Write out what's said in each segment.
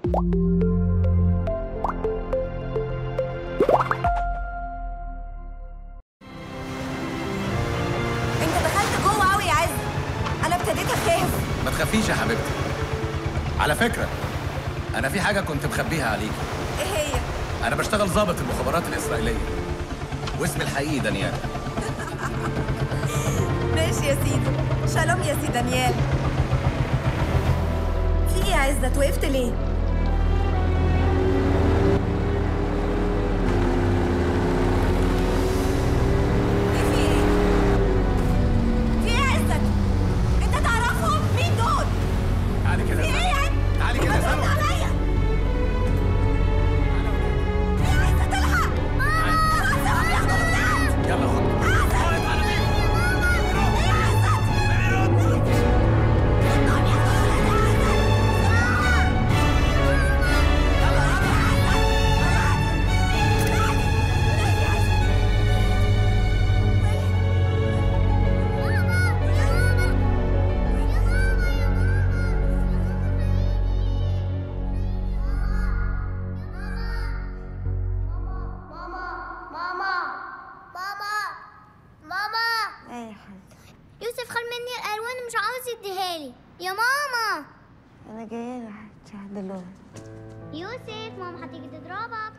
انت دخلت جوه قوي يا عز انا ابتديت اخاف ما تخافيش يا حبيبتي على فكرة أنا في حاجة كنت مخبيها عليك ايه هي أنا بشتغل ضابط المخابرات الإسرائيلية واسمي الحقيقي دانيال ماشي يا سيدي شالوم يا سي دانيال في ايه يا عزت وقفت ليه ايه في ايه في ايه يا عزت انت تعرفهم مين دول تعالي كده في يا ايه يا سلمى عزت تعالي كده يا ما ترد سلمى عليا ايه يا عزت الحق خلاص هم ياخدوا الولاد يلا خد ماما ماما ماما ماما ايه يا حبيبتي يوسف خد مني الالوان ومش عاوز يديها لي يا ماما انا جايه لك يا حبيبتي دلوقتي يوسف ماما هتيجي تضربك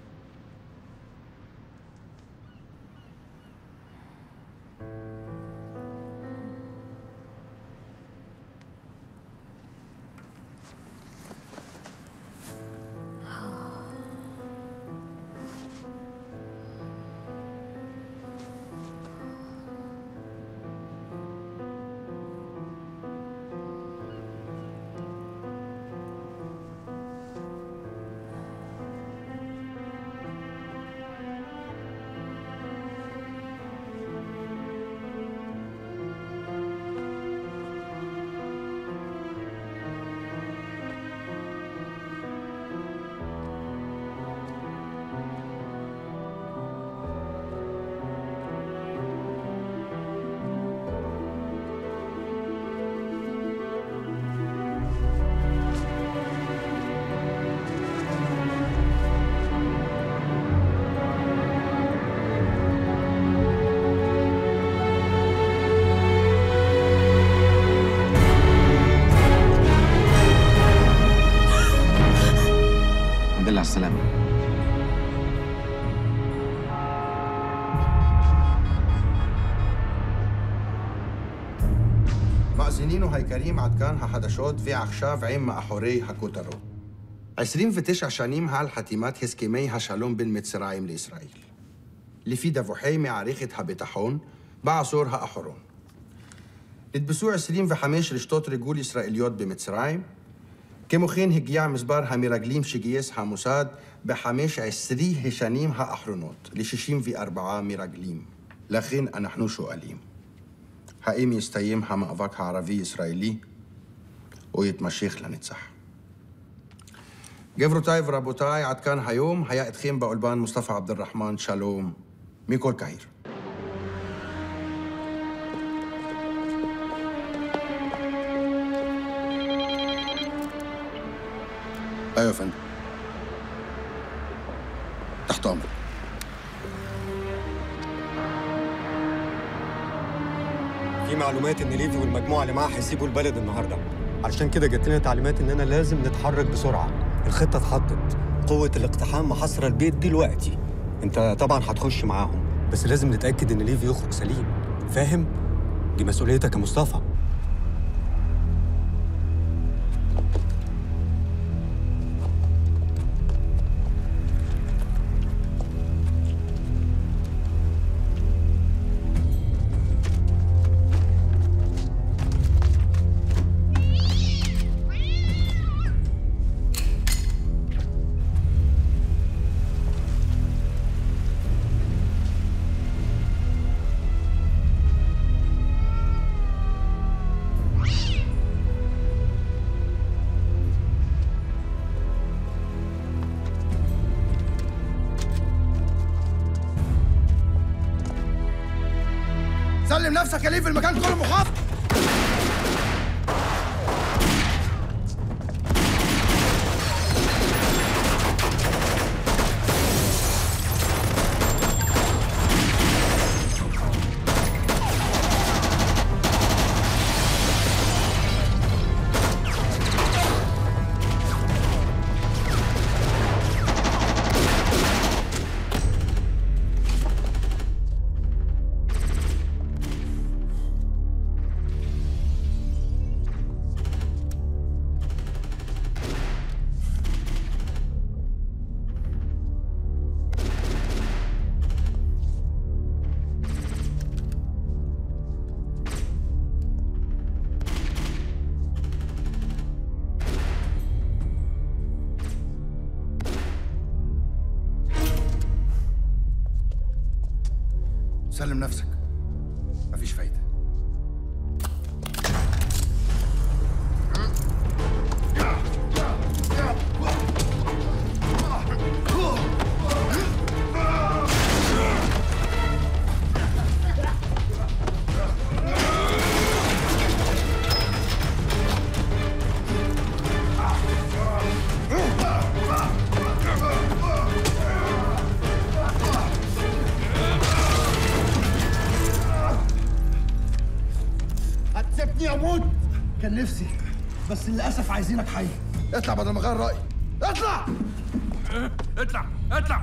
الحمد لله على السلامة מאזינינו היקרים, עד כאן החדשות, ועכשיו עם מאחורי הכותרות. 29 שנים על חתימת הסכמי השלום בין מצרים לישראל. לפי דיווחי מערכת הביטחון בעשור האחרון. נתפסו 25 רשתות ריגול ישראליות במצרים. כמו כן הגיע מספר המרגלים שגייס המוסד ב-15 השנים האחרונות ל-64 מרגלים. לכן אנחנו שואלים, האם יסתיים המאבק הערבי-ישראלי או יתמשך לנצח? גבירותיי ורבותיי, עד כאן היום. היה איתכם באולפן מוסטפא עבד אל-רחמן, שלום, מכל קהיר. ايوه يا فندم تحت امرك في معلومات ان ليفي والمجموعه اللي معاه هيسيبوا البلد النهارده علشان كده جات لنا تعليمات اننا لازم نتحرك بسرعه الخطه اتحطت قوه الاقتحام محاصره البيت دلوقتي انت طبعا هتخش معاهم بس لازم نتاكد ان ليفي يخرج سليم فاهم دي مسؤوليتك يا مصطفى سلم نفسك يا ليف المكان كله محاط سلم نفسك مفيش فايدة هتسيبني اموت كان نفسي بس للاسف عايزينك حي اطلع بدل ما اغير رأيي اطلع اطلع اطلع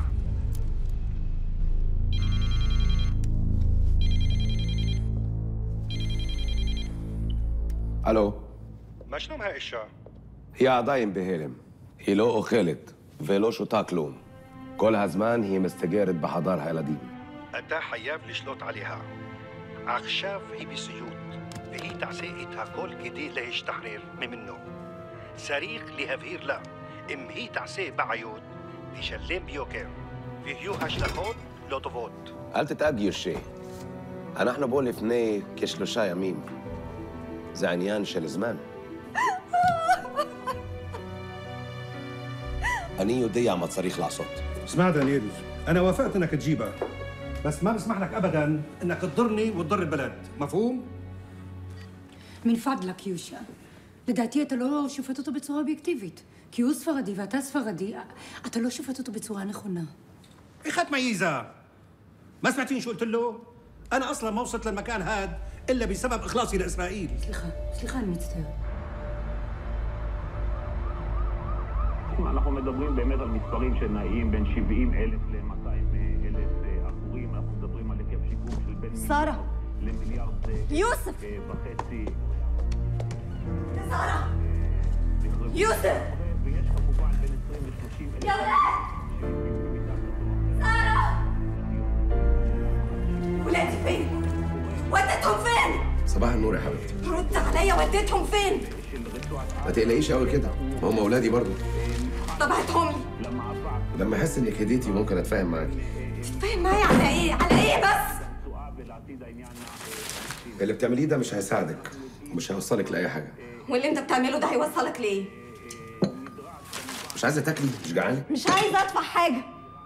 الو ما شلون هاي الشعر؟ هي عدايم بهلم هي לא אוכלת ולא שותה כלום. כל הזמן היא מסתגרת בחדר הילדים. אתה חייב לשלוט עליה. עכשיו היא בסיוט, והיא תעשה את הכל כדי להשתחרר ממנו. צריך להבהיר לה, אם היא תעשה בעיות, תשלם ביוקר, ויהיו השלכות לא טובות. אל תדאג יושי. אנחנו בו לפני כשלושה ימים. זה עניין של זמן. אני יודע מה צריך לעשות. اسمع دانييل انا وافقت انك تجيبها بس ما بسمح لك ابدا انك تضرني وتضر البلد مفهوم من فضلك יושה. לדעתי אתה לא שופט אותו בצורה אובייקטיבית. כי הוא ספרדי ואתה ספרדי, אתה לא שופט אותו בצורה נכונה. اخت ميزة ما سمعتين شو قلت له انا اصلا ما وصلت للمكان هاد الا بسبب اخلاصي لاسرائيل סליחה, סליחה, אני מצטערת. אנחנו מדברים באמת על מספרים שנעים בין 70 אלף ל-200 אלף עקורים, אנחנו מדברים על היקף שיקום של בין سارة מיליארד למיליארד אה, يوسف אה, וחצי. سارة يوسف ויש כמובן בין 20 ל-30 אלף... يا ولاد سارة ولادي فين؟ وديتهم فين؟ صباح النور يا حبيبتي رد عليا وديتهم فين؟ ما تقلقيش قوي كده هم اولادي برضو طب هاتهم لي لما احس انك هديتي ممكن اتفاهم معاكي تتفاهم معايا على ايه؟ على ايه بس؟ اللي بتعمليه ده مش هيساعدك ومش هيوصلك لاي حاجه واللي انت بتعمله ده هيوصلك ليه؟ مش عايزه تاكلي مش جعانه مش عايزه ادفع حاجه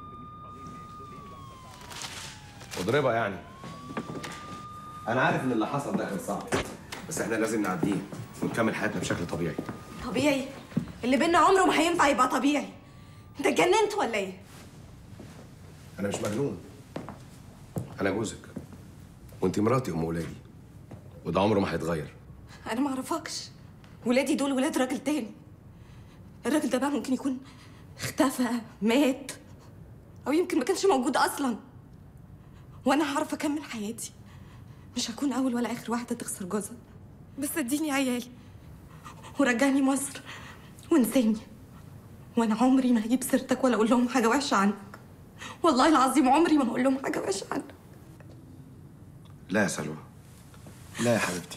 مضربه يعني انا عارف ان اللي حصل ده كان صعب بس احنا لازم نعديه ونكمل حياتنا بشكل طبيعي طبيعي اللي بينا عمره ما هينفع يبقى طبيعي انت اتجننت ولا ايه؟ انا مش مجنون انا جوزك وانت مراتي ام ولادي وده عمره ما هيتغير انا ما اعرفكش ولادي دول ولاد راجل تاني الراجل ده بقى ممكن يكون اختفى مات او يمكن ما كانش موجود اصلا وانا هعرف اكمل حياتي مش هكون اول ولا اخر واحده تخسر جوزها بس اديني عيالي ورجعني مصر وانساني وانا عمري ما هجيب سيرتك ولا اقول لهم حاجه وحشه عنك والله العظيم عمري ما هقول لهم حاجه وحشه عنك لا يا سلوى لا يا حبيبتي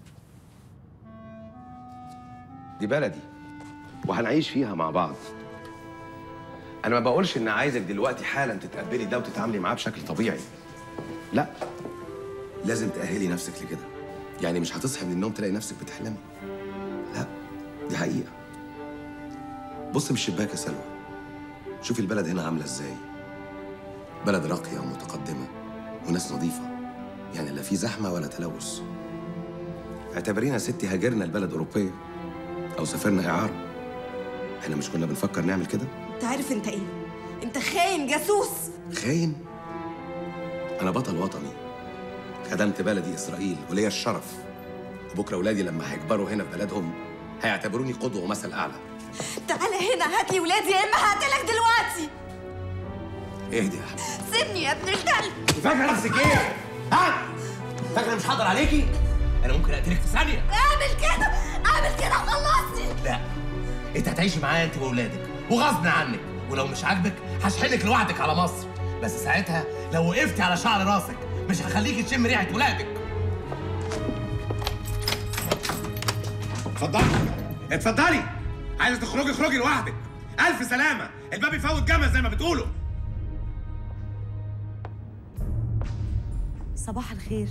دي بلدي وهنعيش فيها مع بعض انا ما بقولش ان عايزك دلوقتي حالا تتقبلي ده وتتعاملي معاه بشكل طبيعي لا لازم تأهلي نفسك لكده يعني مش هتصحي من النوم تلاقي نفسك بتحلمي لا دي حقيقة بص من الشباك يا سلوى شوفي البلد هنا عاملة ازاي بلد راقية ومتقدمة وناس نظيفة يعني لا في زحمة ولا تلوث اعتبرينا يا ستي هاجرنا لبلد أوروبية أو سافرنا إعارة احنا مش كنا بنفكر نعمل كده؟ انت عارف انت ايه انت خاين جاسوس خاين أنا بطل وطني خدمت بلدي إسرائيل وليا الشرف وبكرة ولادي لما هيكبروا هنا في بلدهم هيعتبروني قدوة ومثل أعلى تعالى هنا هات لي ولادي يا اما هقتلك دلوقتي اهدي يا حبيبي سيبني يا ابن الكلب فاكرة نفسك ايه؟ ها؟ فاكرة مش هقدر عليكي؟ أنا ممكن أقتلك في ثانية اعمل كده اعمل كده وخلصني لا انت هتعيشي معايا انت واولادك وغصب عنك ولو مش عاجبك هشحنك لوحدك على مصر بس ساعتها لو وقفتي على شعر راسك مش هخليكي تشم ريحه ولادك اتفضلي اتفضلي عايزه تخرجي اخرجي لوحدك الف سلامه الباب يفوت جمل زي ما بتقولوا صباح الخير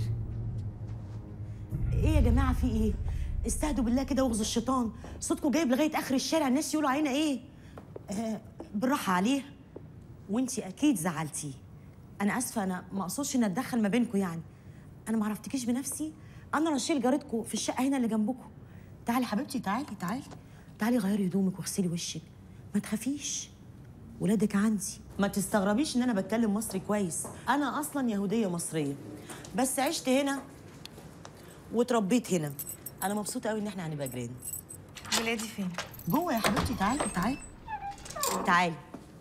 ايه يا جماعه في ايه استهدوا بالله كده واغزوا الشيطان صوتكم جايب لغايه اخر الشارع الناس يقولوا علينا ايه آه بالراحه عليه وانتي اكيد زعلتيه انا اسفه انا ما اقصدش ان اتدخل ما بينكم يعني انا ما عرفتكيش بنفسي انا رشيل جارتكم في الشقه هنا اللي جنبكم تعالي حبيبتي تعالي تعالي تعالي غيري هدومك واغسلي وشك ما تخافيش ولادك عندي ما تستغربيش ان انا بتكلم مصري كويس انا اصلا يهوديه مصريه بس عشت هنا واتربيت هنا انا مبسوطه قوي ان احنا هنبقى جيران ولادي فين جوه يا حبيبتي تعالي تعالي تعالي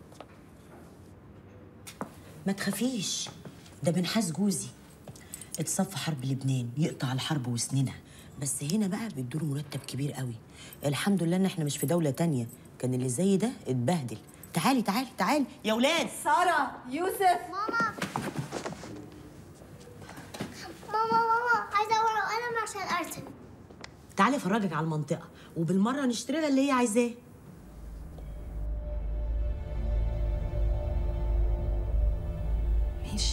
ما تخافيش ده بنحاس جوزي اتصف حرب لبنان يقطع الحرب وسنينها بس هنا بقى بيدوله مرتب كبير قوي الحمد لله ان احنا مش في دوله تانية كان اللي زي ده اتبهدل تعالي تعالي تعالي يا ولاد ساره يوسف ماما ماما ماما عايزه ورقه وقلم عشان ارسم تعالي افرجك على المنطقه وبالمره نشتري لها اللي هي عايزاه ماشي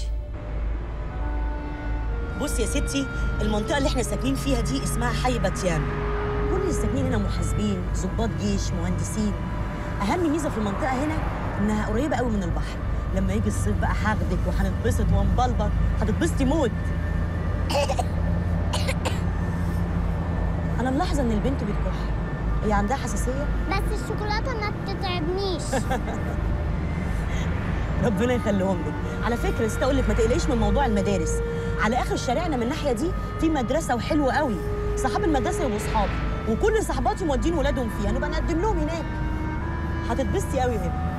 بصي يا ستي المنطقة اللي احنا ساكنين فيها دي اسمها حي باتيان كل اللي ساكنين هنا محاسبين ضباط جيش مهندسين أهم ميزة في المنطقة هنا إنها قريبة قوي من البحر لما يجي الصيف بقى هاخدك وهنتبسط ونبلبط هتتبسطي موت أنا ملاحظة إن البنت بتكح هي عندها حساسية بس الشوكولاته ما بتتعبنيش ربنا يخليهم لك على فكره نسيت اقول لك ما تقلقيش من موضوع المدارس على اخر شارعنا من الناحيه دي في مدرسه وحلوه قوي صحاب المدرسه يبقوا صحابي وكل صحباتي مودين ولادهم فيها نبقى نقدم لهم هناك هتتبسطي قوي هنا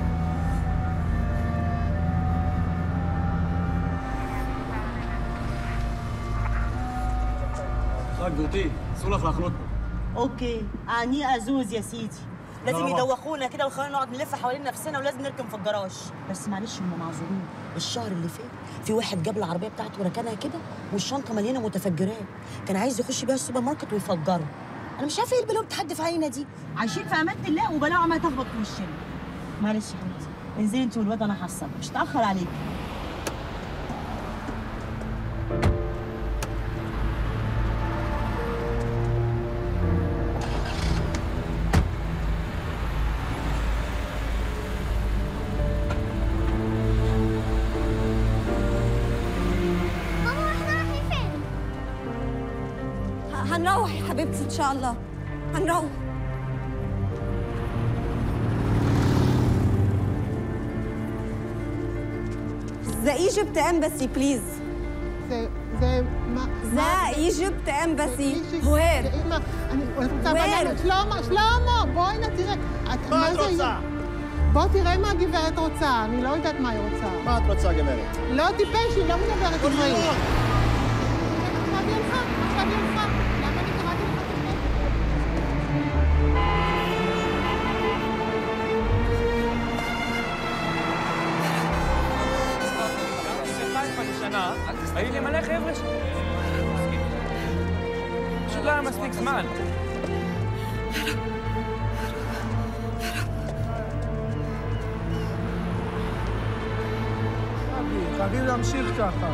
סליחה, גברתי, אסור לך להחנות פה. اوكي عني ازوز يا سيدي لازم لا، لا. يدوخونا كده ويخلونا نقعد نلف حوالين نفسنا ولازم نركن في الجراج بس معلش هم معذورين الشهر اللي فات في واحد جاب العربيه بتاعته وركنها كده والشنطه مليانه متفجرات كان عايز يخش بيها السوبر ماركت ويفجره انا مش عارفه ايه البلاوه بتحدف علينا دي عايشين في امان الله وبلاوه عماله تخبط في وشنا معلش يا حبيبتي انزلي انت والواد انا هحصل مش هتاخر عليك ماما احنا رايحين فين ه- هنروح يا حبيبتي ان شاء الله هنروح The Egypt Embassy, please. זה, זה, מה? The Egypt Embassy. Where? אמא, אני רוצה Where? בלדת. שלמה, שלמה, בואי הנה תראה. את- מה את זה- רוצה? בוא תראה מה הגברת רוצה, אני לא יודעת מה היא רוצה. מה את רוצה, גברת? לא טיפש, היא לא מדברת בואי עברית. נראה. עכשיו היא הלכה, עכשיו היא הלכה. למה אני קראתי לך טיפש? היו לי מלא חבר'ה ש... פשוט לא היה מספיק זמן. חייבים להמשיך ככה.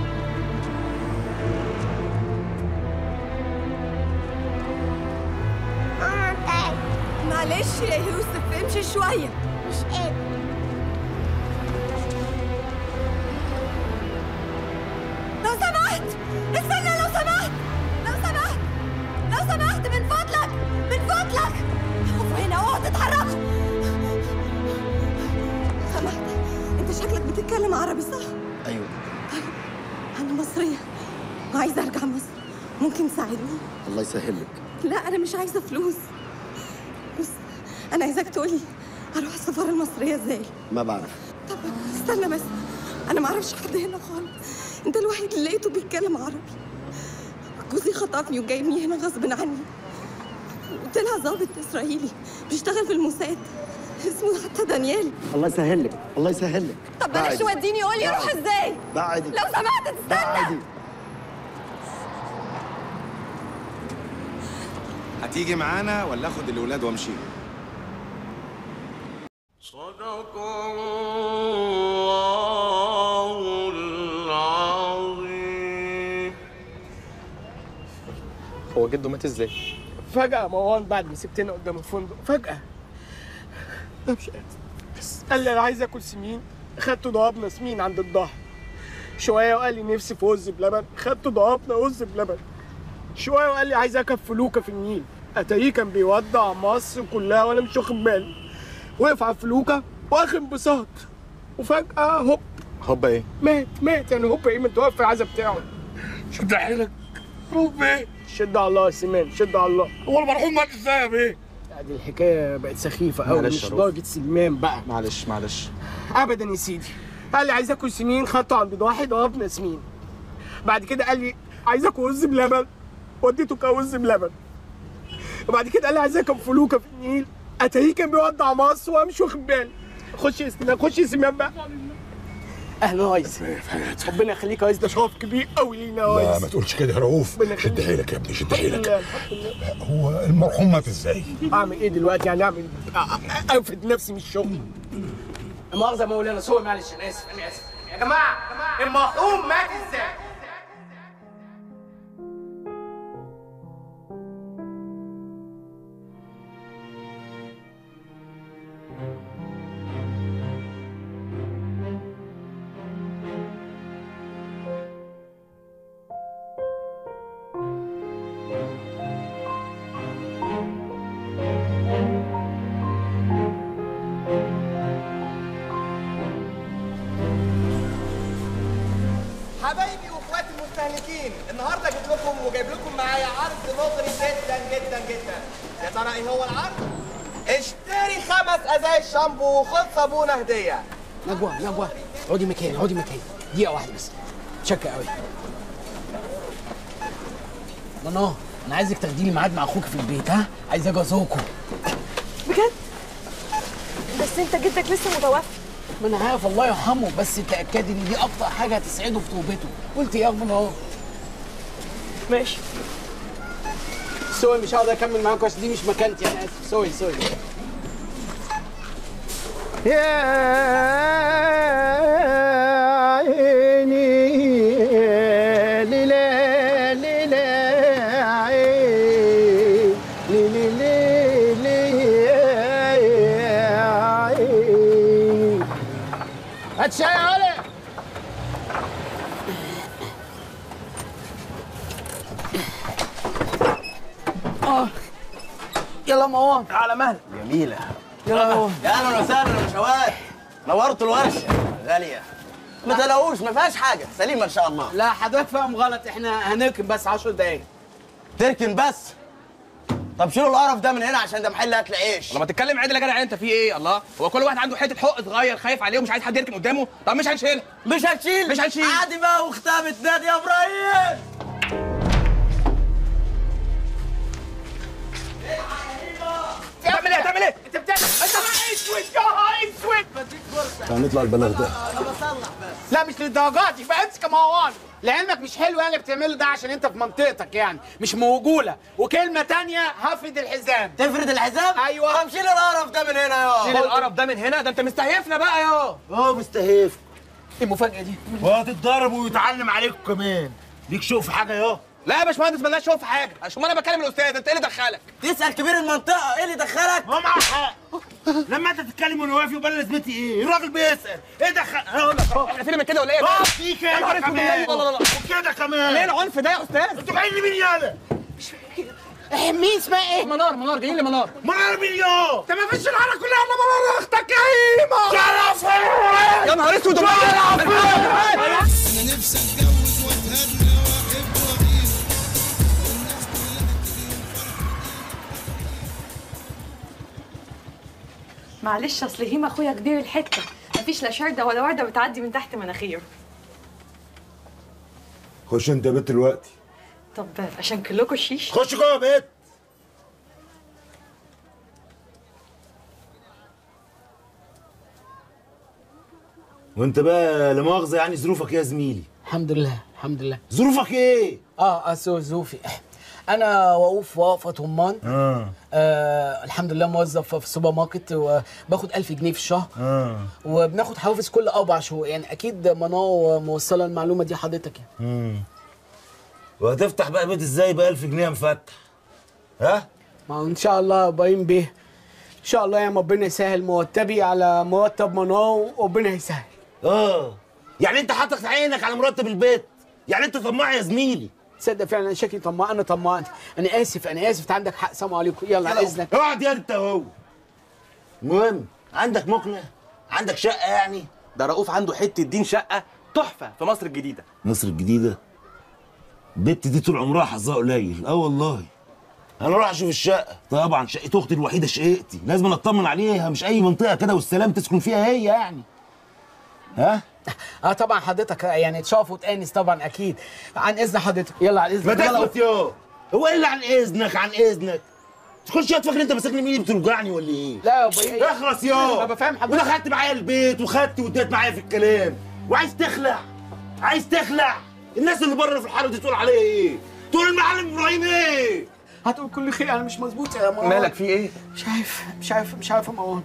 معلش يا يوسف امشي شوية مش قادر لو سمحت استنى لو سمحت لو سمحت لو سمحت من فضلك من فضلك اقفوا هنا اوعوا تتحركوا سمحت انت شكلك بتتكلم عربي صح؟ ايوه انا مصرية وعايزة ارجع مصر ممكن تساعدني؟ الله يسهل لك لا انا مش عايزة فلوس بص انا عايزاك تقولي اروح السفارة المصرية ازاي؟ ما بعرف طب استنى بس انا ما اعرفش حد هنا خالص انت الوحيد اللي لقيته بيتكلم عربي جوزي خطفني وجايبني هنا غصب عني وطلع ضابط اسرائيلي بيشتغل في الموساد اسمه حتى دانيال الله يسهل لك الله يسهل لك طب بلاش بعدي. وديني قولي اروح بعدي. ازاي بعدي لو سمحت تستنى بعدي هتيجي معانا ولا اخد الولاد وامشي صدق الله العظيم هو جده مات ازاي؟ فجأة مروان بعد ما سبتنا قدام الفندق فجأة أنا مش قادر بس قال لي أنا عايز آكل سمين خدته ضربنا سمين عند الظهر شوية وقال لي نفسي في رز بلبن خدته ضربنا رز بلبن شوية وقال لي عايز أركب فلوكة في النيل أتاريه كان بيودع مصر كلها وأنا مش واخد بالي وقف على الفلوكة واخد انبساط وفجأة هوب هوبا ايه؟ مات مات يعني هوب ايه متوفى العزا بتاعه شد حيلك هوب ايه شد على الله يا سيمان شد على الله هو المرحوم مات ازاي يا بيه؟ دي الحكايه بقت سخيفه قوي معلش مش يا رؤوف. درجه سلمان بقى معلش معلش ابدا يا سيدي قال لي عايز اكل سمين خدته عند واحد وقفنا سمين بعد كده قال لي عايز اكل رز بلبن وديته كان رز بلبن وبعد كده قال لي عايز اكل فلوكه في النيل اتاريه كان بيودع مصر وانا مش واخد بالي خش يا سيمان خش يا سيمان بقى اهلا يا ريس ربنا يخليك يا ريس ده شرف كبير قوي لينا يا لا ريس ما تقولش كده يا رؤوف ربنا شد يخليك. حيلك يا ابني شد الحمد حيلك لله الحمد لله هو المرحوم مات ازاي؟ اعمل ايه دلوقتي يعني اعمل أ- أ- انفد نفسي من الشغل مؤاخذه يا مولانا سوري معلش انا اسف انا اسف يا جماعه المرحوم مات ازاي؟ حبايبي واخواتي المستهلكين النهارده جيت لكم وجايب لكم معايا عرض مغري جدا جدا جدا يا ترى ايه هو العرض؟ اشتري خمس ازايز شامبو وخد صابونه هديه نجوى نجوى اقعدي مكاني اقعدي مكاني دقيقه واحده بس شكه قوي منى انا عايزك تاخدي لي ميعاد مع اخوك في البيت ها عايز اجي ازوركم بجد بس انت جدك لسه متوفي ما انا عارف الله يرحمه بس تاكدي ان دي اكتر حاجه هتسعده في توبته قلت ايه يا منى ماشي سوري مش هقدر اكمل معاكم عشان دي مش مكانتي انا اسف سوري سوري يا عيني ليلى ليلى عين ليلى ليلى عين هات شاي يا علي اه يلا مروان على مهلك جميلة يلا مروان يا اهلا وسهلا يا شوال نورتوا الورشة غالية ما تلاقوش ما فيهاش حاجة سليمة ان شاء الله لا حضرتك فاهم غلط احنا هنركن بس 10 دقايق تركن بس طب شيلوا القرف ده من هنا عشان ده محل اكل عيش لما تتكلم عدل يا جدع انت في ايه الله هو كل واحد عنده حته حق صغير خايف عليه ومش عايز حد يركن قدامه طب مش هنشيلها مش هنشيل مش هنشيل عادي بقى واختها بتنادي يا ابراهيم تعمل ايه هتعمل ايه انت بتعمل انت بقى اسود يا اسود بديك فرصه هنطلع البلاغ ده لا مش للدرجات دي فامسك يا مروان لعلمك مش حلو يعني اللي بتعمله ده عشان انت في منطقتك يعني مش موجوله وكلمه تانية هفرد الحزام تفرد الحزام ايوه طب شيل القرف ده من هنا يا شيل القرف ده من هنا ده انت مستهيفنا بقى يا اه مستهيف ايه المفاجاه دي وهتتضرب ويتعلم عليكم كمان ليك شوف حاجه يا لا يا باشمهندس مالناش شوف حاجه عشان انا بكلم الاستاذ انت ايه اللي دخلك تسال كبير المنطقه ايه اللي دخلك هو معاه حق لما انت تتكلم وانا واقف يبقى أنا لازمتي ايه الراجل بيسال ايه دخل هقول لك أهو. احنا فين من كده ولا ايه اه في يا نهار كده اسود كمان لا لا لا وكده كمان ليه العنف ده يا استاذ انتوا جايين لمين يالا مين اسمها ايه منار منار جايين لي منار منار مين يا انت ما فيش العالم كلها الا منار اختك يا هيما شرف يا نهار اسود انا نفسي اتجوز واتهنى واحب واغير معلش اصل هيما اخويا كبير الحته مفيش لا شرده ولا ورده بتعدي من تحت مناخيره خش انت يا بنت دلوقتي طب عشان كلكم الشيش خش جوه يا بنت وانت بقى لا مؤاخذه يعني ظروفك ايه يا زميلي الحمد لله الحمد لله ظروفك ايه اه اه سو ظروفي انا وقوف وقفه طمان اه آه الحمد لله موظف في السوبر ماركت وباخد 1000 جنيه في الشهر اه وبناخد حوافز كل اربع شهور يعني اكيد منى موصله المعلومه دي حضرتك يعني امم وهتفتح بقى بيت ازاي ب 1000 جنيه مفتح ها ما هو ان شاء الله باين بيه ان شاء الله يا ربنا يسهل مرتبي على مرتب منار وربنا يسهل اه يعني انت حاطط عينك على مرتب البيت يعني انت طماع يا زميلي تصدق فعلا انا شكلي طماع انا طماع انا اسف انا اسف انت عندك حق سلام عليكم يلا على اذنك اقعد يا انت اهو المهم عندك مقنع عندك شقه يعني ده رؤوف عنده حته دين شقه تحفه في مصر الجديده مصر الجديده البت دي طول عمرها حظها قليل اه والله انا اروح اشوف الشقه طبعا شقه اختي الوحيده شقتي لازم اطمن عليها مش اي منطقه كده والسلام تسكن فيها هي يعني ها اه طبعا حضرتك يعني تشوف وتانس طبعا اكيد عن اذن حضرتك يلا على اذنك ما يلا. تثبت يا هو ايه اللي عن اذنك عن اذنك تخش يا تفكر انت ماسكني مين بتوجعني ولا ايه لا يا ابويا اخلص يا انا بفهم حضرتك ودخلت معايا البيت وخدت واديت معايا في الكلام وعايز تخلع عايز تخلع الناس اللي بره في الحاره دي تقول عليا ايه تقول المعلم ابراهيم ايه هتقول كل خير انا مش مظبوط يا مروان مالك في ايه مش عارف مش عارف مش عارف يا مروان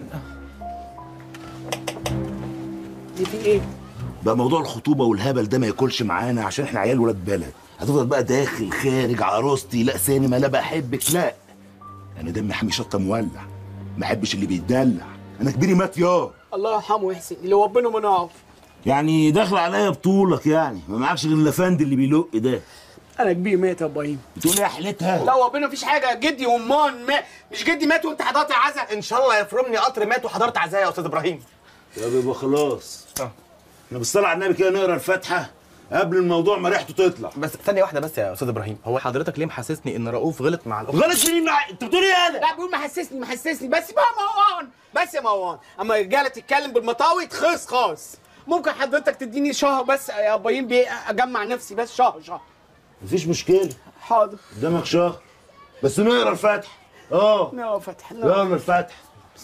دي في ايه بقى موضوع الخطوبه والهبل ده ما ياكلش معانا عشان احنا عيال ولاد بلد هتفضل بقى داخل خارج عروستي لا سينما لا بحبك لا انا دمي حامي شطه مولع ما احبش اللي بيتدلع انا كبيري مات يا الله يرحمه ويحسن اللي ربنا ما نعرف يعني داخل عليا بطولك يعني ما معكش غير الافندي اللي بيلق ده انا كبير مات يا ابراهيم بتقول ايه يا حلتها لا ربنا مفيش حاجه جدي ومان ما مش جدي مات وانت حضرت العزاء ان شاء الله يفرمني قطر مات وحضرت عزايا يا استاذ ابراهيم طب يبقى خلاص احنا بالصلاه على النبي كده نقرا الفاتحه قبل الموضوع ما ريحته تطلع بس ثانيه واحده بس يا استاذ ابراهيم هو حضرتك ليه محسسني ان رؤوف غلط مع الاخت غلط مين مع انت بتقول ايه انا لا بيقول محسسني محسسني بس بقى مروان بس يا مروان اما الرجاله تتكلم بالمطاوي تخص خالص ممكن حضرتك تديني شهر بس يا ابراهيم بيه اجمع نفسي بس شهر شهر مفيش مشكله حاضر قدامك شهر بس نقرا الفاتحه اه نقرا فتح يلا الفاتحه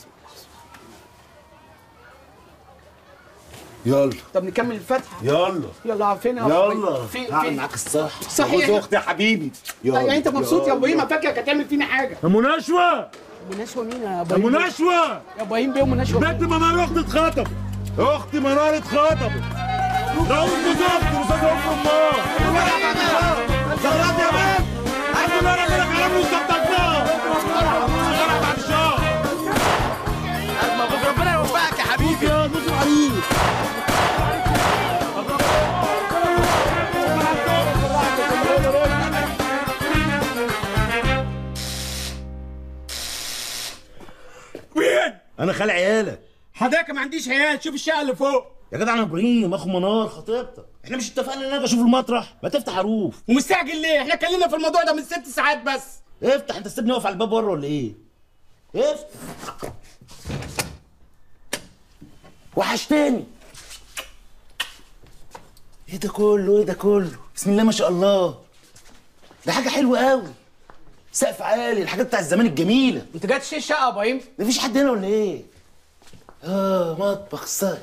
يلا طب نكمل الفتحه يلا يلا عارفين يا يلا أبراهيم. في هعمل في معاك الصح صحيح. جوز اختي يا حبيبي يلا يعني انت مبسوط يا ابراهيم يلا. فاكرك هتعمل فينا حاجه يا مناشوه مناشوه مين يا يا ابراهيم مناشوه يا ابراهيم بيه مناشوه بنت منار اختي اتخطبت اختي منار اتخطبت رؤوف جوز اختي استاذ ام امها زغرات يا بنت عايز انا اقول لك على فلوس بتاعتنا بعد الشهر مبروك ربنا يوفقك يا حبيبي يا بص عليك مين انا خال عيالك حضرتك ما عنديش عيال شوف الشقه اللي فوق يا جدع انا ابراهيم اخو منار خطيبتك احنا مش اتفقنا ان انا اجي اشوف المطرح ما تفتح عروف ومستعجل ليه احنا اتكلمنا في الموضوع ده من ست ساعات بس افتح انت سيبني واقف على الباب بره ولا ايه افتح وحشتني ايه ده كله ايه ده كله بسم الله ما شاء الله ده حاجه حلوه قوي سقف عالي الحاجات بتاع الزمان الجميله انت جاي تشتري الشقه يا ابراهيم مفيش حد هنا ولا ايه اه مطبخ صاير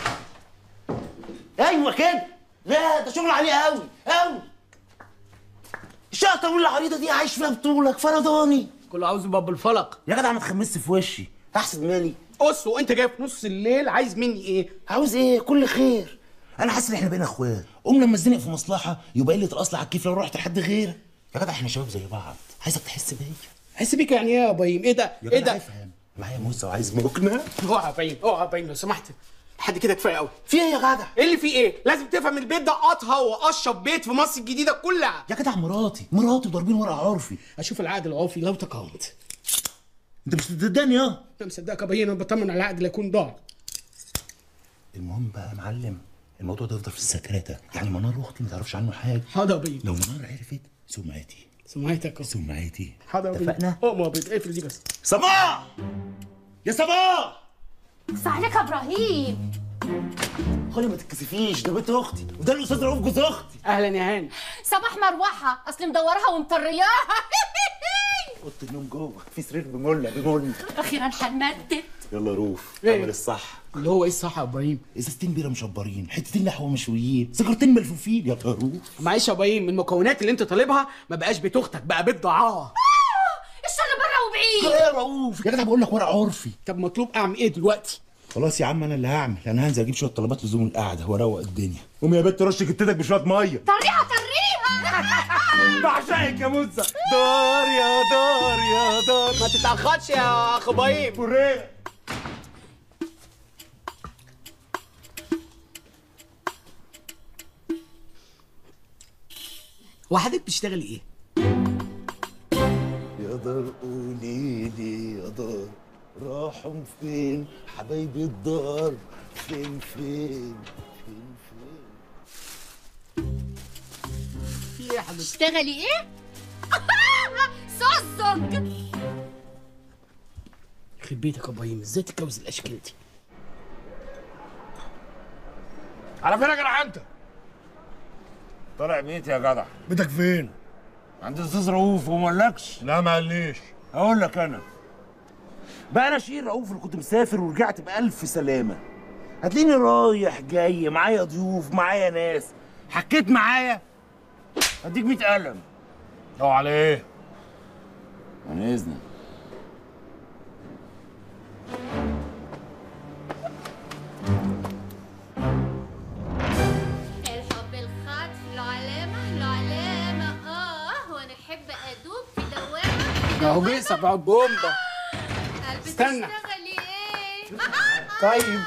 ايوه كده لا ده شغل عليه قوي قوي الشقه الطويله العريضه دي عايش فيها بطولك فرداني كله عاوز يبقى بالفلق يا جدع ما تخمسش في وشي احسد مالي قص وانت جاي في نص الليل عايز مني ايه عاوز ايه كل خير انا حاسس ان احنا بقينا اخوات قوم لما اتزنق في مصلحه يبقى قله الاصل على الكيف لو رحت لحد غيرك يا جدع احنا شباب زي بعض عايزك تحس بيا حس بيك يعني ايه يا ابراهيم ايه ده يا ايه جدع ده افهم معايا موزه وعايز مكنه اوعى يا ابراهيم اوعى يا ابراهيم لو سمحت لحد كده كفايه قوي في ايه يا جدع ايه اللي فيه ايه لازم تفهم البيت ده اطهى واشرب بيت في مصر الجديده كلها يا جدع مراتي مراتي ضاربين ورق عرفي اشوف العقد العرفي لو تقاومت انت مش بتصدقني يا انت مصدقك يا ابراهيم انا بطمن على العقد اللي يكون ضاع المهم بقى يا معلم الموضوع ده يفضل في السكرته يعني منار اختي ما تعرفش عنه حاجه حاضر يا ابراهيم لو منار عرفت سمعتي سمعتك سمعتي حاضر يا ابراهيم اتفقنا؟ اقوم يا ابراهيم اقفل دي بس صباح يا صباح عليك يا ابراهيم خلي ما تتكسفيش ده بنت اختي وده الاستاذ رؤوف جوز اختي اهلا يا هاني صباح مروحه اصل مدورها ومطرياها اوضه النوم جوه في سرير بمله بمله اخيرا هنمدد يلا روف إيه؟ اعمل الصح اللي هو ايه الصح يا ابراهيم ازازتين بيره مشبرين حتتين لحوه مشويين سيجارتين ملفوفين يا روف معلش يا ابراهيم المكونات اللي انت طالبها ما بقاش بيت اختك بقى بيت ضعاها الشر بره وبعيد يا رؤوف يا جدع بقول لك ورق عرفي طب مطلوب اعمل ايه دلوقتي خلاص يا عم انا اللي هعمل انا هنزل اجيب شويه طلبات لزوم القعده واروق الدنيا قوم يا بنت رش كتتك بشويه ميه طريها طريها بعشقك يا موزة دار يا دار يا دار ما تتأخرش يا اخ ابراهيم بريه وحضرتك بتشتغلي ايه؟ يا دار قولي لي يا دار راحوا فين حبايبي الدار فين فين فين فين في ايه يا حضرتك؟ تشتغلي ايه؟ صزق يخرب بيتك يا ابراهيم ازاي تتجوز الاشكال دي؟ على فين يا جدع انت؟ طالع بيتي يا جدع بيتك فين؟ عند الاستاذ رؤوف وما قالكش لا ما قاليش هقول لك انا بقى انا شير رؤوف اللي كنت مسافر ورجعت بألف سلامة هتلاقيني رايح جاي معايا ضيوف معايا ناس حكيت معايا هديك 100 قلم او على ايه؟ عن اذنك الحب الخاطف له علامة له علامة اه وانا احب ادوب في دوامة ده هو بيصب على البومبا قلبي استنى. تشتغلي ايه؟ طيب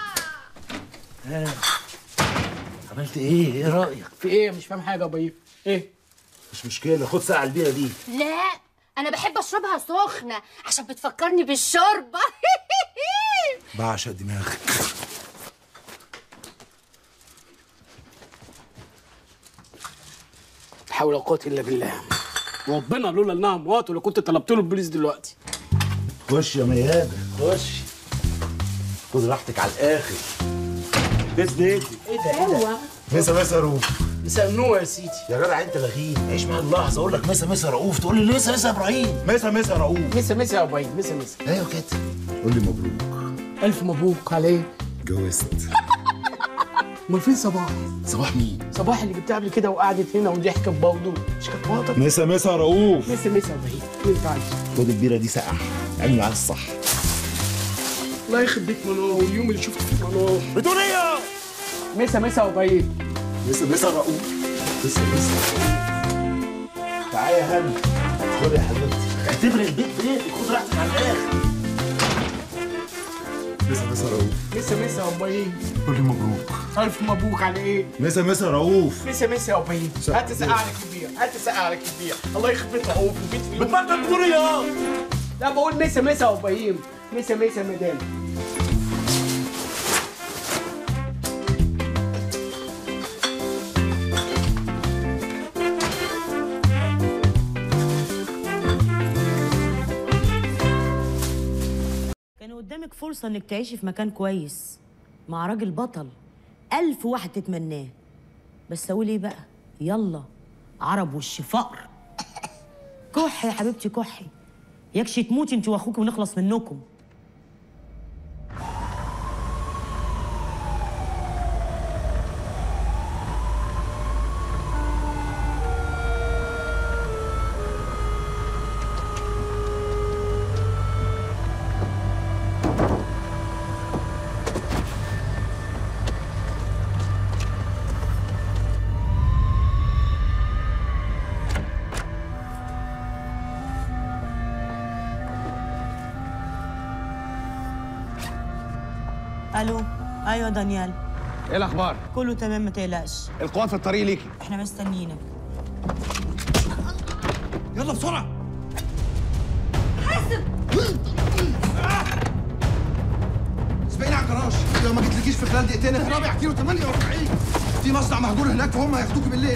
عملت ايه؟ ايه رأيك؟ في ايه مش فاهم حاجه يا ابراهيم ايه؟ مش مشكلة خد ساعة البيرة دي لا انا بحب اشربها سخنة عشان بتفكرني بالشوربة بعشق دماغك لا حول ولا قوه الا بالله ربنا لولا انها موات ولا كنت طلبت له البوليس دلوقتي خش يا ميادة خش خد راحتك على الآخر بس بيتي ايه ده ايه ده؟ مسا مسا رؤوف مساء النور يا سيدي يا جدع انت لغيب عيش معايا اللحظة اقول لك مسا مسا رؤوف تقول لي مسا مسا ابراهيم مسا مسا رؤوف مسا مسا يا ابراهيم مسا مسا ايوه كده قول لي مبروك الف مبروك عليه جوزت امال فين صباح؟ صباح مين؟ صباح اللي جبتها قبل كده وقعدت هنا وضحكت برضه مش كانت واطه مسا مسا رؤوف مسا مسا يا ابراهيم ايه انت عايز؟ خد البيرة دي ساقعة اعمل معاها الصح الله يخرب بيت منار واليوم اللي شفت فيه منار بتقول ايه؟ مسا مسا يا ابراهيم مسا مسا رؤوف مسا مسا تعالى يا هاني خد يا حبيبتي اعتبر البيت بيتك خد راحتك على الآخر مسا مسا رؤوف مسا مسا يا ابراهيم قول لي مبروك الف مبروك على ايه؟ مسا مسا رؤوف مسا مسا يا ابراهيم هات سقع على كبير هات سقع على كبير الله يخرب بيت رؤوف البيت في بتبطل تقول ايه يا لا بقول مسا مسا يا ابراهيم مسا مسا يا مدام كان قدامك فرصة انك تعيشي في مكان كويس مع راجل بطل ألف واحد تتمناه بس أقول إيه بقى يلا عرب وش فقر كحي يا حبيبتي كحي يكشي تموتي انت واخوك ونخلص منكم الو ايوه دانيال ايه الاخبار كله تمام ما تقلقش القوات في الطريق ليكي احنا مستنيينك يلا بسرعه اسبقيني على الجراج لو ما جيتلكيش في خلال دقيقتين رابع كيلو 48 في مصنع مهجور هناك فهم هياخدوكي بالليل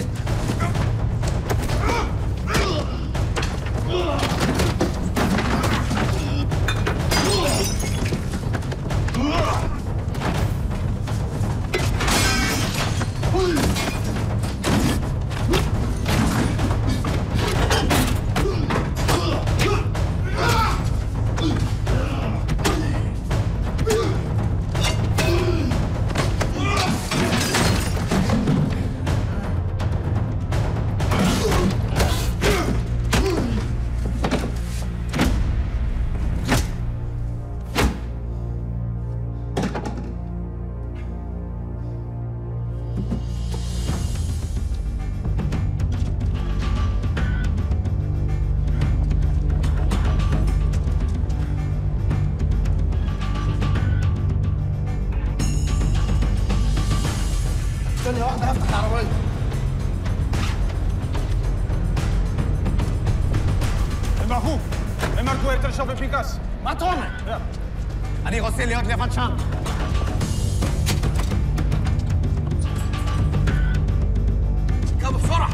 العربيه Marco, è Marco è il shop Picas. ما تهمك Ja. أنا غسيل يقعد لي فتشان كم بسرعة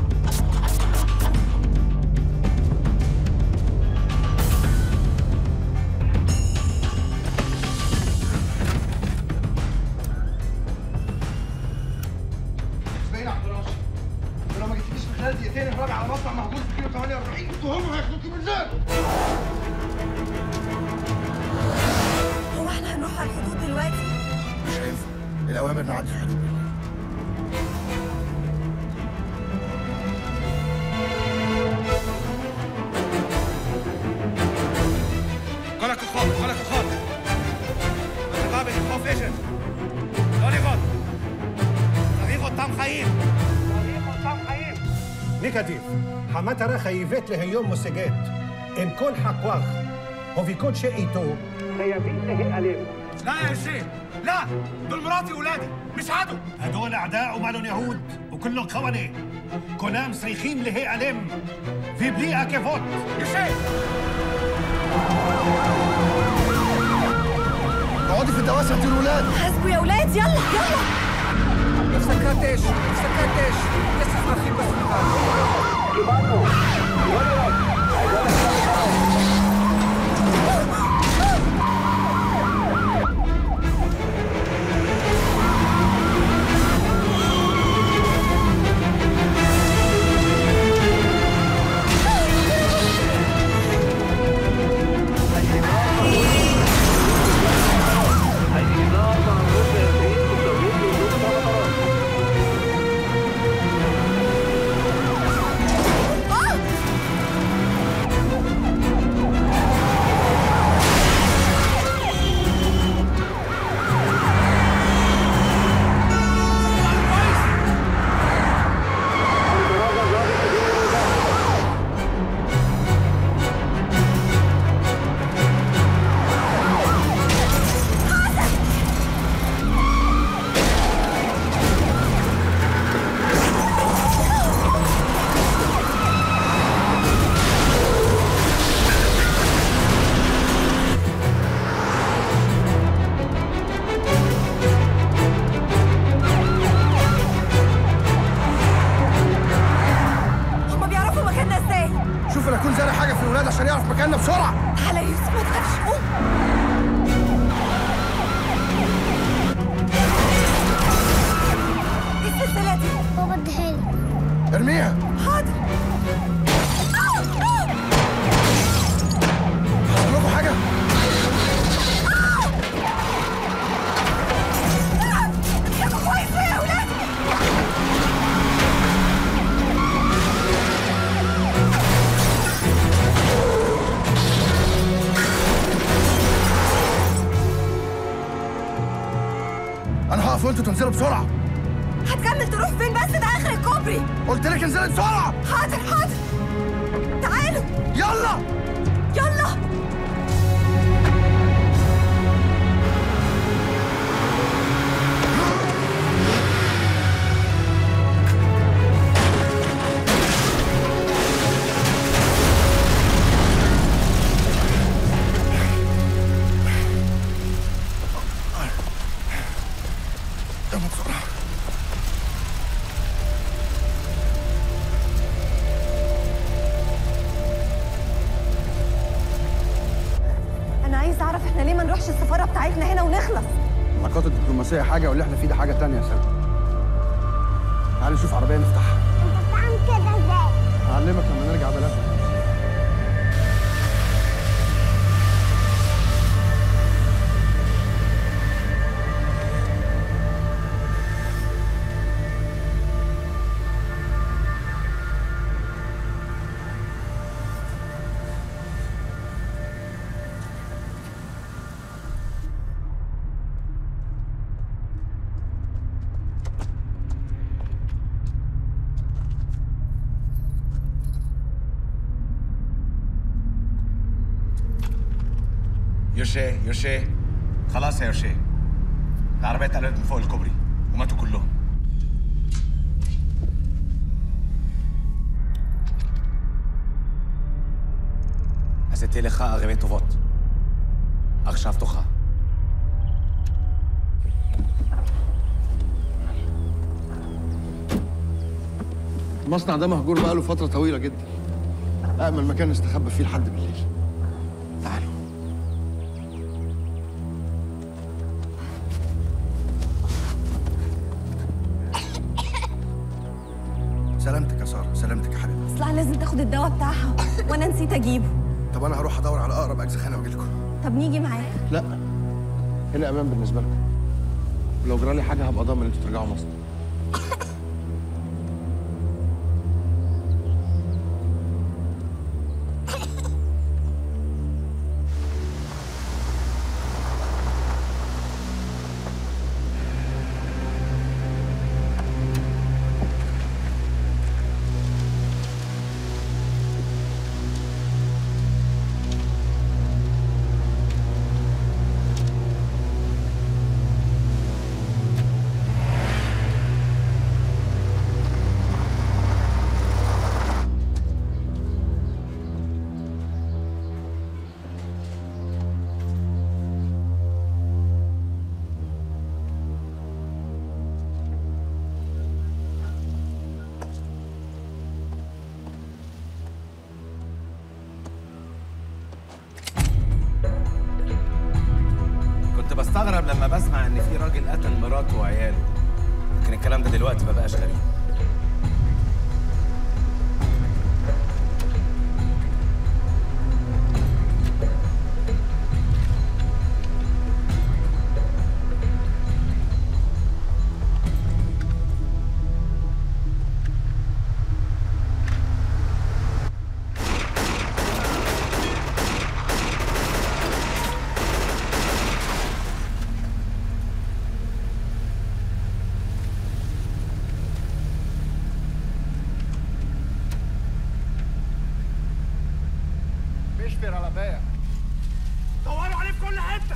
باين على الفراش ولو ما جيتليش في خلال دقيقتين الرابع على مصنع مهجور في كيلو 48 انتوا هم هياخدوكي بالذات هو احنا هنروح على الحدود دلوقتي مش هينفع الاوامر نعدي الحدود Kolla kod, kolla kod. الباب الخوف اجن לא לבעוט צריך אותם חיים نيجاتيف حماترا خيفت لها يوم مسجات إن كل حقواخ هو في كل شيء إيتو خيابين لهي أليم لا يا شيخ لا دول مراتي وولادي مش عدو هدول أعداء ومالهم يهود وكلهم خوانة كلام صريخين لهي ألم في بليئة كيفوت يا شيخ اقعدي في الدواسه انت الولاد حاسبوا يا ولاد يلا يلا הפסקת אש, הפסקת אש. יש אזרחים בסביבה. קיבלנו. هما بيعرفوا مكاننا ازاي شوف انا اكون زارع حاجه في الولاد عشان يعرف مكاننا بسرعه تعالى يا يوسف ما تخافش قوم ايه السلسله دي بابا اديها لي ارميها حاضر حصل لكم حاجه كويس يا ولاد انا هقف وانتوا تنزلوا بسرعه هتكمل تروح فين بس ده اخر الكوبري قلت لك انزلي بسرعه حاضر حاضر تعالوا يلا يلا يلا بسرعه انا عايز اعرف احنا ليه ما نروحش السفاره بتاعتنا هنا ونخلص العلاقات الدبلوماسيه حاجه واللي احنا فيه ده حاجه تانية يا سلمى تعالي نشوف عربيه نفتحها بتعمل كده ازاي هعلمك لما نرجع بلدنا يوشي يوشي خلاص يا يوشي العربية اتقلبت من فوق الكوبري وماتوا كلهم עשיתי לך הרבה טובות. עכשיו תוכל. المصنع ده مهجور بقاله فترة طويلة جدا أأمن مكان نستخبى فيه لحد بالليل تعالوا سلامتك يا سارة سلامتك يا حبيبي اصلها لازم تاخد الدواء بتاعها وانا نسيت اجيبه طب أنا هروح أدور على أقرب أجزخانة وأجي لكم طب نيجي معاك لا هنا أمان بالنسبة لكم ولو جرالي حاجة هبقى ضامن إن أنتوا ترجعوا مصر كنت بستغرب لما بسمع ان في راجل قتل مراته وعياله لكن الكلام ده دلوقتي ما بقاش غريب بيشفر على بايع دوروا عليه في كل حته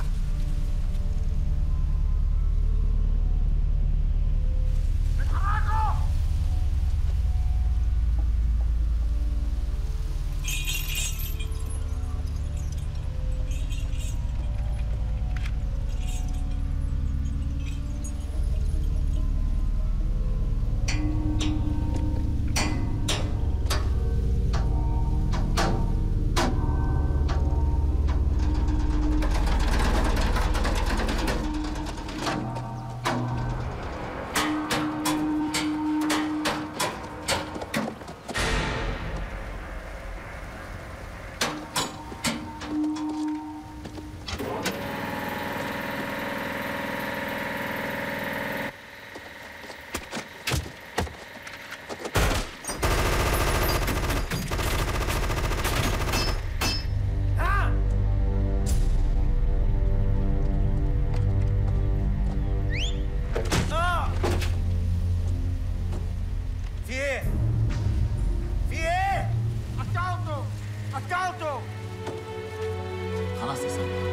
في ايه؟ في ايه؟ قطعته قطعته خلاص يا سلمى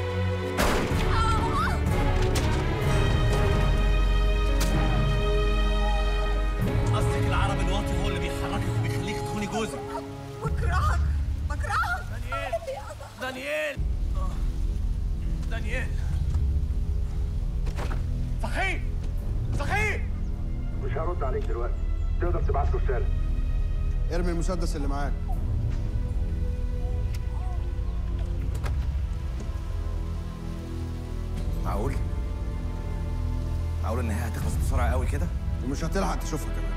قصدك العربي الواطي هو اللي بيحركك وبيخليك تخوني جوزك بكرهك بكرهك دانيال دانيال صحيح صحيح مش هرد عليك دلوقتي تقدر تبعت له رسالة ارمي المسدس اللي معاك معقول؟ معقول ان هي هتخلص بسرعه قوي كده؟ ومش هتلحق تشوفها كمان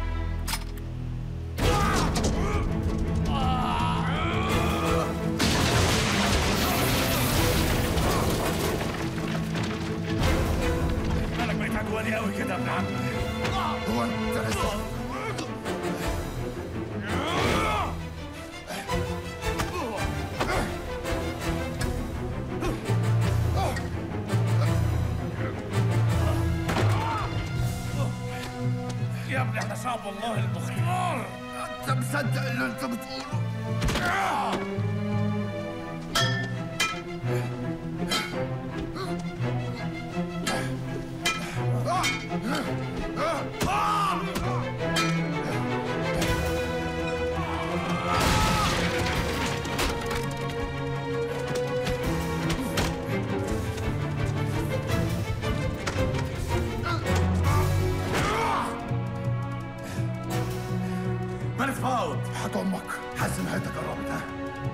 مالك بقيت عدواني قوي كده يا ابن عم هو انت لسه يا ابني احنا شعب الله المختار انت مصدق اللي انت بتقوله وحياة امك حاسس ان حياتك قربت ها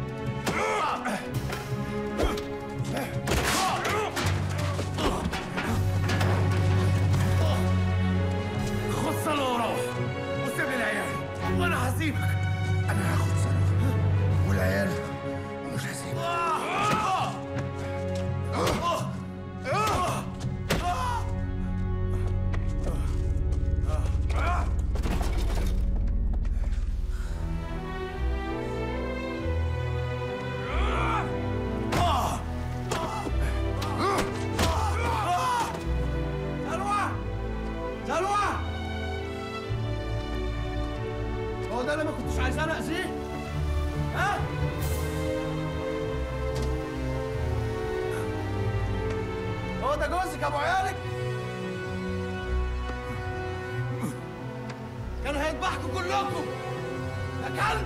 خد سنة وروح وسيب لي العيال وانا هسيبك انا هاخد سنة والعيال مش هسيبك سلوى سلوى هو ده اللي ما كنتش عايز انا اذيه ها هو ده جوزك ابو عيالك كان هيذبحكم كلكم يا كلب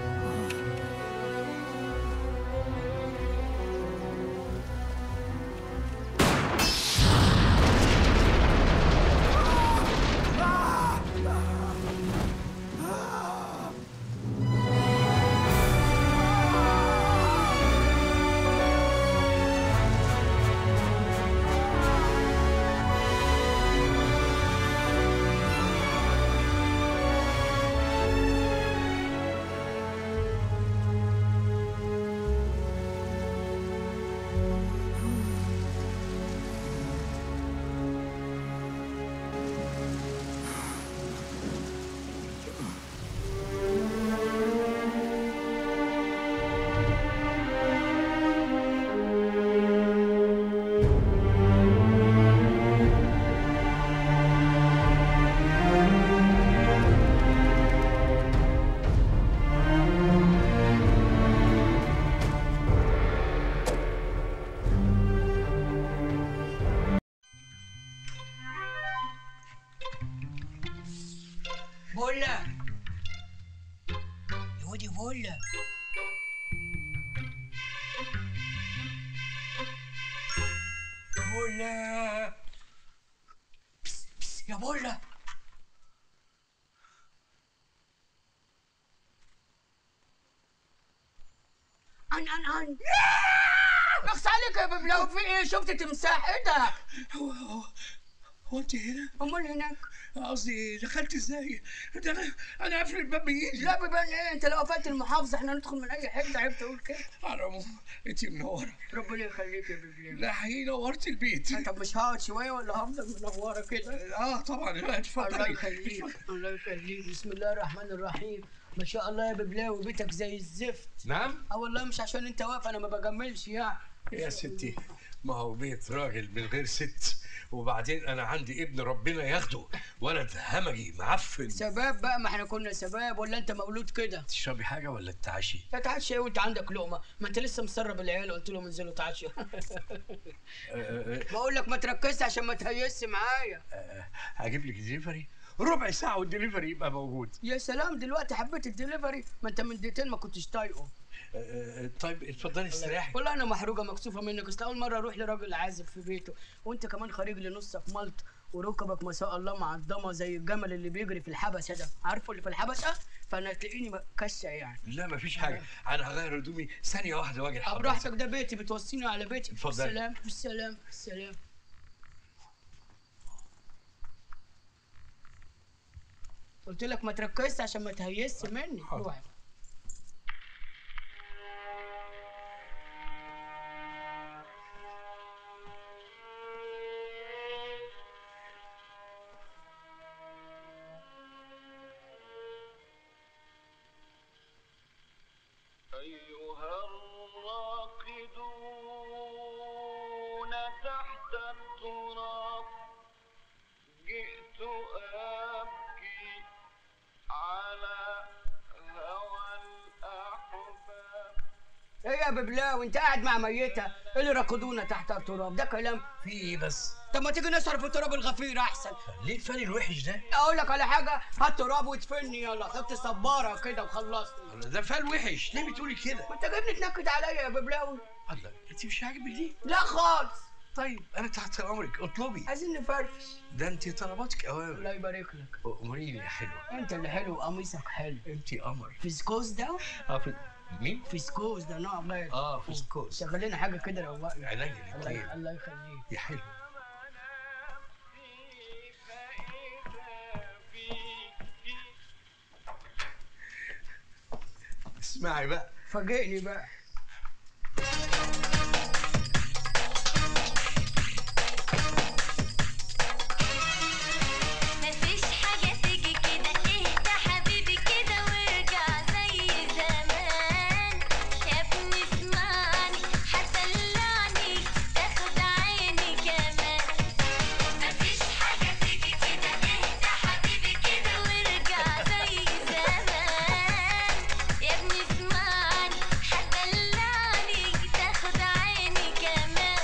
بولا يا ودي بولا بولا بس بس يا بولا أن أن أن اخس عليك يا ببلاو في ايه شفت تمساح ايه ده هو هو هو انت هنا؟ امال هناك قصدي دخلت ازاي؟ ده انا انا قافل الباب بايدي لا بيبان ايه انت لو قفلت المحافظه احنا ندخل من اي حته عيب تقول كده على العموم انت منوره ربنا يخليك يا ببلاو لا حقيقي نورت البيت طب مش هقعد شويه ولا هفضل منوره كده اه طبعا لا اتفضلي الله يخليك الله يخليك بسم الله الرحمن الرحيم ما شاء الله يا ببلاوي بيتك زي الزفت نعم اه والله مش عشان انت واقف انا ما بجملش يعني يا ستي ما هو بيت راجل من غير ست وبعدين انا عندي ابن ربنا ياخده ولد همجي معفن شباب بقى ما احنا كنا شباب ولا انت مولود كده تشربي حاجه ولا تتعشي تتعشى ايه وانت عندك لقمه ما انت لسه مسرب العيال قلت لهم انزلوا تعشوا بقول لك ما تركزش عشان ما تهيسش معايا هجيب لك دليفري ربع ساعه والدليفري يبقى موجود يا سلام دلوقتي حبيت الدليفري ما انت من دقيقتين ما كنتش طايقه آه، آه، طيب اتفضلي استريحي والله انا محروقه مكسوفه منك اصل اول مره اروح لراجل عازب في بيته وانت كمان خارج لي نصك ملط وركبك ما شاء الله معضمه زي الجمل اللي بيجري في الحبشه ده عارفه اللي في الحبشه فانا تلاقيني كشه يعني لا مفيش حاجه انا هغير هدومي ثانيه واحده واجي طب لحضرتك. براحتك ده بيتي بتوصيني على بيتي اتفضلي. بالسلام بالسلام بالسلام قلت لك ما تركزش عشان ما تهيسش مني روح أيها الراقدون تحت التراب جئت أبكي على هوى الأحباب ايه يا ببلاوي انت قاعد مع ميته إيه اللي ركضونا تحت التراب ده كلام في ايه بس طب ما تيجي نسهر في تراب الغفير احسن ليه الفن الوحش ده اقول لك على حاجه هات تراب وادفني يلا حط صباره كده وخلصني ده فن وحش ليه بتقولي كده ما انت جايبني تنكد عليا يا ببلاوي الله انت مش عاجبك دي لا خالص طيب انا تحت امرك اطلبي عايزين نفرفش ده انت طلباتك اوامر الله يبارك لك اموريني يا حلوه انت اللي حلو وقميصك حلو انت قمر فيسكوز ده اه في مين؟ فيسكوز ده نوع غير اه فسكوس شغل لنا حاجه كده روقنا عينيا الله الاثنين الله يخليك يا حلو اسمعي بقى فاجئني بقى مفيش حاجة تيجي كده اهدى حبيبي كده وارجع زي زمان يا ابني اسمعني هدلعني تاخد عيني كمان مفيش حاجة تيجي كده اهدى حبيبي كده وارجع زي زمان يا ابني اسمعني هدلعني تاخد عيني كمان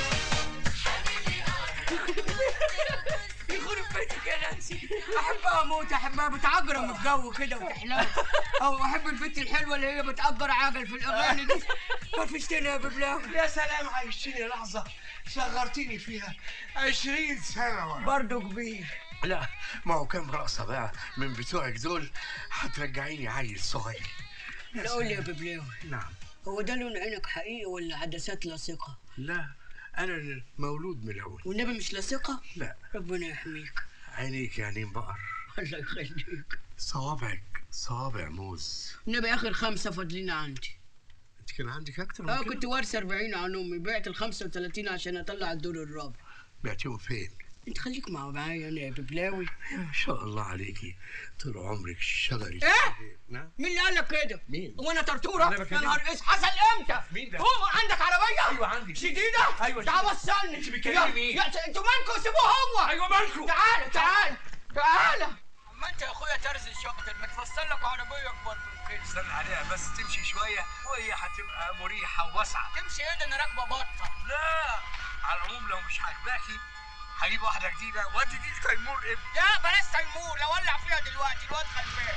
يخرب بيتك يا نانسي احبها اموت احبها بتعجرم الجو كده وتحلو او احب البنت الحلوه اللي هي بتأجر عجل في الاغاني دي فرفشتني يا ببلاوي يا سلام عايشتني لحظة شغرتيني فيها عشرين سنة ورا برضه كبير لا ما هو كام رقصة بقى من بتوعك دول هترجعيني عيل صغير لا قول لي يا ببلاوي نعم هو ده لون عينك حقيقي ولا عدسات لاصقه لا أنا مولود ملون والنبي مش لاصقه لا ربنا يحميك عينيك يا عينين بقر الله يخليك صوابعك صوابع موز النبي اخر خمسه فاضلين عندي انت كان عندك اكتر من اه كده كنت وارثه 40 عن امي بعت ال 35 عشان اطلع الدور الرابع بعتيهم فين انت خليك مع معايا انا يا ببلاوي ما شاء الله عليكي طول عمرك شغلي ايه نعم مين اللي قال لك كده؟ مين؟ هو انا طرطوره؟ أنا يا بكلمك. نهار اس حصل امتى؟ مين ده؟ هو عندك عربيه؟ أيوة عندي. شديده؟ أيوة تعال شديدة. وصلني أنت بتكلمي يا- مين؟ يا انتوا مالكوا سيبوه هو أيوة مالكوا؟ تعال تعال تعال اما انت يا اخويا ترز الشقطر ما تفصل لك عربيه اكبر من كده استنى عليها بس تمشي شوية وهي هتبقى مريحة وواسعة تمشي ايه ده انا راكبه بطه لا على العموم لو مش عاجباكي هجيب واحدة جديدة وادي دي لتيمور ابني يا بلاش تيمور لو ولع فيها دلوقتي الواد خلفان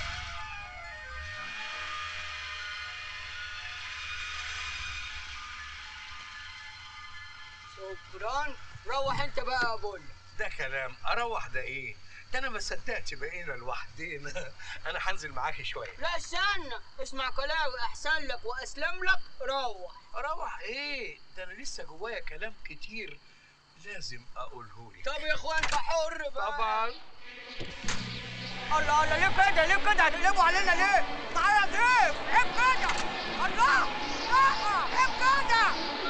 شكرا روح انت بقى يا بول ده كلام اروح ده ايه ده انا ما صدقت بقينا لوحدينا انا هنزل معاكي شويه لا استنى اسمع كلامي احسن لك واسلم لك روح اروح ايه ده انا لسه جوايا كلام كتير لازم اقوله لك طب يا اخوان انت حر بقى طبعا الله الله ليه كده ليه كده هتقلبوا علينا ليه؟ تعالى يا ضيف عيب كده الله لا عيب كده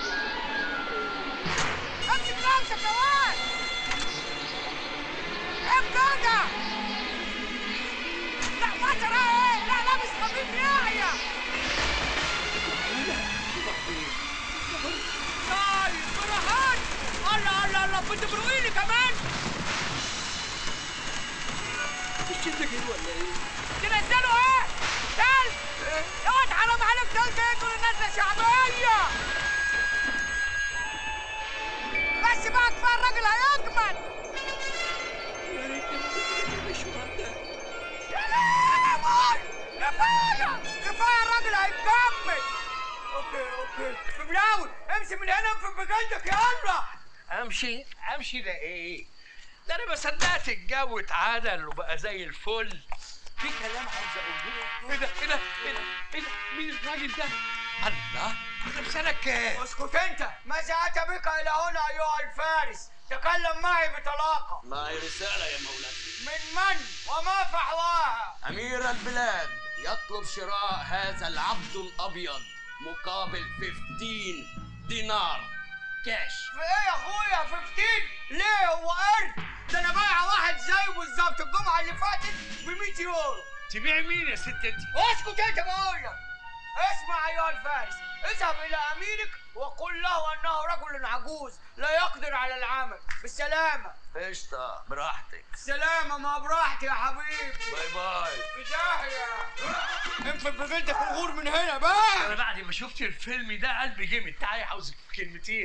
امسك نفسك يا واد عيب كده لا ما ترى ايه لا لابس خفيف ياعية طيب براحات الله الله الله كنت بروقيني كمان الشدة كده ولا ايه؟ تنزلوا ايه؟ تلج؟ يا واد حرام عليك تلج ايه تقول نازلة شعبية بس بقى كفاية الراجل هيجمد يا ريت المشوار ده يا لهوي كفاية كفاية الراجل هيكمل اوكي اوكي ببلاوي امشي من هنا في بجلدك يلا امشي امشي ده ايه ده انا ما صدقت الجو اتعدل وبقى زي الفل في كلام عاوز اقوله ايه ده ايه ده ايه ده ايه ده مين الراجل ده الله انا في سنه كام اسكت انت ماذا اتى بك الى هنا ايها الفارس تكلم معي بطلاقه معي رسالة يا مولاي من من وما فحواها أمير البلاد يطلب شراء هذا العبد الأبيض مقابل 15 دينار كاش في ايه يا اخويا 15 ليه هو قرد ده انا بايع واحد زيه بالظبط الجمعه اللي فاتت ب 100 يورو تبيع مين يا ست انت اسكت انت بقول لك اسمع ايها الفارس اذهب الى اميرك وقل له انه رجل عجوز لا يقدر على العمل بالسلامه قشطة براحتك سلامة ما براحتي يا حبيبي باي باي في داهية انفض ببنتك الغور من هنا بقى انا بعد ما شفت الفيلم ده قلبي جامد تعالي عاوزك في كلمتين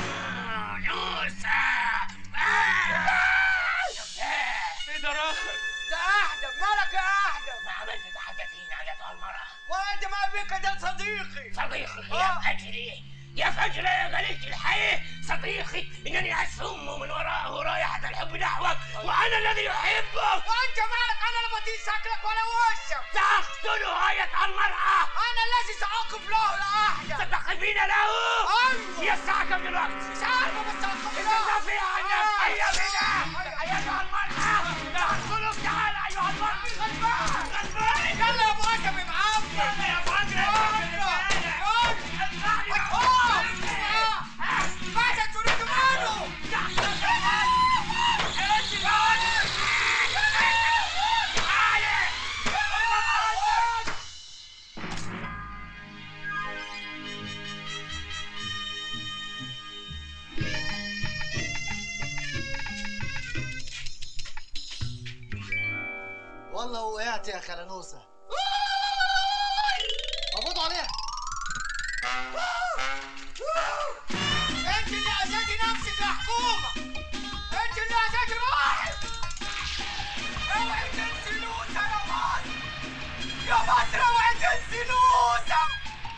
ايه ده راخر ده احدب مالك يا احدب ما عملت تحدثين على المرأة وانت ما بك ده صديقي صديقي آه. يا اجري يا فجر يا جليل الحي صديقي انني اسم من وراءه رائحه الحب نحوك وانا الذي احبك وانت مالك انا لا بطيء شكلك ولا وشك تقتل غايه المراه انا الذي ساقف له لاحدا ستقفين له ايوه هي الساعه كم دلوقتي مش عارفه بس ساقف له تدافع عن نفسك هيا بنا ايتها المراه تدخلك تعال ايها المراه غلبان غلبان يلا يا ابو ادم معاك يلا يا فجر ماذا تريد منه؟ والله وقعت يا خلنوسة مبروك عليها انت اللي اذيتي نفسك يا حكومه انت اللي اذيتي روحك اوعي تنسي نوسه يا مصر يا مصر اوعي تنسي نوسه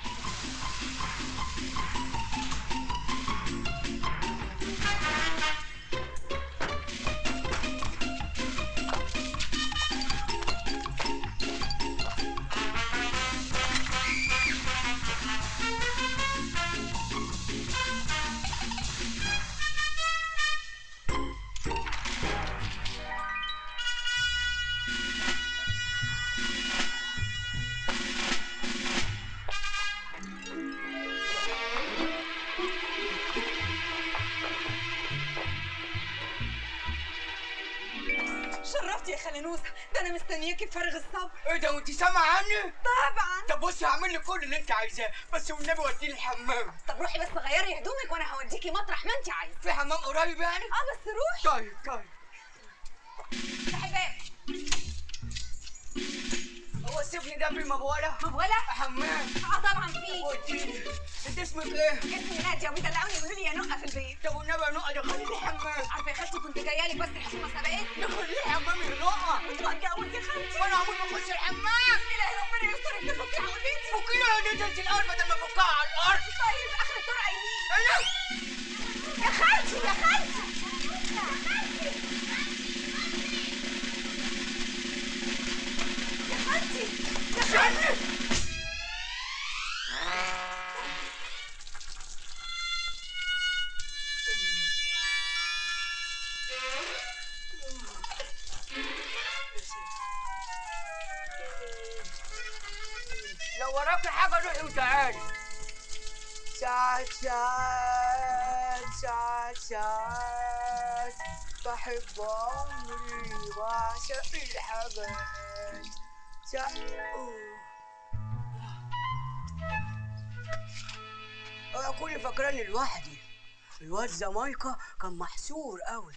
شرفتي يا خلنوسة ده انا مستنياكي بفارغ الصبر ايه ده وانت سامعه عني؟ طبعا طب بصي هعمل لك كل اللي انت عايزاه بس والنبي وديني الحمام طب روحي بس غيري هدومك وانا هوديكي مطرح ما انت عايزه في حمام قريب يعني؟ اه بس روحي طيب طيب افتحي باب هو السفن ده في مبوله؟ مبوله؟ حمام اه طبعا في وديني انت اسمك ايه؟ اسمي ناديه وبيدلعوني يقولوا لي يا نقه في البيت طب والنبي يا نقه دخليني الحمام عارفه يا خالتي كنت جايه لك بس الحكومه سبقتني دخليني الحمام يا نقه كنت هتجوز يا خالتي وانا عمري ما اخش الحمام الهي ربنا يسترك تفكي عقلتي فكينا يا ديت انت الارض بدل ما افكها على الارض طيب اخر الطرقه يمين ايه يا خالتي يا خالتي يا خالتي يا خالتي لو وراكي حاجه روحي وتعالي ساعات ساعات ساعات ساعات بحب عمري وعشق الحاجات ساعات اوعى كوني فاكراني لوحدي الواد زمايكا كان محصور قوي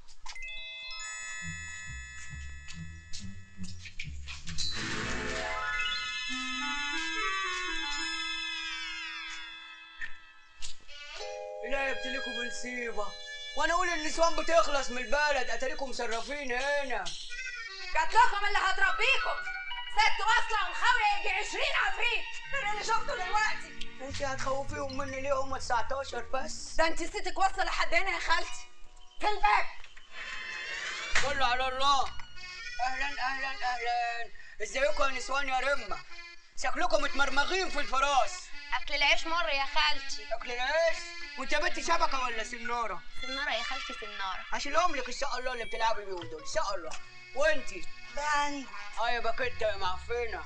لا يبتليكوا بنصيبة وانا اقول النسوان بتخلص من البلد اتاريكم مصرفين هنا جات لكم اللي هتربيكم ست واصله ومخاويه يجي 20 عفريت غير اللي شفته دلوقتي انت هتخوفيهم مني ليه هم 19 بس ده انت ستك واصله لحد هنا يا خالتي في الباب كله على الله اهلا اهلا اهلا ازيكم يا نسوان يا رمه شكلكم متمرمغين في الفراش اكل العيش مر يا خالتي اكل العيش وانت بنت شبكه ولا سناره سناره يا خالتي سناره هشيلهم لك ان شاء الله اللي بتلعبي بيهم دول ان شاء الله وانتي بان اه يا باكيته يا معفنه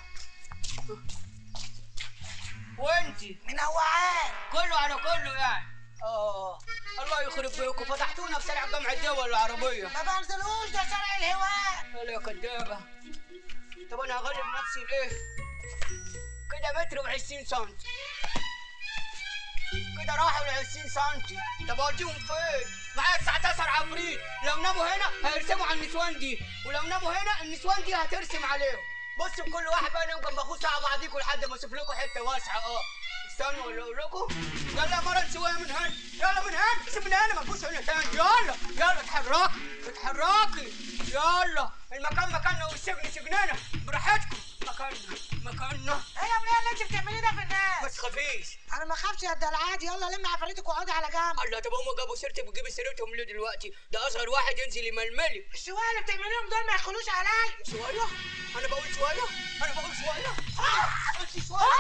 وانتي منوعات كله على كله يعني اه الله يخرب بيكم فتحتونا في شارع جامع الدول العربيه ما بنزلوش ده شارع الهواء يلا يا كدابه طب انا هغلب نفسي ليه كده متر وعشرين سنتي كده راحوا ل 20 سنتي طب اوديهم فين؟ معايا 19 عفريت لو ناموا هنا هيرسموا على النسوان دي ولو ناموا هنا النسوان دي هترسم عليهم بصوا كل واحد بقى ينام جنب اخوه ساعه بعضيكوا لحد ما اشوف لكم حته واسعه اه استنوا ولا اقول لكم يلا يا مرة شويه من هنا يلا من هنا سيب من هنا ما تبص هنا تاني يلا يلا اتحركي اتحركي يلا المكان مكاننا والسجن سجننا براحتكم مكاننا مكاننا ايه يا وليه اللي انت بتعمليه ده في الناس ما تخافيش انا ما اخافش يا الدلعات يلا لم عفاريتك واقعدي على جنب الله طب هم جابوا سيرتي بتجيبي سيرتهم ليه دلوقتي ده اصغر واحد ينزل يململي الشوية اللي بتعمليهم دول ما يدخلوش عليا شويه انا بقول شويه انا بقول شويه قلتي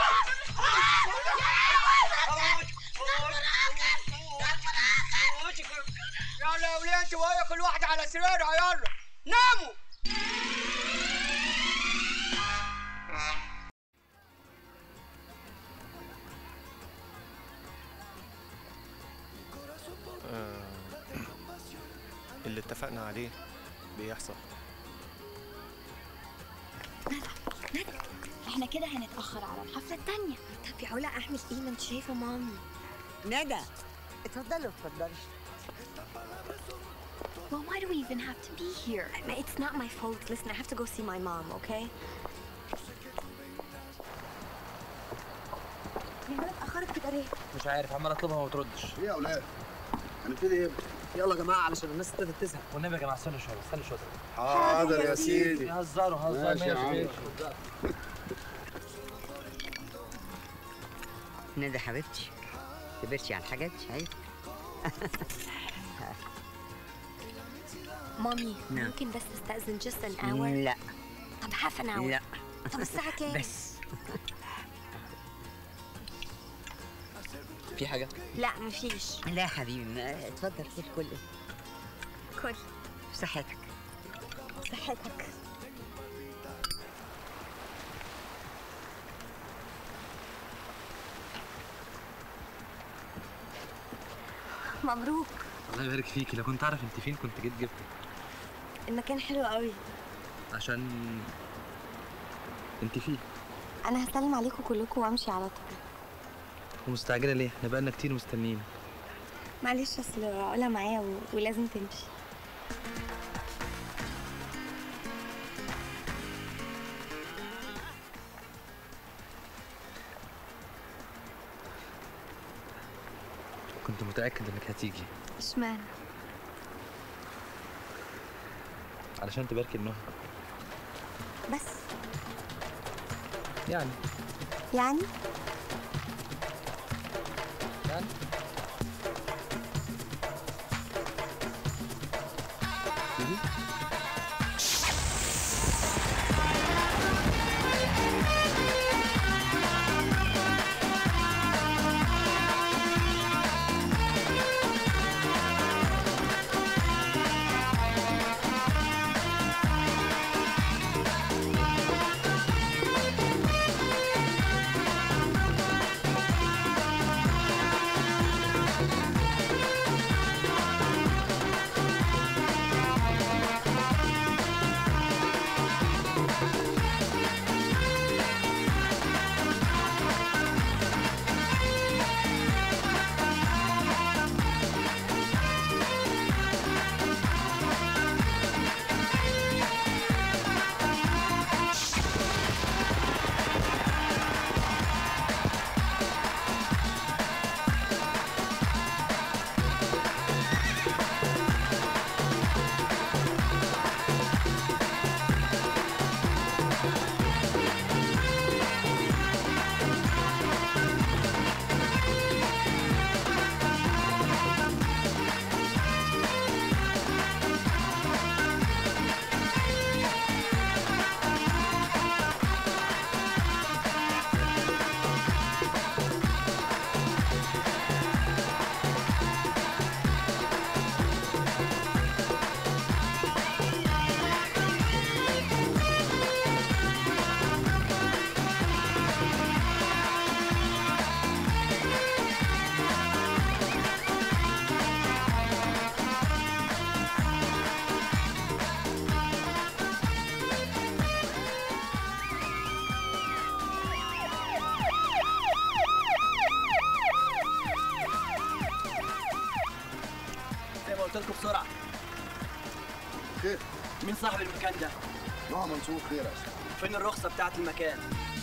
يلا يا ولاد شويه كل واحد على سريرها يلا ناموا اللي اتفقنا عليه بيحصل احنا كده هنتأخر على الحفلة التانية طب يا علا اعمل ايه ما انت شايفة مامي ندى اتفضلوا اتفضلوا Well, why do we even have to be here? It's not my fault. Listen, I have to go see my mom, okay? يا ولاد اتأخرت كده ليه؟ مش عارف عمال اطلبها وما بتردش ايه يا اولاد هنبتدي ايه يلا يا جماعه علشان الناس ابتدت تزهق والنبي يا جماعه استنوا شويه استنوا شويه حاضر يا سيدي هزروا هزروا ماشي يا عم. ماشي ندى حبيبتي كبرتي على الحاجات دي عيب مامي نعم. ممكن بس استأذن just an hour؟ لا طب half an hour لا طب الساعة كام؟ بس في حاجه لا مفيش لا يا حبيبي ما- اتفضل كل كل كل صحتك صحتك مبروك الله يبارك فيكي لو كنت اعرف انت فين كنت جيت جبتك المكان حلو قوي عشان انت فيه انا هسلم عليكم كلكم وامشي على طول ومستعجله ليه احنا بقالنا كتير مستنيين معلش اصل علا معايا و... ولازم تمشي كنت متاكد انك هتيجي اشمعنى علشان تباركي النهى بس يعني يعني يعني زي ما قلت لكم بسرعه خير مين صاحب المكان ده نهى منصور خير يا أستاذ. فين الرخصه بتاعت المكان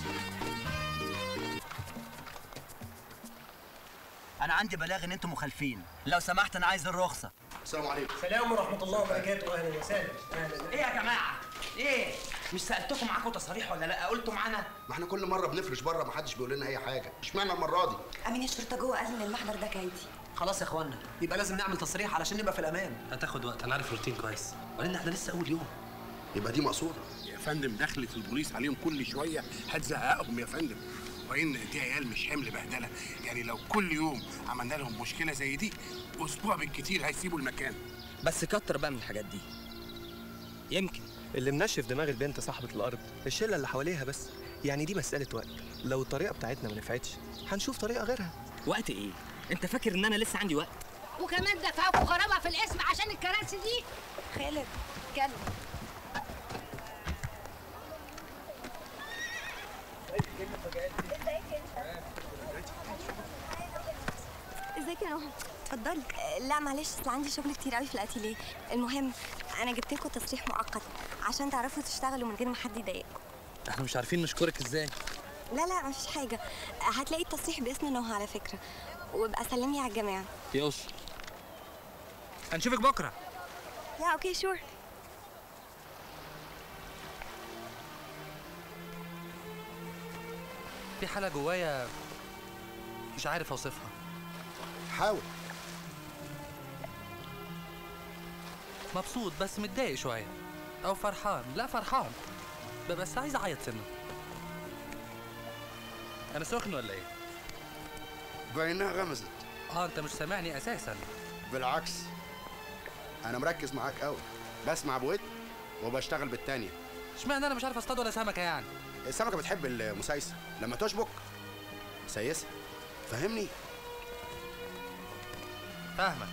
انا عندي بلاغ ان انتم مخالفين لو سمحت انا عايز الرخصه السلام عليكم السلام ورحمه الله وبركاته اهلا وسهلا اهلا ايه يا جماعه ايه مش سالتكم معاكم تصاريح ولا لا قلتوا معانا ما احنا كل مره بنفرش بره ما حدش بيقول لنا اي حاجه اشمعنى المره دي امين الشرطه جوه قال ان المحضر ده كايدي خلاص يا اخوانا يبقى لازم نعمل تصريح علشان نبقى في الامان هتاخد وقت انا عارف الروتين كويس وبعدين احنا لسه اول يوم يبقى دي مقصوده يا فندم دخلة البوليس عليهم كل شوية هتزهقهم يا فندم وإن دي عيال مش حمل بهدلة يعني لو كل يوم عملنا لهم مشكلة زي دي أسبوع بالكتير هيسيبوا المكان بس كتر بقى من الحاجات دي يمكن اللي منشف دماغ البنت صاحبة الأرض الشلة اللي حواليها بس يعني دي مسألة وقت لو الطريقة بتاعتنا ما نفعتش هنشوف طريقة غيرها وقت ايه انت فاكر ان انا لسه عندي وقت وكمان دفعوكوا غرامه في الاسم عشان الكراسي دي خالد اتكلم ازيك يا نهى اتفضلي لا معلش اصل عندي شغل كتير قوي في الاتيليه المهم انا جبت لكم تصريح مؤقت عشان تعرفوا تشتغلوا من غير ما حد يضايقكم احنا مش عارفين نشكرك ازاي لا لا مفيش حاجه هتلاقي التصريح باسم نهى على فكره وابقى سلمي على الجماعه يوش هنشوفك بكره يا اوكي شور في حالة جوايا مش عارف اوصفها حاول مبسوط بس متضايق شوية أو فرحان لا فرحان ب- بس عايز أعيط سنة أنا سخن ولا إيه؟ باينها غمزت آه أنت مش سامعني أساسا بالعكس انا مركز معاك قوي بسمع بود وبشتغل بالتانية اشمعنى أنا مش عارف أصطاد ولا سمكة يعني؟ السمكه بتحب المسايسه لما تشبك سيسها فهمني فاهمك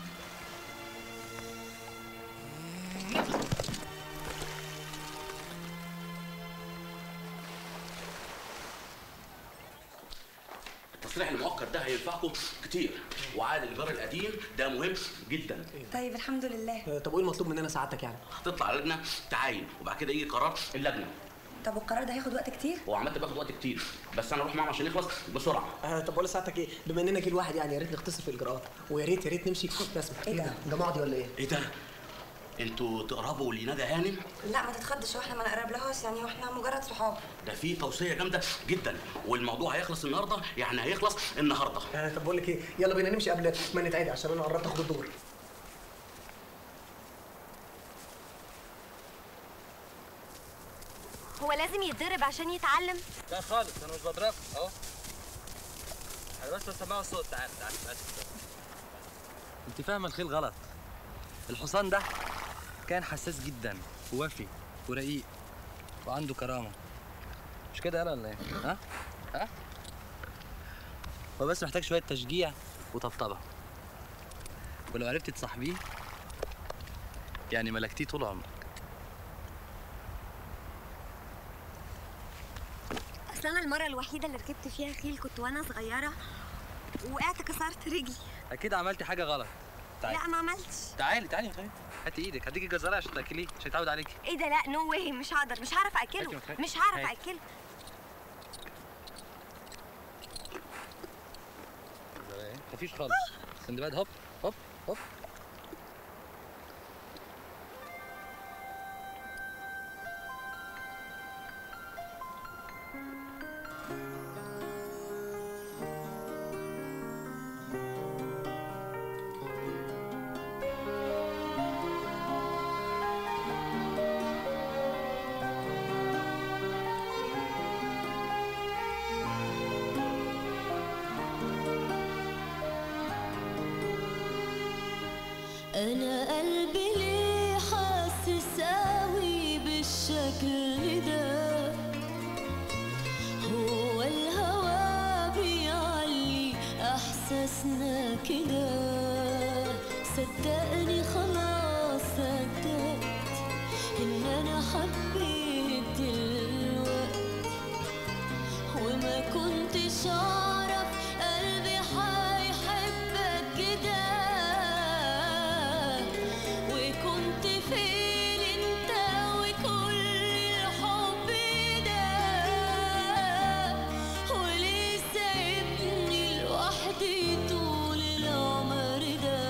التصريح المؤقت ده هينفعكم كتير وعقد الايجار القديم ده مهم جدا طيب الحمد لله طب وايه المطلوب مننا سعادتك يعني هتطلع لجنه تعاين وبعد كده يجي قرار اللجنه طب والقرار ده هياخد وقت كتير هو عملت بياخد وقت كتير بس انا اروح معاهم عشان يخلص بسرعه آه طب بقول لسعادتك ايه بما اننا جيل واحد يعني يا ريت نختصر في الاجراءات ويا ريت يا ريت نمشي رسمي ايه ده ده معدي ولا ايه ايه ده انتوا تقربوا لندى هانم لا ما تتخضش واحنا ما نقرب لهاش يعني واحنا مجرد صحاب ده في توصيه جامده جدا والموضوع هيخلص النهارده يعني هيخلص النهارده آه طب بقول لك ايه يلا بينا نمشي قبل ما نتعدي عشان انا قربت اخد الدور هو لازم يتضرب عشان يتعلم لا خالص أنا مش بضربك أهو أنا بس بسمعه الصوت تعال تعال تعال أنت فاهمة الخيل غلط الحصان ده كان حساس جدا ووفي ورقيق وعنده كرامة مش كده يلا ولا ايه؟ ها؟ ها؟ هو بس محتاج شوية تشجيع وطبطبة ولو عرفتي تصاحبيه يعني ملكتيه طول عمرك اصل انا المره الوحيده اللي ركبت فيها خيل كنت وانا صغيره وقعت كسرت رجلي أكيد عملتي حاجة غلط تعالي لا ما عملتش تعالي تعالي يا خالد هاتي ايدك هديكي جزرة عشان تاكليه عشان يتعود عليكي ايه ده لا نو واي مش هقدر مش هعرف هاتي اكله مكان. مش هعرف هاتي. اكله جزرة ايه؟ مفيش خالص سندباد هوب هوب هوب أنا قلبي ليه حاسس قوي بالشكل ده هو الهوى بيعلي إحساسنا كده صدقني خلاص صدقت إن أنا حبيت دلوقتي وما كنتش أعرف قلبي هيحبك كده وكنت فين انت وكل الحب ده وليه سايبني لوحدي طول العمر ده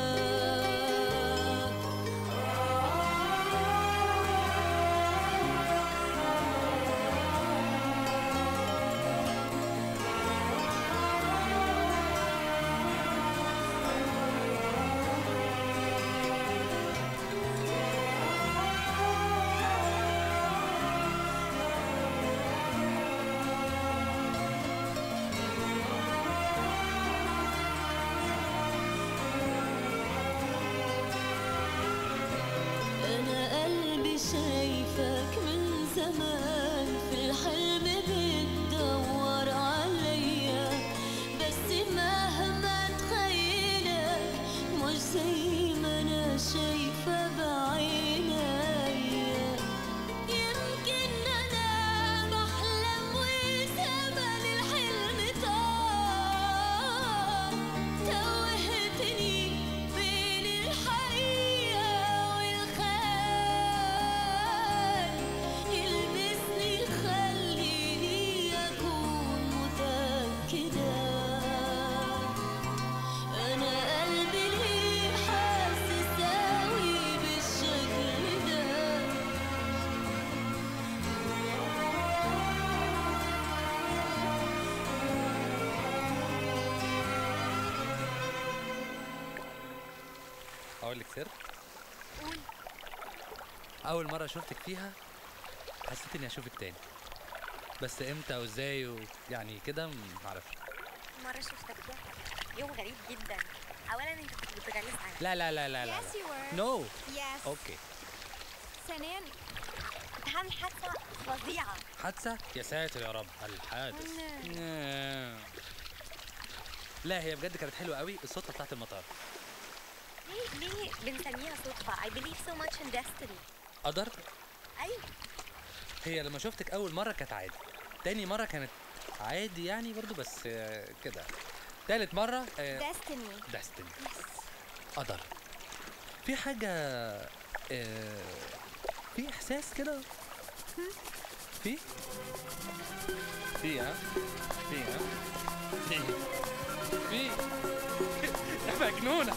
اقول لك سر قول اول مره شفتك فيها حسيت اني اشوفك تاني بس امتى وازاي ويعني كده معرفش مرة شفتك فيها يوم غريب جدا أولا أنت كنت بتغلس عليا لا لا لا لا لا Yes, you were. نو Yes. اوكي ثانيا كنت هعمل حادثة فظيعة حادثه يا ساتر يا رب الحادث آه. لا هي بجد كانت حلوه قوي الصدفه بتاعت المطار ليه ليه بنسميها صدفة I believe so much in destiny قدر أيوة هي لما شفتك اول مره كانت عادي تاني مره كانت عادي يعني برضو بس آه، كده تالت مره destiny داستني قدر في حاجه آه، في احساس كده في في ها في ها في في يا مجنونه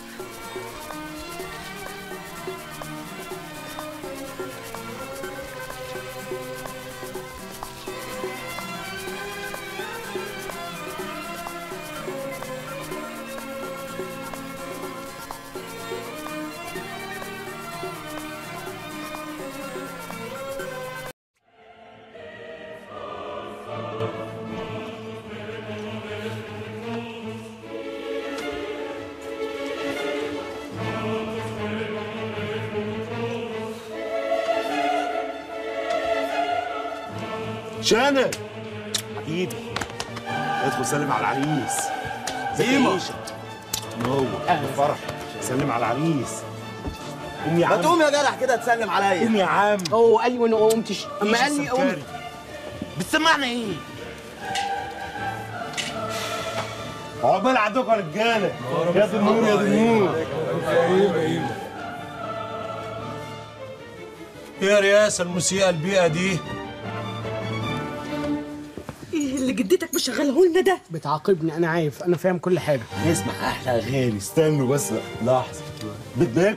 شنب حبيبي ادخل سلم على العريس ديما. نور فرح سلم على العريس قوم يا ما عم تقوم يا جرح كده تسلم عليا قوم يا عم هو قال لي وانا ما قمتش اما إيش قال لي قوم السكري؟ بتسمعنا ايه؟ عقبال عندكم يا رجاله يا دي النور يا دي النور ايه يا رياسه الموسيقى البيئه دي ايه اللي جدتك مشغله لنا ده بتعاقبني انا عارف انا فاهم كل حاجه اسمع احلى اغاني استنوا بس لحظه بدك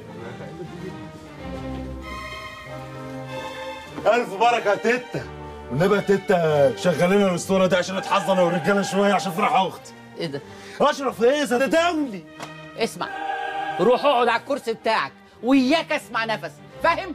الف بركه يا تيتا والنبي يا تيتا شغلينا الاسطوره دي عشان نتحظى انا والرجاله شويه عشان فرح اختي ايه ده؟ اشرف ايه ده دولي اسمع روح اقعد على الكرسي بتاعك وياك اسمع نفس فاهم؟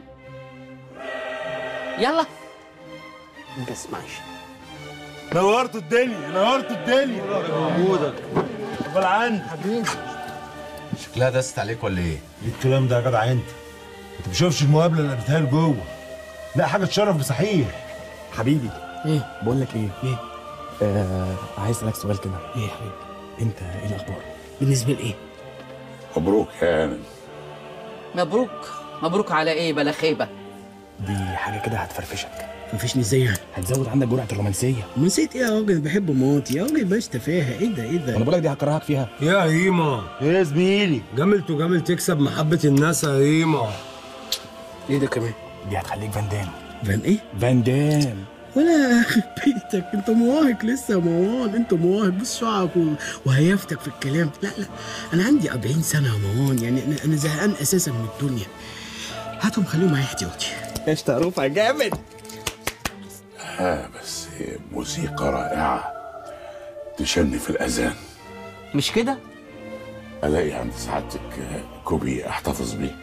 يلا ما تسمعش نورتوا الدنيا نورتوا الدنيا وجودك قبل عندي حبيبي شكلها دست عليك ولا ايه؟ ايه الكلام ده يا جدع انت؟ انت ما شوفش المقابله اللي قابلتها لي جوه لا حاجه تشرف بصحيح حبيبي ايه بقول لك ايه ايه آه عايز اسالك سؤال كده ايه يا حبيبي انت ايه الاخبار بالنسبه لايه مبروك يا هانم مبروك مبروك على ايه بلا خيبه دي حاجه كده هتفرفشك مفيش ازاي يعني هتزود عندك جرعه الرومانسيه نسيت ايه يا راجل بحب مامتي يا راجل بلاش تفاهه ايه ده ايه ده انا بقول لك دي هكرهك فيها يا هيما ايه يا زميلي جمل تجامل تكسب محبه الناس يا هيما ايه ده كمان دي هتخليك فان دام فان ايه فان دام ولا يخرب بيتك انت مواهق لسه يا مروان انت مواهق بص شعرك و- وهيافتك في الكلام لا لا انا عندي 40 سنه يا مروان يعني انا انا زهقان اساسا من الدنيا هاتهم خليهم معايا احتياطي ايش تعرفها جامد اه بس موسيقى رائعة تشني في الأذان مش كده؟ ألاقي عند سعادتك كوبي أحتفظ بيه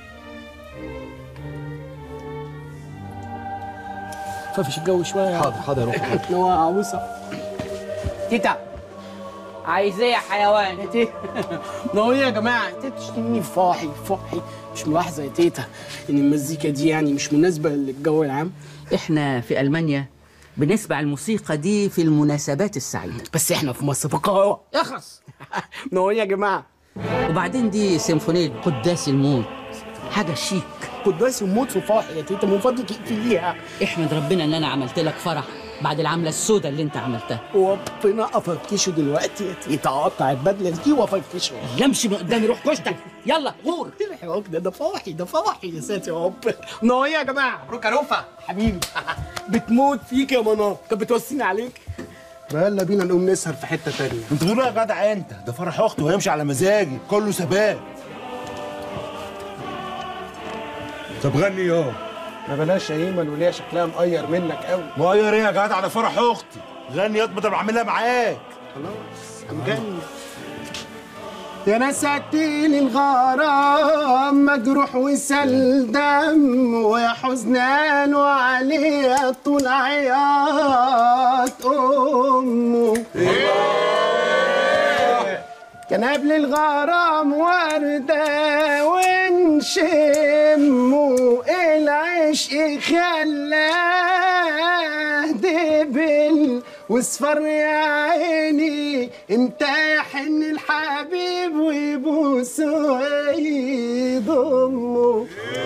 ففش الجو شويه حاضر حاضر يا روح نوع عروسه تيتا عايز ايه يا حيوان؟ يا تيتا ما هي يا جماعه تيتا تشتمني فاحي فاحي مش ملاحظه يا تيتا ان المزيكا دي يعني مش مناسبه للجو العام احنا في المانيا بنسمع الموسيقى دي في المناسبات السعيده بس احنا في مصر في القاهره اخرس ما هو يا جماعه وبعدين دي سيمفونيه قداس الموت حاجه شيك قداس الموت في فرح يا تيتا من فضلك اقفليها احمد ربنا ان انا عملت لك فرح بعد العمله السوداء اللي انت عملتها وربنا افركشه دلوقتي يا تيتا اقطع البدله دي وافركشه يمشي من قدامي روح كشتك يلا غور الحوار ده ده فرحي ده فرحي يا ساتر يا رب ما هو يا جماعه مبروك يا رفع حبيبي بتموت فيك يا منار كانت بتوصيني عليك ما يلا بينا نقوم نسهر في حته تانية انت بتقول يا جدع انت ده فرح اختي وهيمشي على مزاجي كله ثبات طب غني يوم ما بلاش يا ايمن وليها شكلها مقير منك قوي مغير ايه يا جدع ده فرح اختي غني ياض ما انا بعملها معاك خلاص هنجنن يا ناس قتيل الغرام مجروح وسال دم ويا حزنان وعليه طول عياط امه كان قبل الغرام وردة ونشمه العشق خلاه دبل واصفر يا عيني امتى يحن الحبيب ويبوس ويضمه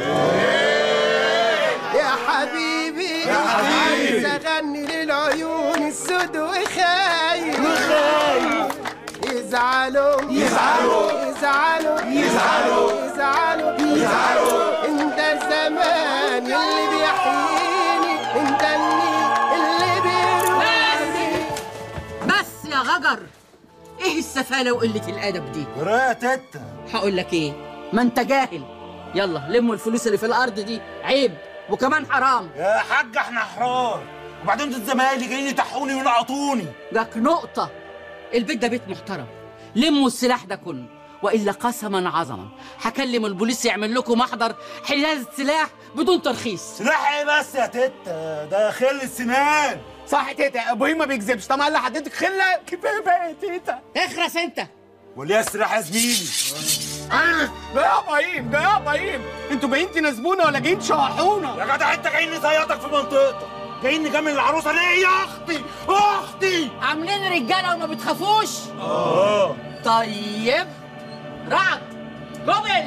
يا حبيبي يا حبيبي. عايز اغني للعيون السود وخايف وخايف. يزعلوا يزعلوا. يزعلوا يزعلوا. يزعلوا يزعلوا. انت الزمان اللي بيحييني انت النيل اللي بيرويني بس يا غجر ايه السفالة وقلة الأدب دي؟ يا تتا هقول لك ايه؟ ما انت جاهل يلا لموا الفلوس اللي في الأرض دي عيب وكمان حرام يا حاج احنا احرار وبعدين دول زمايلي جايين يتحوني وينقطوني جاك نقطة البيت ده بيت محترم لموا السلاح ده كله وإلا قسما عظما هكلم البوليس يعمل لكم محضر حيازة سلاح بدون ترخيص سلاح ايه بس يا تتا ده خل السنان صح يا تيتا ابوي ما بيكذبش طب قال لحضرتك خله كفايه بقى يا تيتا اخرس انت وليه السلاح يا زميلي انا ده يا ابراهيم ده يا ابراهيم انتوا جايين تناسبونا ولا جايين تشوحونا يا جدع انت جايين نزيطك في منطقتك جايين نجامل العروسه ليه يا اختي اختي عاملين رجالة وما بتخافوش اه طيب رعد جبل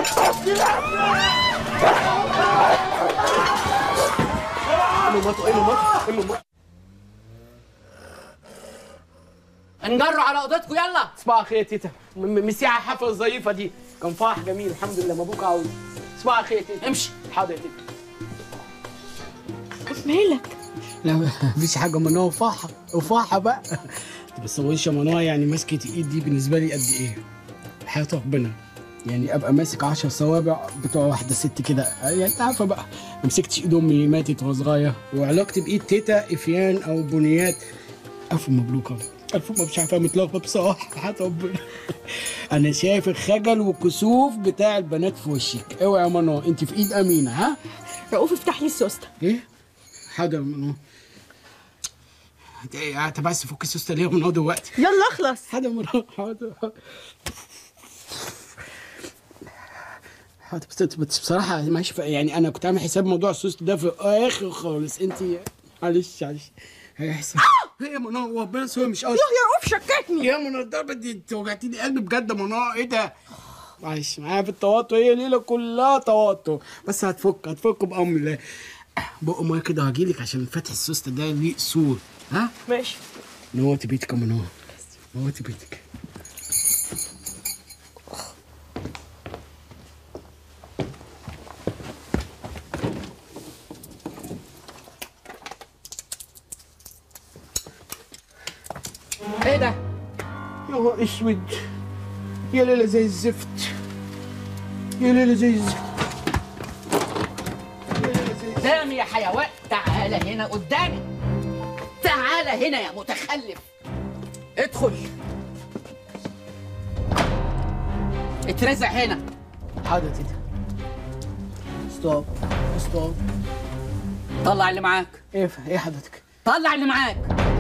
انه ماتوا انه ماتوا انه ماتوا انجروا على اوضتكم يلا صباح الخير يا تيتا م- م- مسيحة الحفلة الظريفة دي كان فرح جميل الحمد لله مبروك عاوز صباح الخير يا تيتا امشي حاضر يا تيتا مالك لا مفيش حاجة منوع وفاحة وفاحة بقى بس وش منوع يعني مسكة الايد دي بالنسبة لي قد ايه؟ حياة ربنا يعني ابقى ماسك 10 صوابع بتوع واحدة ست كده يعني انت عارفة بقى ما مسكتش ايد امي اللي ماتت وهي صغيرة وعلاقتي بايد تيتا افيان او بنيات الف مبروك أبو. الف مبروك مش عارفة متلخبط بصراحة حياة ربنا انا شايف الخجل والكسوف بتاع البنات في وشك اوعي يا منوع انت في ايد امينة ها؟ رؤوف افتح لي السوسته ايه؟ حاضر يا منوع انت ايه انت بس فك السوسته ليه من دلوقتي يلا اخلص حاضر يا منوع حاضر حاضر بس بس بصراحه ماشي ف- يعني انا كنت عامل حساب موضوع السوست ده في اخر خالص انت معلش معلش هيحصل ايه يا منوع ربنا سوى مش قصدي يا رؤوف شككني يا منوع الضربه دي انت وجعتيني قلبي بجد يا منوع ايه ده معلش معايا في التوتر هي ليله كلها توتر بس هتفك هتفك بامر الله بق ميه كده هجيلك عشان فتح السوست ده ليه اصول ها ماشي نوتي بيتك يا منوع نوتي بيتك ايه ده؟ يا نهار اسود يا ليلة زي الزفت يا ليلة زي الزفت قدامي يا حيوان تعالى هنا قدامي تعالى هنا يا متخلف ادخل اترزع هنا حاضر يا تيتا ستوب ستوب طلع اللي معاك ايه ايه حضرتك طلع اللي معاك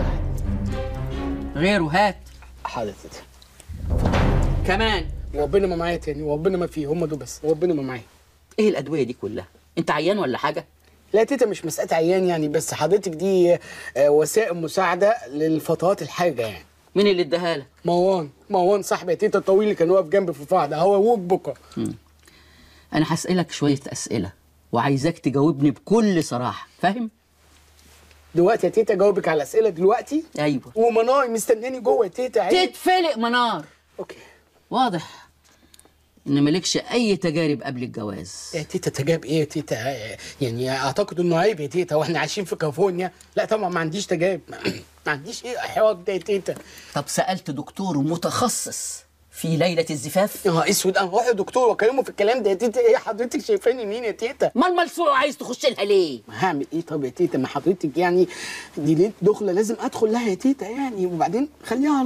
غيره هات حاضر يا تيتا كمان وربنا ما معايا تاني وربنا ما فيه هم دول بس وربنا ما معايا ايه الادويه دي كلها انت عيان ولا حاجه لا يا تيتا مش مسألة عيان يعني بس حضرتك دي آه، وسائل مساعدة للفترات الحاجة يعني مين اللي اداها لك؟ مروان مروان صاحبي يا تيتا الطويل اللي كان واقف جنبي في الفرح ده هو ابوك بكره انا هسالك شويه اسئله وعايزاك تجاوبني بكل صراحه فاهم دلوقتي يا تيتا جاوبك على الأسئلة دلوقتي ايوه ومناي مستناني جوه يا تيتا عيب. تتفلق منار اوكي واضح ان مالكش اي تجارب قبل الجواز يا تيتا تجاب ايه يا تيتا يعني اعتقد انه عيب يا تيتا واحنا عايشين في كاليفورنيا لا طبعا ما عنديش تجارب ما عنديش ايه حوار ده يا تيتا طب سالت دكتور متخصص في ليله الزفاف يا نهار اسود انا هروح لدكتور واكلمه في الكلام ده يا تيتا ايه حضرتك شايفاني مين يا تيتا ما الملسوع عايز تخش لها ليه ما هعمل ايه طب يا تيتا ما حضرتك يعني دي ليله دخله لازم ادخل لها يا تيتا يعني وبعدين خليها على الله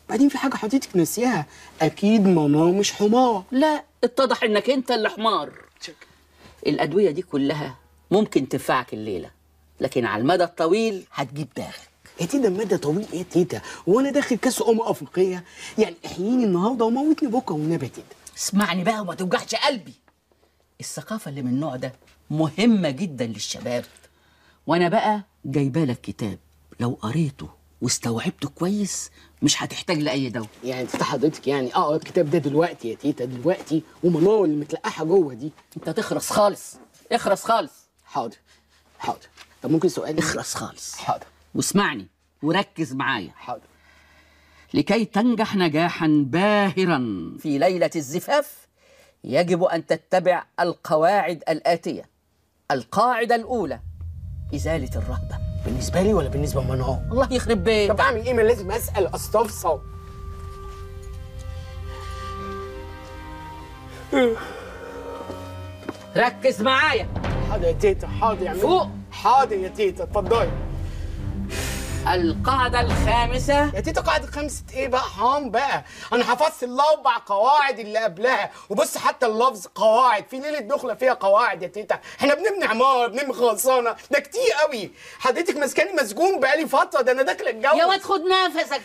بعدين في حاجه حضرتك ناسيها اكيد ماما مش حمار لا اتضح انك انت اللي حمار الادويه دي كلها ممكن تنفعك الليله لكن على المدى الطويل هتجيب داخل يا تيتا مدى طويل ايه يا تيتا وانا داخل كاس امم افريقيه يعني احييني النهارده وموتني بكره والنبي يا تيتا اسمعني بقى وما توجعش قلبي الثقافه اللي من النوع ده مهمه جدا للشباب وانا بقى جايبه لك كتاب لو قريته واستوعبته كويس مش هتحتاج لاي دواء يعني تيتا حضرتك يعني اقرا الكتاب ده دلوقتي يا تيتا دلوقتي ومنار اللي متلقحه جوه دي انت تخرس خالص اخرس خالص حاضر حاضر طب ممكن سؤال اخرس خالص حاضر واسمعني وركز معايا حاضر لكي تنجح نجاحا باهرا في ليلة الزفاف يجب أن تتبع القواعد الآتية القاعدة الأولى إزالة الرهبة بالنسبه لي ولا بالنسبه لمنار الله يخرب بيتك طب اعمل ايه ما لازم اسال استفسر ركز معايا حاضر يا تيتا حاضر يا عم فوق. حاضر يا تيتا اتفضلي القاعدة الخامسة يا تيتا قاعدة خمسة ايه بقى حرام بقى انا حفظت الاربع قواعد اللي قبلها وبص حتى اللفظ قواعد في ليلة دخلة فيها قواعد يا تيتا احنا بنبني عمارة بنبني خلصانة ده كتير قوي حضرتك ماسكاني مسجون بقالي فترة ده انا داخل اتجوز يا واد خد نفسك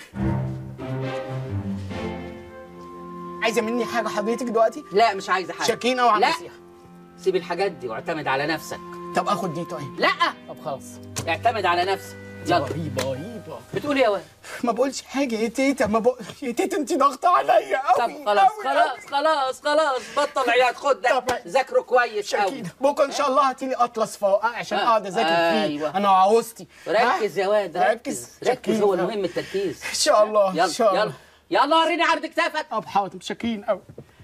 عايزة مني حاجة حضرتك دلوقتي لا مش عايزة حاجة شاكين او عن لا نصيحة سيب الحاجات دي واعتمد على نفسك طب اخد دي طيب لا طب خلاص اعتمد على نفسك يلا رهيبة رهيبة بتقول ايه يا واد ما بقولش حاجة يا تيتا ما بقول يا تيتا انت ضاغطة عليا قوي طب خلاص خلاص خلاص خلاص بطل عياط خد ده ذاكره كويس قوي شاكين بكره ان شاء الله هاتيلي اطلس فوق عشان آه. اقعد اذاكر فيه أيوة. انا وعروستي ركز يا واد ركز. ركز شاكين. ركز هو المهم التركيز ان شاء الله يلا ان شاء الله يلا يلا وريني عرض كتافك طب حاضر شاكين قوي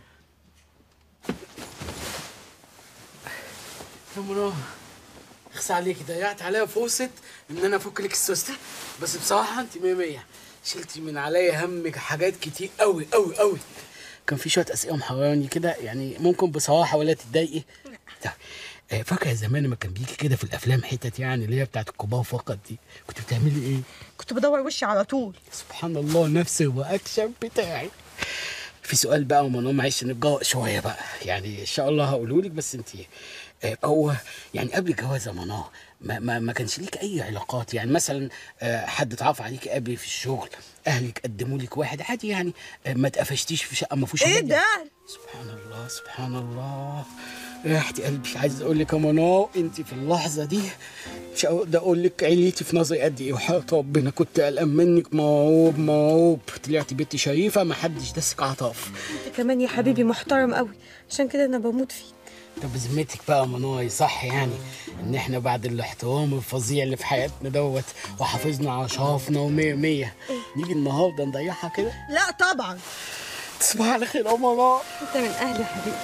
يا منى اخس عليكي ضيعت عليا فرصه ان انا افك لك السوسته بس بصراحه انت مية مية شلتي من عليا هم حاجات كتير قوي قوي قوي كان في شويه اسئله محيراني كده يعني ممكن بصراحه ولا تتضايقي طيب، آه، فاكره زمان لما كان بيجي كده في الافلام حتت يعني اللي هي بتاعت الكبار فقط دي كنت بتعملي ايه؟ كنت بدور وشي على طول سبحان الله نفس الرياكشن بتاعي في سؤال بقى ومنى معلش نتجرأ شويه بقى يعني ان شاء الله هقوله لك بس انت آه، هو يعني قبل الجواز يا منى ما, ما, ما كانش ليك اي علاقات يعني مثلا آه، حد اتعرف عليك قبل في الشغل اهلك قدموا لك واحد عادي يعني آه، ما اتقفشتيش في شقه ما فيهوش ايه مية. ده؟ سبحان الله سبحان الله ريحتي قلبي عايز اقول لك يا منى انت في اللحظه دي مش هقدر اقول لك عليتي في نظري قد ايه وحياة ربنا كنت قلقان منك موهوب موهوب طلعتي بنت شريفه ما حدش دسك عطاف انت كمان يا حبيبي محترم قوي عشان كده انا بموت فيك طب بذمتك بقى يا منى صح يعني ان احنا بعد الاحترام الفظيع اللي في حياتنا دوت وحافظنا على شرفنا ومية مية نيجي النهارده نضيعها كده لا طبعا تصبح على خير يا منى انت من اهلي يا حبيبي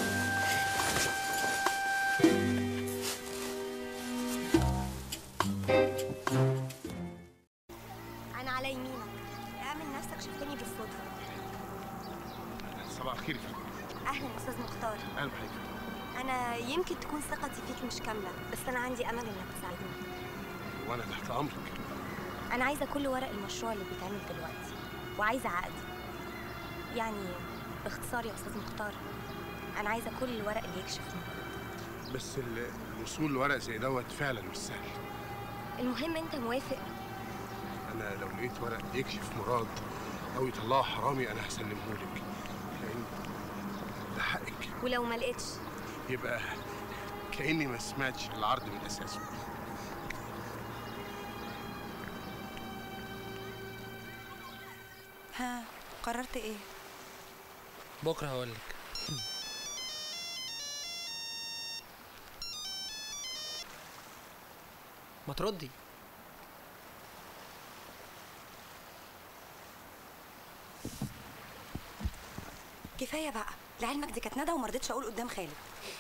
انا على يمينك اعمل نفسك شفتني بالصدفه صباح الخير يا فندم اهلا استاذ مختار اهلا بحضرتك انا يمكن تكون ثقتي فيك مش كامله بس انا عندي امل انك تساعدني وانا تحت امرك انا عايزه كل ورق المشروع اللي بيتعمل دلوقتي وعايزه عقدي يعني باختصار يا استاذ مختار انا عايزه كل الورق اللي يكشف مراد بس ال- الوصول لورق زي دوت فعلا مش سهل المهم انت موافق انا لو لقيت ورق يكشف مراد او يطلعه حرامي انا هسلمه لك لان ده حقك ولو ما لقيتش يبقى كاني ما سمعتش العرض من اساسه ها قررت ايه بكره هقول لك ما تردي كفايه بقى لعلمك دي كانت ندى وما رضيتش اقول قدام خالد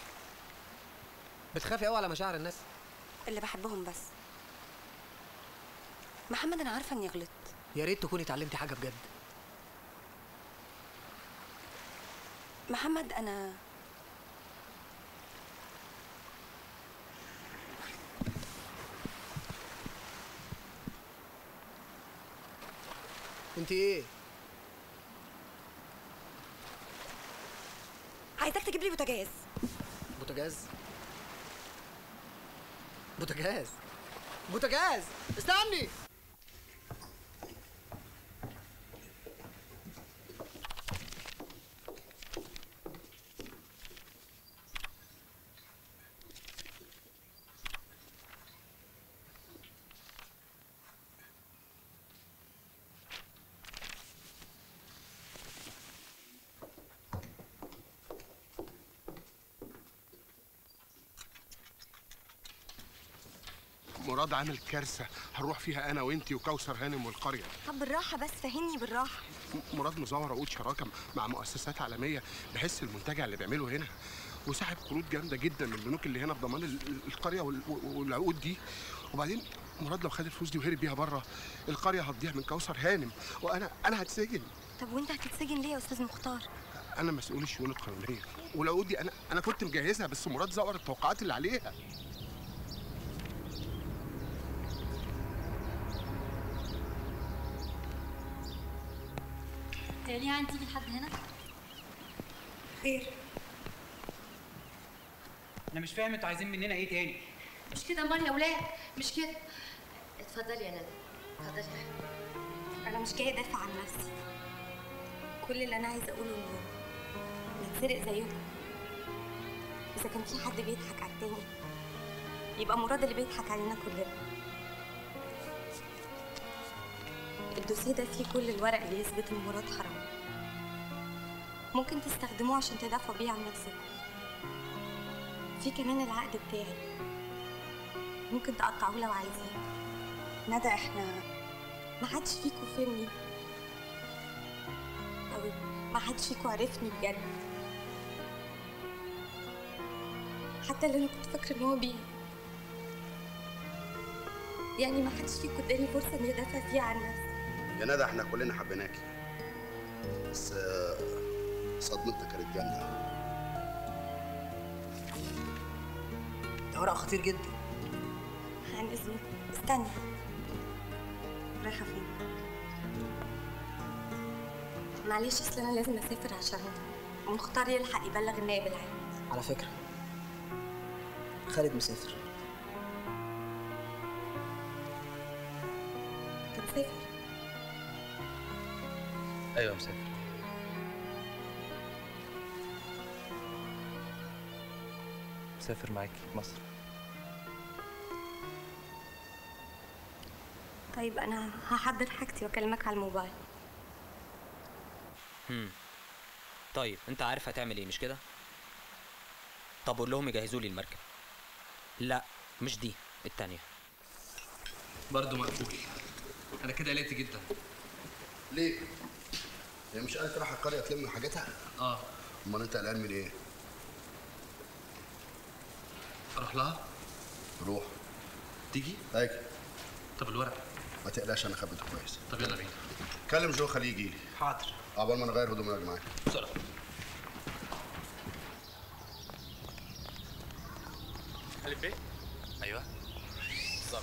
بتخافي قوي على مشاعر الناس اللي بحبهم بس محمد انا عارفه اني غلطت يا ريت تكوني اتعلمتي حاجه بجد محمد انا انت ايه تجيب لي بوتاجاز بوتاجاز بوتاجاز بوتاجاز استني مراد عامل كارثه هنروح فيها انا وانتي وكوثر هانم والقريه طب بالراحه بس فهمني بالراحه م- مراد مزور عقود شراكه مع مؤسسات عالميه بحس المنتجع اللي بيعمله هنا وسحب قروض جامده جدا من البنوك اللي هنا بضمان ال- ال- القريه وال- والعقود دي وبعدين مراد لو خد الفلوس دي وهرب بيها بره القريه هتضيع من كوثر هانم وانا انا هتسجن طب وانت هتتسجن ليه يا استاذ مختار انا مسؤول الشؤون القانونيه والعقود دي انا انا كنت مجهزها بس مراد زور التوقعات اللي عليها هي ليه عندي تيجي لحد هنا؟ خير انا مش فاهم انتوا عايزين مننا ايه تاني مش كده امال يا ولاد مش كده اتفضلي يا ندى اتفضلي يا حبيبتي. انا مش جايه ادافع عن نفسي كل اللي انا عايزه اقوله انه نتسرق زيكم اذا كان في حد بيضحك على التاني يبقى مراد اللي بيضحك علينا كلنا الدوسيه ده فيه كل الورق اللي يثبت ان مراد حرام ممكن تستخدموه عشان تدافعوا بيه عن نفسكم في كمان العقد بتاعي ممكن تقطعوه لو عايزين ندى احنا ما حدش فيكم فهمني او ما حدش فيكم عرفني بجد حتى اللي انا كنت فاكره ان هو بيه يعني ما حدش فيكم اداني فرصه اني ادافع فيها عن نفسي يا ندى احنا كلنا حبيناكي بس آه، صدمتك كانت جامده ده ورق خطير جدا عن اذنك استنى رايحه فين معلش اصل انا لازم اسافر عشان مختار يلحق يبلغ النائب العام على فكره خالد مسافر طب سافر ايوه مسافر مسافر معاكي مصر طيب انا هحضر حاجتي واكلمك على الموبايل هم. طيب انت عارف هتعمل ايه مش كده طب قول لهم يجهزوا لي المركب لا مش دي التانية برضه مقبول انا كده قلقت جدا ليه؟ هي مش قالت راح القريه تلم حاجتها؟ اه امال انت قلقان من ايه؟ اروح لها روح تيجي اجي طب الورق ما تقلقش انا خبيته كويس طب يلا بينا كلم جو خليه يجي لي حاضر عقبال ما نغير هدومنا يا جماعه بسرعه ألف ب أيوه بالظبط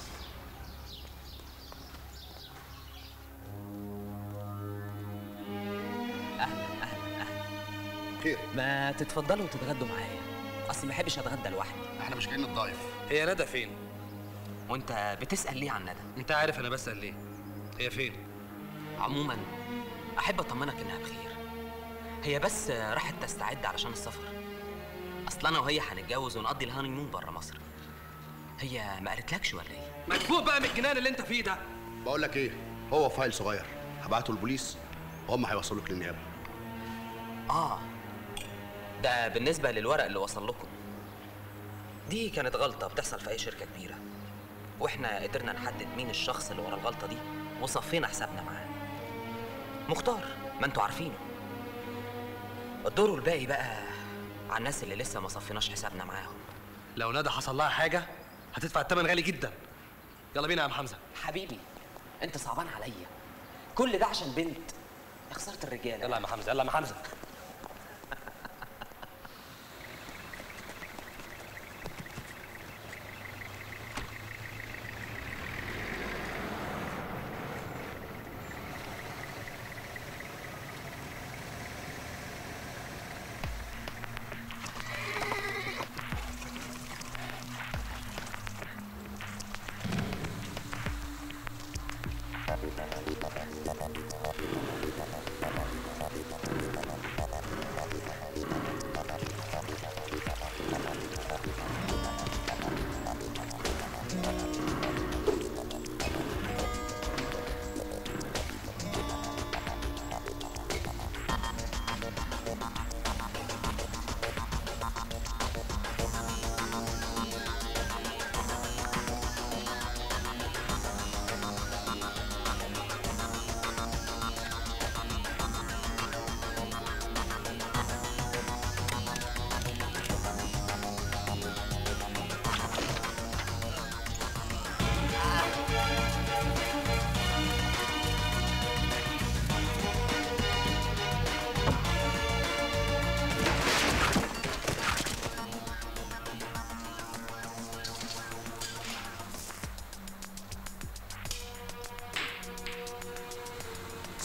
اهلا اهلا اهلا خير ما تتفضلوا وتتغدوا معايا اصل ما بحبش اتغدى لوحدي احنا مش جايين نتضايف هي ندى فين؟ وانت بتسال ليه عن ندى أنت عارف أنا بسأل ليه؟ هي فين؟ عموما احب اطمنك انها بخير هي بس راحت تستعد علشان السفر اصل انا وهي هنتجوز ونقضي الهانيمون بره مصر هي ما قالتلكش ولا ايه مكفوف بقى من الجنان اللي أنت فيه ده بقول لك ايه هو فايل صغير هبعته البوليس وهم هيوصلوك للنيابه اه ده بالنسبه للورق اللي وصل لكم دي كانت غلطه بتحصل في اي شركه كبيره واحنا قدرنا نحدد مين الشخص اللي ورا الغلطه دي وصفينا حسابنا معاه مختار ما انتوا عارفينه الدور الباقي بقى على الناس اللي لسه ما صفيناش حسابنا معاهم لو ندى حصل لها حاجة هتدفع الثمن غالي جدا يلا بينا يا عم حمزة حبيبي انت صعبان عليا كل ده عشان بنت يا خساره الرجاله يلا يا عم حمزة يلا يا عم حمزة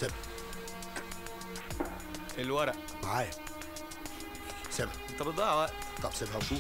سيبها الورق معايا سيبها انت بتضيع وقت طب سيبها وشوف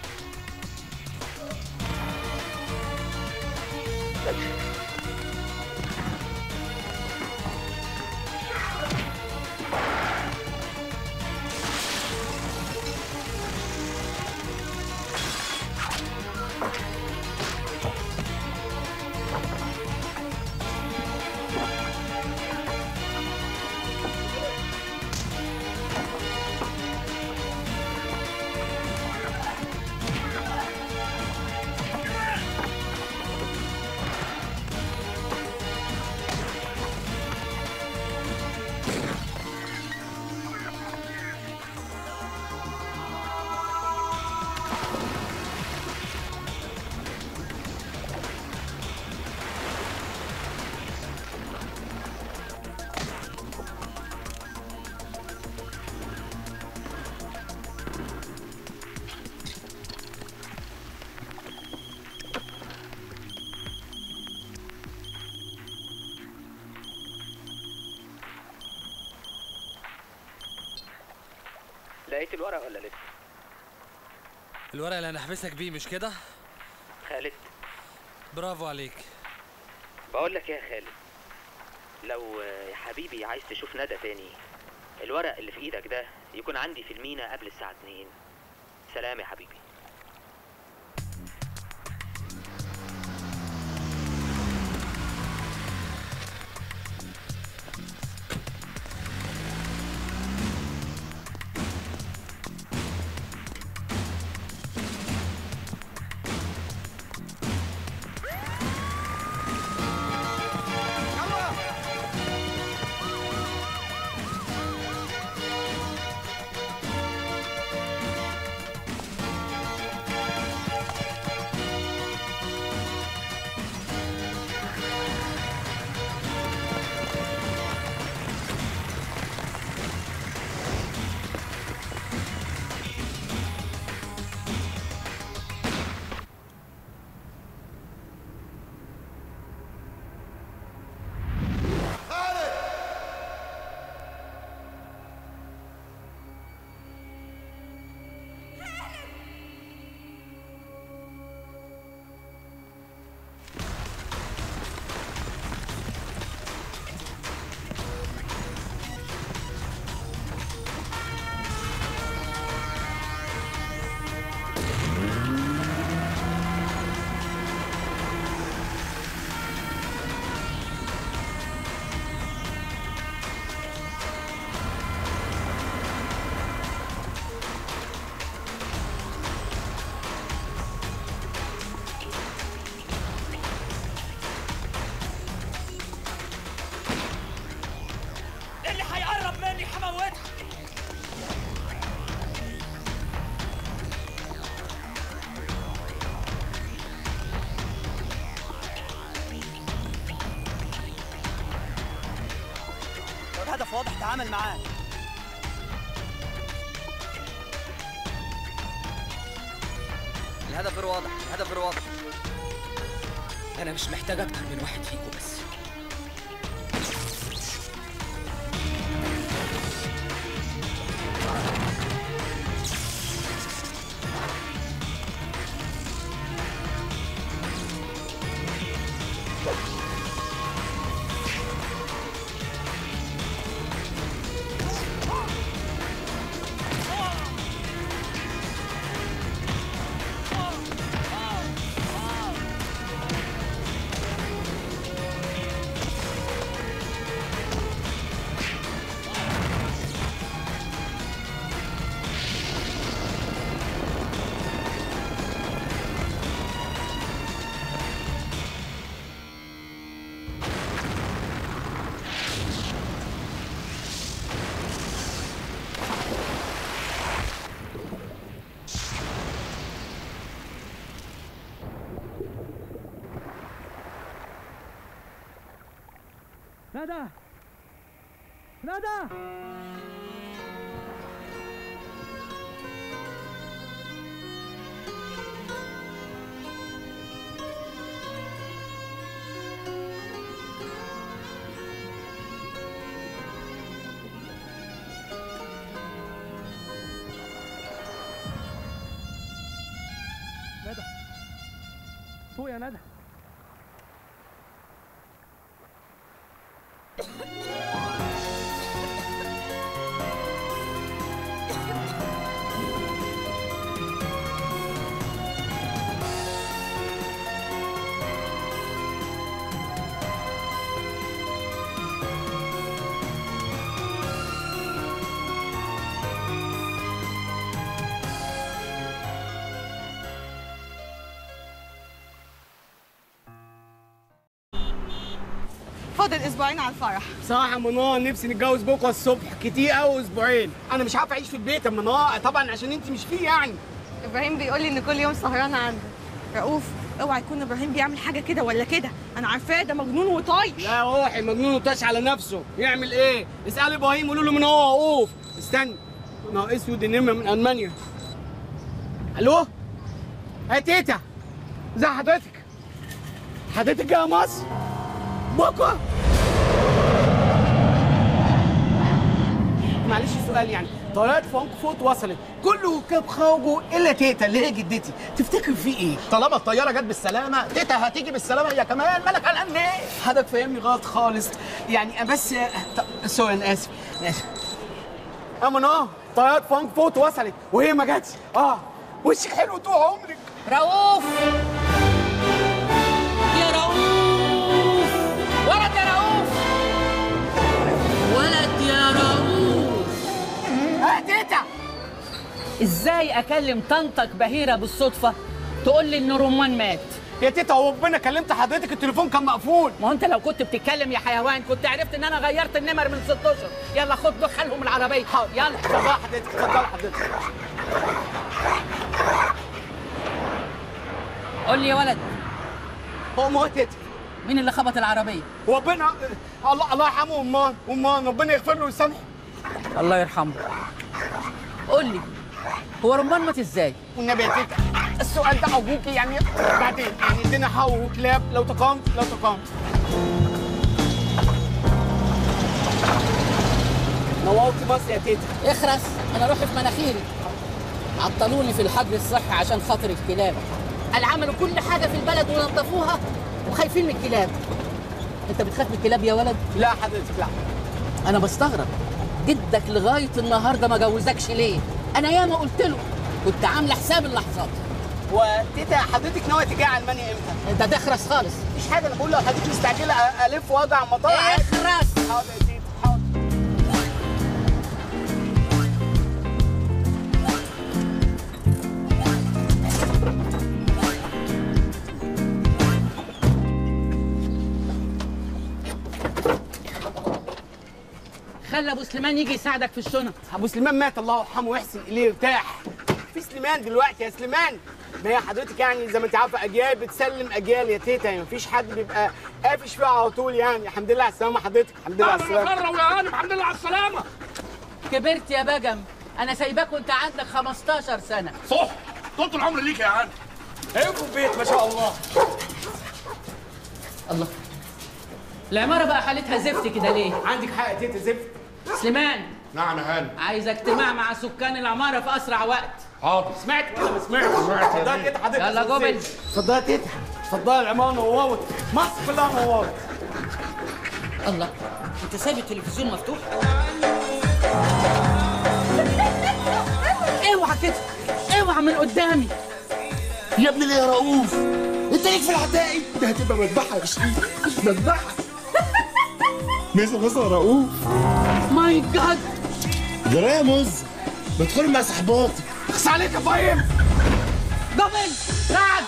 لقيت الورق ولا لسه؟ الورق اللي هنحبسك بيه مش كده خالد برافو عليك بقول لك ايه يا خالد لو آه، يا حبيبي عايز تشوف ندى تاني الورق اللي في ايدك ده يكون عندي في المينا قبل الساعة 2 سلام يا حبيبي اللي هيقرب مني هموتها لو الهدف واضح تعامل معاه الهدف غير واضح الهدف غير واضح انا مش محتاج اكتر من واحد فيكم بس ندى ندى يا ندى فاضل اسبوعين على الفرح صراحة يا منار نفسي نتجوز بكره الصبح كتير قوي اسبوعين انا مش عارف اعيش في البيت يا منار طبعا عشان انت مش فيه يعني ابراهيم بيقول لي ان كل يوم سهران عنده رؤوف اوعى يكون ابراهيم بيعمل حاجه كده ولا كده انا عارفاه ده مجنون وطايش لا روحي مجنون وطاش على نفسه يعمل ايه اسال ابراهيم قولوا له من هو وقوف استنى نهار اسود النمر من المانيا الو يا تيتا ازي حضرتك حضرتك جايه مصر بكره معلش سؤال يعني طيارات فرانكفورت وصلت كل ركاب خرجوا الا تيتا اللي هي جدتي تفتكر في ايه؟ طالما الطياره جت بالسلامه تيتا هتيجي بالسلامه هي كمان مالك قلقان ليه؟ حضرتك فاهمني غلط خالص يعني بس طب سوري انا اسف انا اسف اما اه طيارات فرانكفورت وصلت وهي ما جاتش اه وشك حلو طول عمرك رؤوف يا رؤوف ولد يا رؤوف ولد يا رؤوف ها تيتا ازاي اكلم طنطك بهيره بالصدفه تقول لي ان رمان مات يا تيتا هو ربنا كلمت حضرتك التليفون كان مقفول ما هو انت لو كنت بتتكلم يا حيوان كنت عرفت ان انا غيرت النمر من 16 يلا خد دخلهم العربيه يلا اتفضل حضرتك اتفضل حضرتك قول لي يا ولد هو ما هو تيتا مين اللي خبط العربيه ربنا الله الله يرحمه امال امال ربنا يغفر له ويسامحه الله يرحمه قول لي هو رمان مات ازاي والنبي يا تيتا السؤال ده ابوكي يعني بعدين يعني ادينا حو وكلاب لو تقامت لو تقامت نورت مصر يا تيتا اخرس انا روحي في مناخيري عطلوني في الحجر الصحي عشان خاطر الكلاب قال عملوا كل حاجه في البلد ونظفوها وخايفين من الكلاب انت بتخاف من الكلاب يا ولد لا حضرتك لا انا بستغرب جدك لغايه النهارده ما جوزكش ليه انا ياما قلت له كنت عامله حساب اللحظات وتيتا حضرتك ناويه تيجي على المانيا امتى؟ انت تخرس خالص مفيش حاجه انا بقول لو حضرتك مستعجله أ- الف واجع المطار عادي. اخرس حاضر يا تيتا حاضر خلي ابو سليمان يجي يساعدك في الشنط ابو سليمان مات الله يرحمه ويحسن اليه ارتاح في سليمان دلوقتي يا سليمان ما هي حضرتك يعني زي ما انت عارفه اجيال بتسلم اجيال يا تيتا يعني مفيش حد بيبقى قافش فيها على طول يعني الحمد لله على السلامه حضرتك الحمد لله على السلامه يا هانم الحمد لله على السلامه كبرت يا بجم انا سايباك وانت عندك 15 سنه صح طول العمر ليك يا هانم ايوه البيت ما شاء الله الله العماره بقى حالتها زفت كده ليه عندك حق يا تيتا زفت سليمان نعم يا هانم عايز اجتماع مع سكان العماره في اسرع وقت حاضر سمعت ولا ما سمعتش؟ سمعت يا اتفضلي بيه. تيتا حضرتك يلا جوبل. اتفضلي يا تيتا اتفضلي العماره نورت مصر كلها نورت الله انت سايب التلفزيون مفتوح اوعى كده اوعى من قدامي يا ابني ليه يا رؤوف انت ليك في العتاقي ده هتبقى مذبحه يا شريف مذبحه ميزه ميزه يا رؤوف ماي جاد جرايه يا مز بدخل مع صحباتي اخس عليك يا فاهم جوبل رعد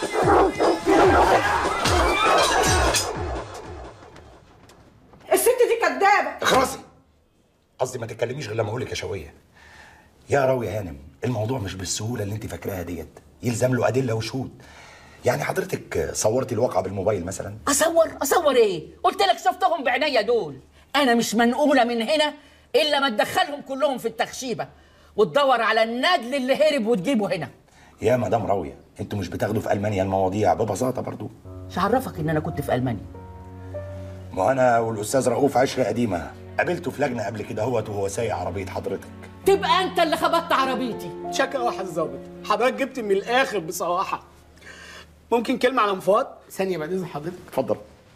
الست دي كدابه اخرسي قصدي ما تتكلميش غير لما اقول لك يا شويه يا راوي يا هانم الموضوع مش بالسهوله اللي انت فاكراها ديت يلزم له ادله وشهود يعني حضرتك صورتي الواقعه بالموبايل مثلا اصور اصور ايه قلت لك شفتهم بعينيا دول انا مش منقوله من هنا الا ما تدخلهم كلهم في التخشيبه وتدور على النجل اللي هرب وتجيبه هنا يا مدام راويه انتوا مش بتاخدوا في المانيا المواضيع ببساطه برضو مش عرفك ان انا كنت في المانيا ما انا والاستاذ رؤوف عشره قديمه قابلته في لجنه قبل كده هوت وهو سايق عربيه حضرتك تبقى انت اللي خبطت عربيتي شكرا واحد الظابط حضرتك جبت من الاخر بصراحه ممكن كلمه على مفاض ثانيه بعد اذن حضرتك اتفضل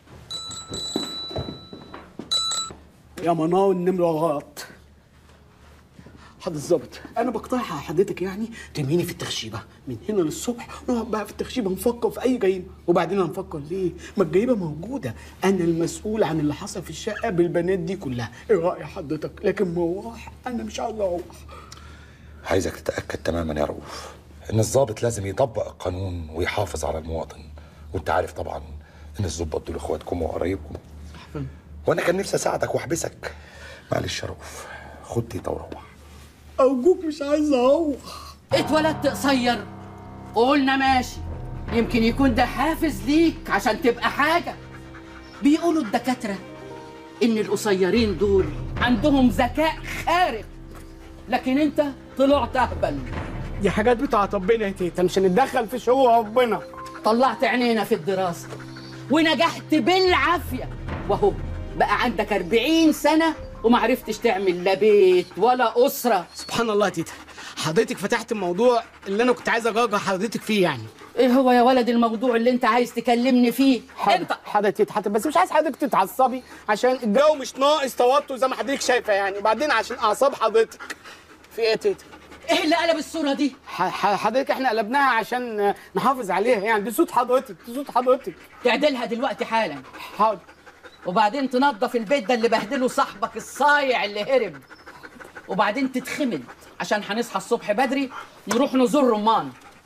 يا مناو النمره غلط حضرتك الظابط انا بقترح على حضرتك يعني ترميني في التخشيبه من هنا للصبح نقعد بقى في التخشيبه نفكر في اي جريمه وبعدين هنفكر ليه ما الجريمه موجوده انا المسؤول عن اللي حصل في الشقه بالبنات دي كلها ايه راي حضرتك لكن مروح انا مش عاوز اروح عايزك تتاكد تماما يا رؤوف ان الضابط لازم يطبق القانون ويحافظ على المواطن وانت عارف طبعا ان الضباط دول اخواتكم وقرايبكم وانا كان نفسي اساعدك واحبسك معلش يا رؤوف خد تيتا وروح ارجوك مش عايز اروح اتولدت قصير وقلنا ماشي يمكن يكون ده حافز ليك عشان تبقى حاجة بيقولوا الدكاترة إن القصيرين دول عندهم ذكاء خارق لكن أنت طلعت أهبل دي حاجات بتاعت ربنا يا تيتا مش هنتدخل في شؤون ربنا طلعت عينينا في الدراسة ونجحت بالعافية وهو بقى عندك 40 سنة ومعرفتش تعمل لا بيت ولا أسرة سبحان الله يا تيتا حضرتك فتحت الموضوع اللي انا كنت عايز اجرجر حضرتك فيه يعني ايه هو يا ولد الموضوع اللي انت عايز تكلمني فيه انت حضرتك يا تيتا بس مش عايز حضرتك تتعصبي عشان الجو مش ناقص توتر زي ما حضرتك شايفه يعني وبعدين عشان اعصاب حضرتك في ايه يا تيتا ايه اللي قلب الصورة دي ح- ح- حضرتك احنا قلبناها عشان نحافظ عليها يعني دي صوت حضرتك دي صوت حضرتك تعدلها دلوقتي حالا حاضر وبعدين تنظف البيت ده اللي بهدله صاحبك الصايع اللي هرب وبعدين تتخمد عشان هنصحى الصبح بدري نروح نزور رمان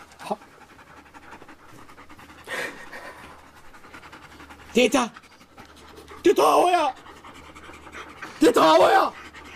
تيتا تيتا هويا تيتا هويا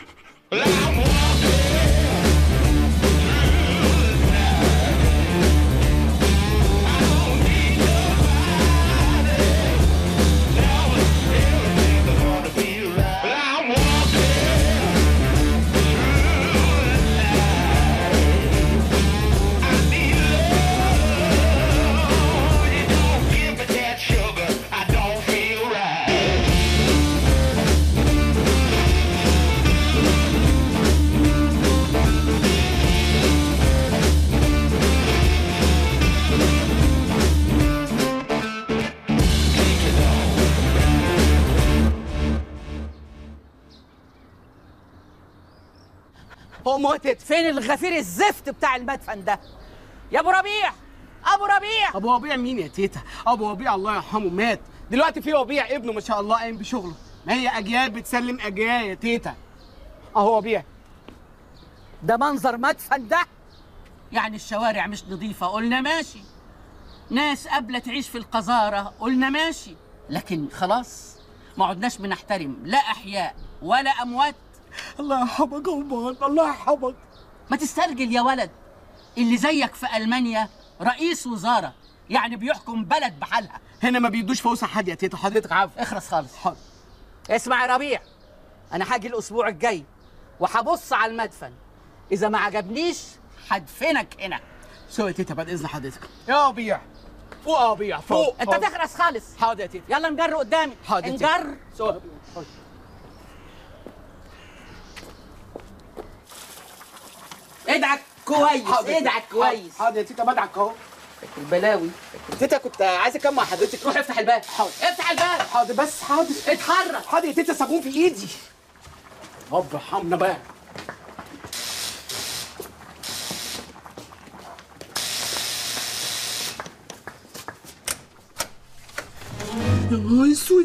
هو موتت فين الغفير الزفت بتاع المدفن ده يا ابو ربيع ابو ربيع ابو ربيع مين يا تيتا ابو ربيع الله يرحمه مات دلوقتي في ربيع ابنه ما شاء الله قايم بشغله ما هي اجيال بتسلم اجيال يا تيتا اهو ربيع ده منظر مدفن ده يعني الشوارع مش نظيفة قلنا ماشي ناس قابلة تعيش في القذارة قلنا ماشي لكن خلاص ما عدناش بنحترم لا أحياء ولا أموات الله يرحمك يا أمان الله يرحمك ما تسترجل يا ولد اللي زيك في ألمانيا رئيس وزارة يعني بيحكم بلد بحالها هنا ما بيدوش فوسع حد يا تيتا حضرتك عارف اخرس خالص حاضر اسمع يا ربيع انا هاجي الاسبوع الجاي وهبص على المدفن اذا ما عجبنيش هدفنك هنا سوري يا تيتا بعد اذن حضرتك يا ربيع فوق يا ربيع فوق انت تخرس خالص حاضر يا تيتا يلا نجر قدامي حاضر يا تيتا. نجر سوري يا ربيع. حاضر. ادعك كويس حاضر. ادعك كويس حاضر يا تيتا بدعك اهو البلاوي تيتا كنت عايز اكمل مع حضرتك روح افتح الباب حاضر افتح الباب حاضر بس حاضر اتحرك حاضر يا تيتا صابون في ايدي رب ارحمنا بقى يا نهار اسود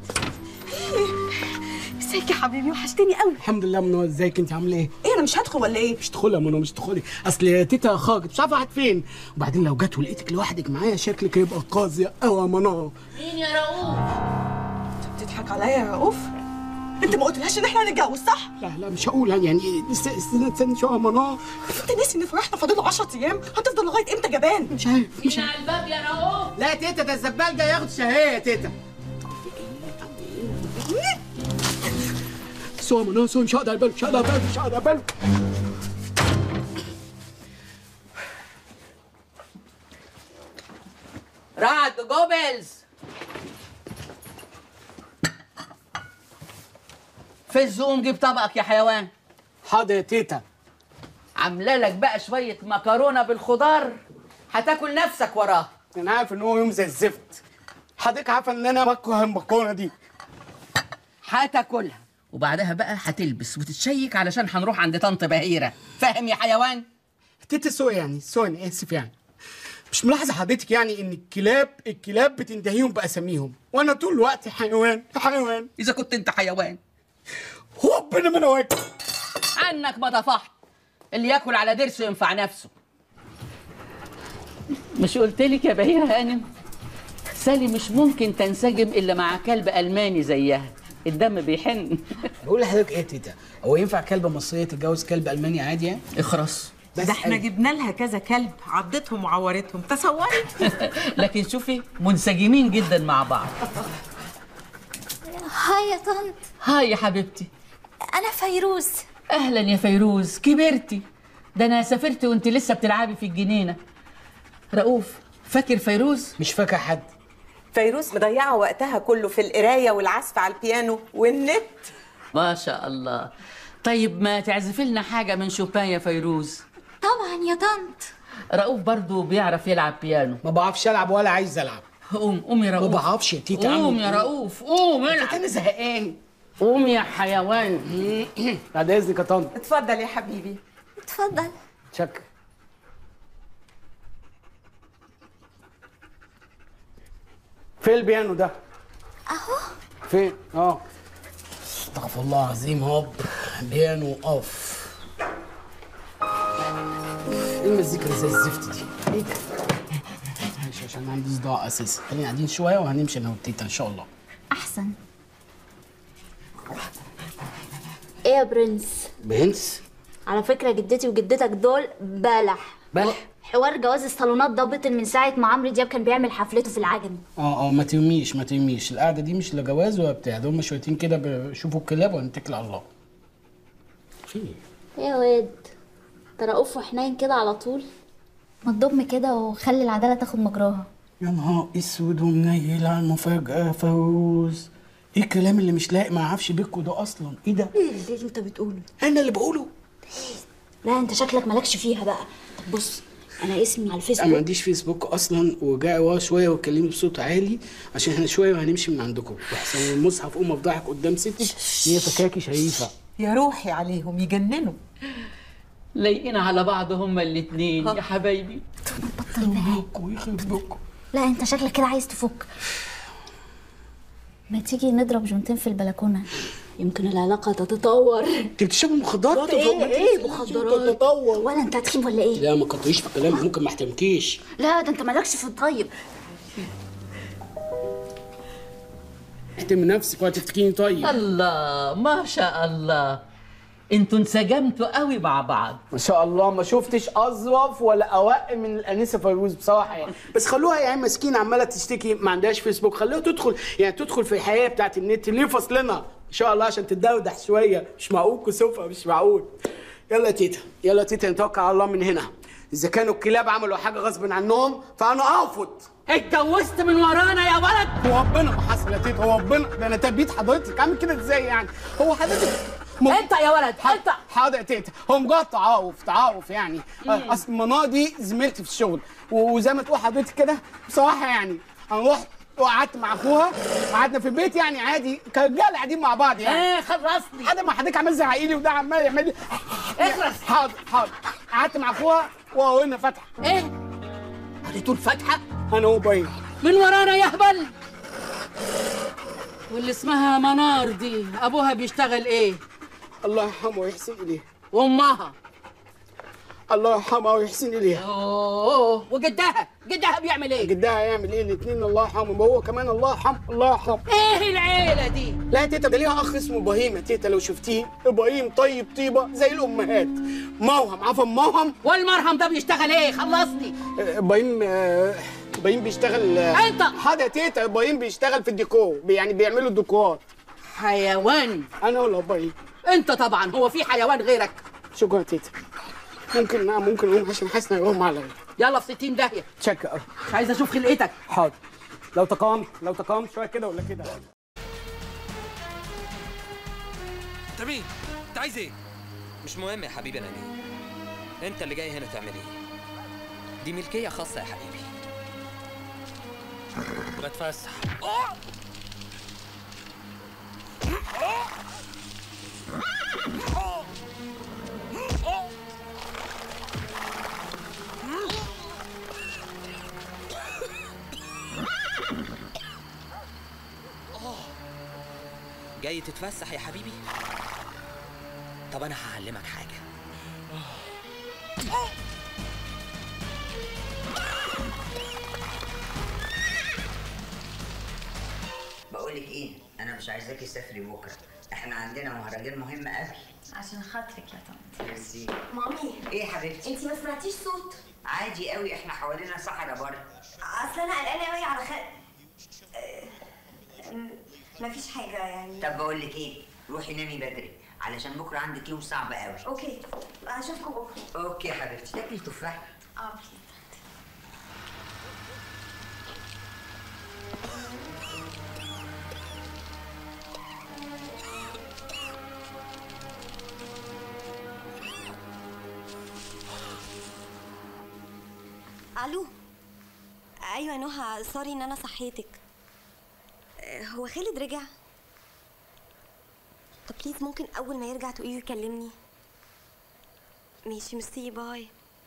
ازيك يا حبيبي وحشتني قوي الحمد لله منى ازيك انت عامله ايه؟ ايه انا مش هدخل ولا ايه؟ مش تدخلي يا منى مش تدخلي اصل يا تيتا خرجت مش عارفه راحت فين وبعدين لو جت ولقيتك لوحدك معايا شكلك هيبقى قاسي قوي يا منى مين يا رؤوف بتضحك عليا يا رؤوف انت ما قلتلهاش ان احنا هنتجوز صح؟ لا لا مش هقول يعني استنى استنى استنى شويه يا منى انت ناسي ان فرحنا فاضل له 10 ايام هتفضل لغايه امتى جبان؟ مش عارف مش مين على الباب يا رؤوف لا يا تيتا ده الزبال جاي ياخد شهيه يا تيتا سوى منى سوى مش هقدر بالك مش هقدر بالك مش هقدر بالك رعد جوبلز في الزوم جيب طبقك يا حيوان حاضر يا تيتا عامله لك بقى شويه مكرونه بالخضار هتاكل نفسك وراها انا عارف ان هو يوم زي الزفت حضرتك عارفه ان انا بكره المكرونه دي هتاكلها وبعدها بقى هتلبس وتتشيك علشان هنروح عند طنط بهيره فاهم يا حيوان تيتا سوء يعني سوء انا اسف يعني مش ملاحظه حضرتك يعني ان الكلاب الكلاب بتنتهيهم باساميهم وانا طول الوقت حيوان حيوان اذا كنت انت حيوان ربنا ما انا واكل عنك ما طفحت اللي ياكل على ضرسه ينفع نفسه مش قلت لك يا بهيره هانم سالي مش ممكن تنسجم الا مع كلب الماني زيها الدم بيحن بقول لحضرتك ايه يا تيتا هو ينفع كلبه مصريه تتجوز كلب الماني عادي يعني اخرس ده احنا جبنا لها كذا كلب عضتهم وعورتهم تصوري لكن شوفي منسجمين جدا مع بعض هاي يا طنط هاي يا حبيبتي انا فيروز اهلا يا فيروز كبرتي ده انا سافرت وانت لسه بتلعبي في الجنينه رؤوف فاكر فيروز مش فاكر حد فيروز مضيعه وقتها كله في القرايه والعزف على البيانو والنت ما شاء الله طيب ما تعزفي لنا حاجه من شوبان يا فيروز طبعا يا طنط رؤوف برضو بيعرف يلعب بيانو ما بعرفش العب ولا عايز العب قوم قوم يا ما رؤوف بعرفش يا تيتا قوم أعمل يا إيه؟ رؤوف قوم العب انا زهقان قوم يا حيوان بعد اذنك يا طنط اتفضل يا حبيبي اتفضل شكرا فين البيانو ده؟ اهو فين؟ اه استغفر الله العظيم هوب بيانو اوف ايه المزيكا اللي زي الزفت دي؟ ايه ده؟ ماشي عشان عندي صداع اساسا خلينا قاعدين شويه وهنمشي انا والتيتا ان شاء الله احسن ايه يا برنس برنس على فكره جدتي وجدتك دول بلح بلح حوار جواز الصالونات ده بطل من ساعه ما عمرو دياب كان بيعمل حفلته في العجمي اه اه ما تهميش ما تهميش القعده دي مش لا جواز ولا بتاع ده هم شويتين كده بيشوفوا الكلاب ونتكل على الله في ايه يا واد انت رؤوف وحنين كده على طول ما تضم كده وخلي العداله تاخد مجراها يا نهار اسود ومنيل على المفاجاه فوز ايه الكلام اللي مش لايق مع عفش بيكو ده اصلا ايه ده ايه اللي انت بتقوله انا اللي بقوله لا انت شكلك مالكش فيها بقى طب بص انا اسمي على انا ما الفيسبوك عنديش فيسبوك اصلا وجاي ورا شويه واتكلمي بصوت عالي عشان احنا شويه وهنمشي من عندكم واحسن المصحف قوم افضحك قدام ستي هي فكاكي شريفه يا روحي عليهم يجننوا لايقين على بعض هما الاتنين يا حبايبي ويخرب بكم لا انت شكلك كده عايز تفك ما تيجي نضرب جونتين في البلكونه يمكن العلاقه تتطور انت بتشربي مخدرات ايه ايه مخدرات ولا انت هتخيب ولا ايه لا ما كتريش في الكلام ممكن ما احترمكيش لا ده انت مالكش في الطيب احترمي نفسك وهتفتكيني طيب الله ما شاء الله انتوا انسجمتوا قوي مع بعض ما شاء الله ما شفتش اظرف ولا اوق من الانسه فيروز بصراحه يعني بس خلوها يعني مسكينه عماله تشتكي ما عندهاش فيسبوك خلوها تدخل يعني تدخل في الحياه بتاعت النت ليه فصلنا ان شاء الله عشان تتدردح شويه مش معقول كسوفها مش معقول يلا يا تيتا يلا يا تيتا نتوكل على الله من هنا اذا كانوا الكلاب عملوا حاجه غصب عنهم فانا ارفض اتجوزت من ورانا يا ولد هو ربنا ما حصل يا تيتا هو ربنا ده انا تبيت حضرتك عامل كده ازاي يعني هو حضرتك انت يا ولد انت حاضر يا تيتا هو مجرد تعارف تعارف يعني آه، اصل منى دي زميلتي في الشغل وزي ما تقول حضرتك كده بصراحه يعني انا رحت وقعدت مع اخوها قعدنا في البيت يعني عادي كرجاله قاعدين مع بعض يعني ايه خلصني حد ما حضرتك عمال زعقي لي وده عمال يعمل لي اخلص حاضر حاضر قعدت مع اخوها وقلنا فاتحه ايه قريتوا الفاتحه انا وباين من ورانا يا هبل واللي اسمها منار دي ابوها بيشتغل ايه الله يرحمه ويحسن اليه وامها الله يرحمها ويحسن اليها اوه وجدها جدها بيعمل ايه جدها هيعمل ايه الاثنين الله يرحمهم وهو كمان الله يرحمه الله يرحمه ايه العيله دي لا يا تيتا ده ليها اخ اسمه ابراهيم يا تيتا لو شفتيه ابراهيم طيب طيبه زي الامهات موهم عفوا موهم والمرهم ده بيشتغل ايه خلصني آه، ابراهيم آه، ابراهيم بيشتغل آه، انت حاضر يا تيتا ابراهيم بيشتغل في الديكور بي- يعني بيعملوا الديكورات حيوان انا ولا ابراهيم انت طبعا هو في حيوان غيرك شكرا يا تيتا ممكن نعم ممكن اقوم عشان حاسس انه يغمى عليا يلا في 60 داهيه تشك قوي مش عايز اشوف خلقتك حاضر لو تقامت لو تقامت شويه كده ولا كده انت مين؟ انت عايز ايه؟ مش مهم يا حبيبي انا مين انت اللي جاي هنا تعمل ايه دي ملكيه خاصه يا حبيبي بتفسح جاي تتفسح يا حبيبي طب انا هعلمك حاجه بقولك ايه انا مش عايزاكي تسافري بكره احنا عندنا مهرجان مهم قوي عشان خاطرك يا طنط ميرسي مامي ايه يا حبيبتي انتي ما سمعتيش صوت عادي قوي احنا حوالينا صحراء بره اصل انا قلقانه قوي على خ ما فيش حاجه يعني طب بقول لك ايه روحي نامي بدري علشان بكره عندك يوم صعب قوي اوكي اشوفكم بكره اوكي يا حبيبتي تاكلي تفاح اه الو ايوه يا نهى سوري ان انا صحيتك آه، هو خالد رجع طب بليز ممكن اول ما يرجع تقولي له يكلمني ماشي ميرسي باي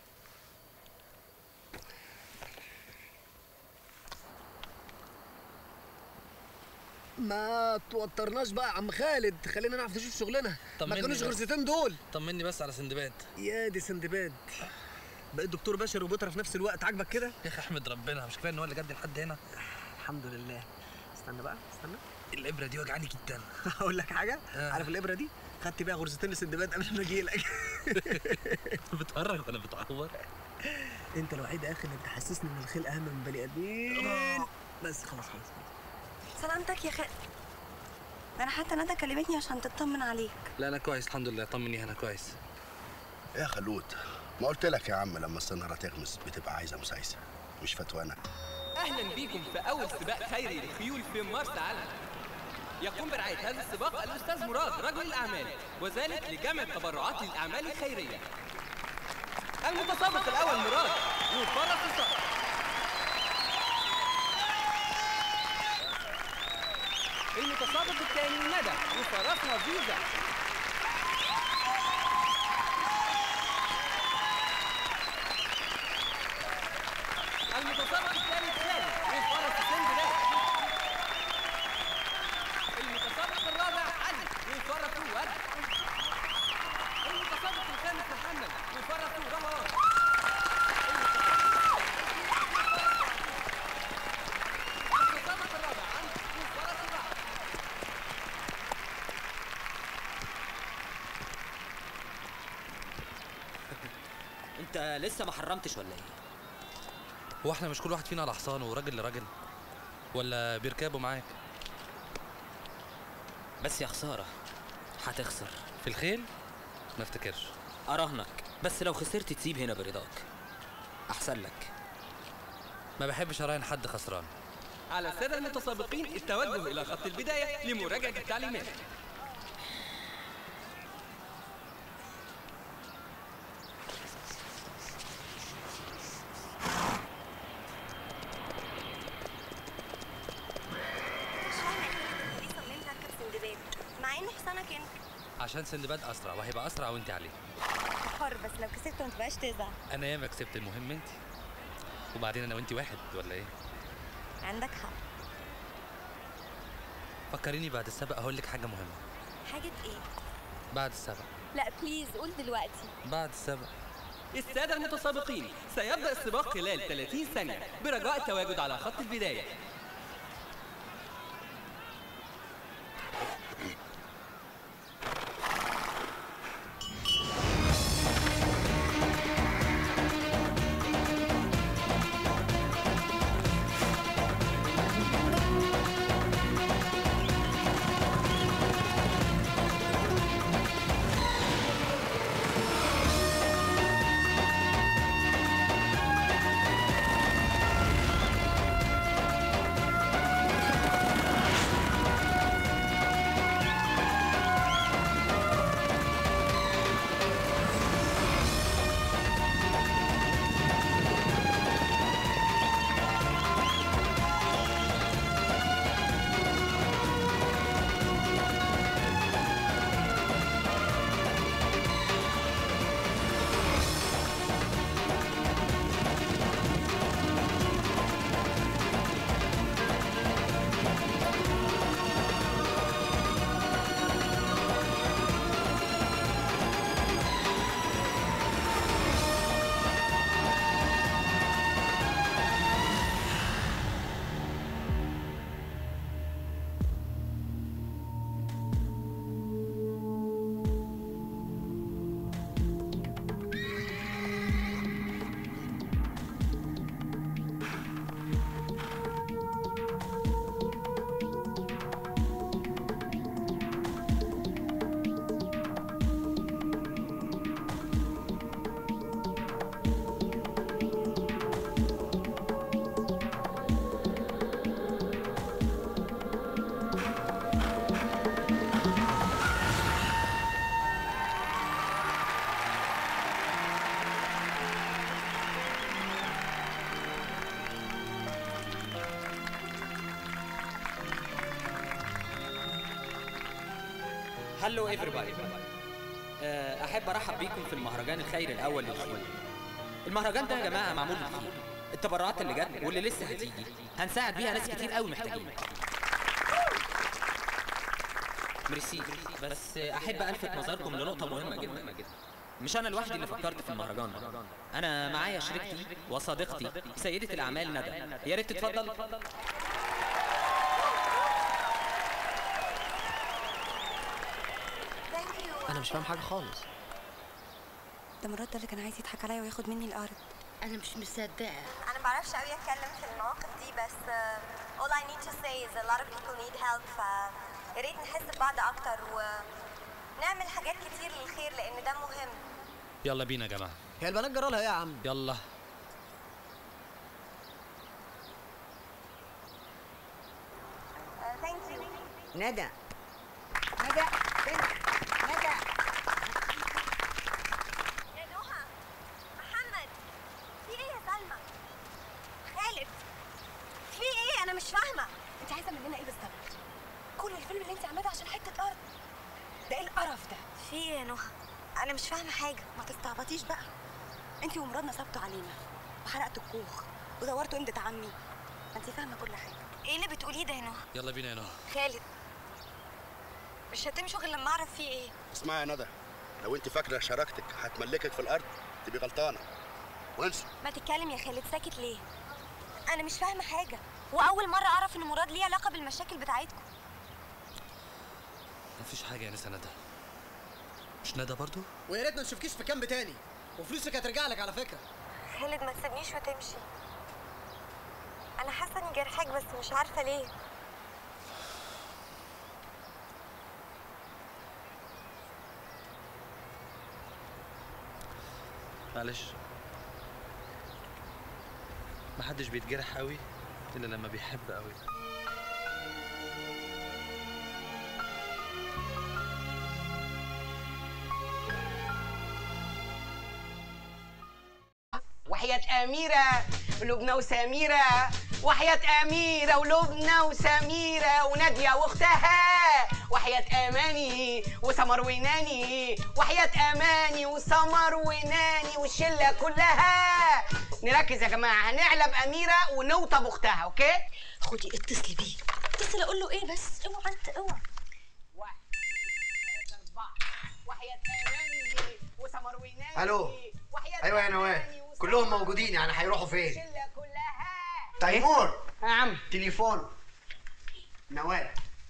ما توترناش بقى يا عم خالد خلينا نعرف نشوف شغلنا ما طمني كانوش بس. غرزتين دول طمني بس على سندباد يا دي سندباد بقيت دكتور بشري وبيطرى في نفس الوقت عاجبك كده يا اخي احمد ربنا مش كفايه ان هو اللي جاب لحد هنا الحمد لله استنى بقى استنى الابره دي وجعاني جدا اقول لك حاجه عارف الابره دي خدت بيها غرزتين لسندباد قبل ما اجي لك بتهرج ولا بتعور انت الوحيد يا اخي اللي بتحسسني ان الخلق اهم من بني ادمين بس خلاص خلاص سلامتك يا خالد انا حتى ندى كلمتني عشان تطمن عليك لا انا كويس الحمد لله طمني انا كويس يا خلود ما قلت لك يا عم لما السناره تغمز بتبقى عايزه مسايسه مش فتوانه اهلا بيكم في اول سباق خيري للخيول في مرسى علم يقوم برعاية هذا السباق الأستاذ مراد رجل الأعمال وذلك لجمع التبرعات للأعمال الخيرية المتسابق الأول مراد وفرس الصقر المتسابق الثاني ندى وفرسها فيزا المتسابق الثالث خالد وفرس سندباد المتسابق الرابع علي وفرس ورد المتسابق الخامس محمد وفرس رهان المتسابق الرابع علي وفرس رعد انت لسه ما حرمتش ولا ايه هو احنا مش كل واحد فينا على حصان وراجل لراجل ولا بيركبوا معاك بس يا خساره هتخسر في الخيل ما افتكرش اراهنك بس لو خسرت تسيب هنا برضاك احسن لك ما بحبش اراهن حد خسران على السادة المتسابقين التوجه إلى خط البداية لمراجعة التعليمات صممت اركب سندباد مع انه حصانك انت عشان سندباد اسرع وهيبقى اسرع وانت عليه حر بس لو كسبت ما تبقاش تزعل انا ياما كسبت المهم انت وبعدين انا وانت واحد ولا ايه عندك حق فكريني بعد السبق هقول لك حاجه مهمه حاجة ايه؟ بعد السبق لا بليز قول دلوقتي بعد السبق السادة المتسابقين سيبدأ السباق خلال 30 ثانية برجاء التواجد على خط البداية هلو ايفريبادي احب ارحب بيكم في المهرجان الخيري الاول للخيول المهرجان ده يا جماعه معمول للخير التبرعات اللي جت واللي لسه هتيجي هنساعد بيها ناس كتير قوي محتاجين ميرسي بس احب الفت نظركم لنقطه مهمه جدا مش انا لوحدي اللي فكرت في المهرجان ده انا معايا شريكتي وصديقتي سيده الاعمال ندى يا ريت تتفضل انا مش فاهم حاجه خالص ده مراد ده اللي كان عايز يضحك عليا وياخد مني الارض انا مش مصدقه انا ما بعرفش قوي اتكلم في المواقف دي بس uh, all I need to say is a lot of people need help ف يا ريت نحس ببعض اكتر ونعمل حاجات كتير للخير لان ده مهم يلا بينا يا جماعه هي البنات جرالها ايه يا عم يلا ثانك يو ندى ندى ندى يا نهى محمد في ايه يا سلمى خالد في ايه انا مش فاهمه انت عايزه مننا ايه بالظبط كل الفيلم اللي انت عاملاه عشان حته ارض ده ايه القرف ده في ايه يا نهى انا مش فاهمه حاجه ما تستعبطيش بقى انت ومراد نصبتوا علينا وحرقتوا الكوخ ودورتوا امدة عمي ما انت فاهمه كل حاجه ايه اللي بتقوليه ده يا نهى يلا بينا يا نهى خالد مش هتمشوا غير لما اعرف في ايه اسمعي يا ندى لو انت فاكره شراكتك هتملكك في الارض تبقي غلطانه وانسى ما تتكلم يا خالد ساكت ليه انا مش فاهمه حاجه واول مره اعرف ان مراد ليه علاقه بالمشاكل بتاعتكم مفيش حاجه يا نسا ندى مش ندى برضو ويا ريت ما نشوفكيش في كامب تاني وفلوسك هترجع لك على فكره خالد ما تسيبنيش وتمشي انا حاسه اني جرحك بس مش عارفه ليه معلش محدش بيتجرح قوي الا لما بيحب قوي وحياة أميرة ولبنى وسميرة وحياة أميرة ولبنى وسميرة ونادية وأختها وحياة أماني وسمر وناني وحياة أماني وسمر وناني والشلة كلها نركز يا جماعة هنعلب أميرة ونوطب أختها أوكي؟ خدي اتصلي بيه اتصلي اقول له ايه بس اوعى انت اوعى وحياة أماني وسمر وناني الو ايوه يا نوال كلهم موجودين يعني هيروحوا فين تيمور يا عم تليفون نوال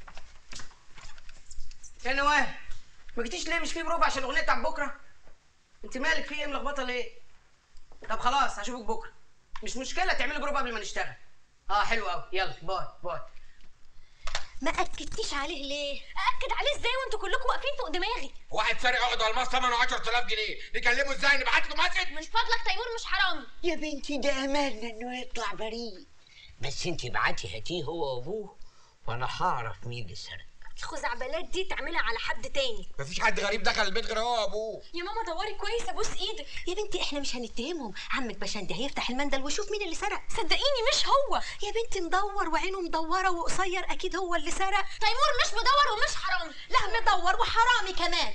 يا نوال ما جيتيش ليه مش في بروفا عشان الاغنيه بتاعت بكره انت مالك في ايه ملخبطه ليه طب خلاص هشوفك بكره مش مشكله تعملي بروفا قبل ما نشتغل اه حلو قوي يلا باي باي ما اكدتيش عليه ليه اكد عليه ازاي وانتوا كلكم واقفين فوق دماغي واحد سارق عقد الماس ثمنه 10000 جنيه نكلمه ازاي نبعت له مسج من فضلك تيمور مش حرامي يا بنتي ده املنا انه يطلع بريء بس انت ابعتي هاتيه هو وابوه وانا هعرف مين اللي سرق الخزعبلات دي تعملها على حد تاني مفيش حد غريب دخل البيت غير هو وابوه يا ماما دوري كويس ابوس ايدك يا بنتي احنا مش هنتهمهم عمك بشندي هيفتح المندل ويشوف مين اللي سرق صدقيني مش هو يا بنتي مدور وعينه مدوره وقصير اكيد هو اللي سرق تيمور مش مدور ومش حرامي لا مدور وحرامي كمان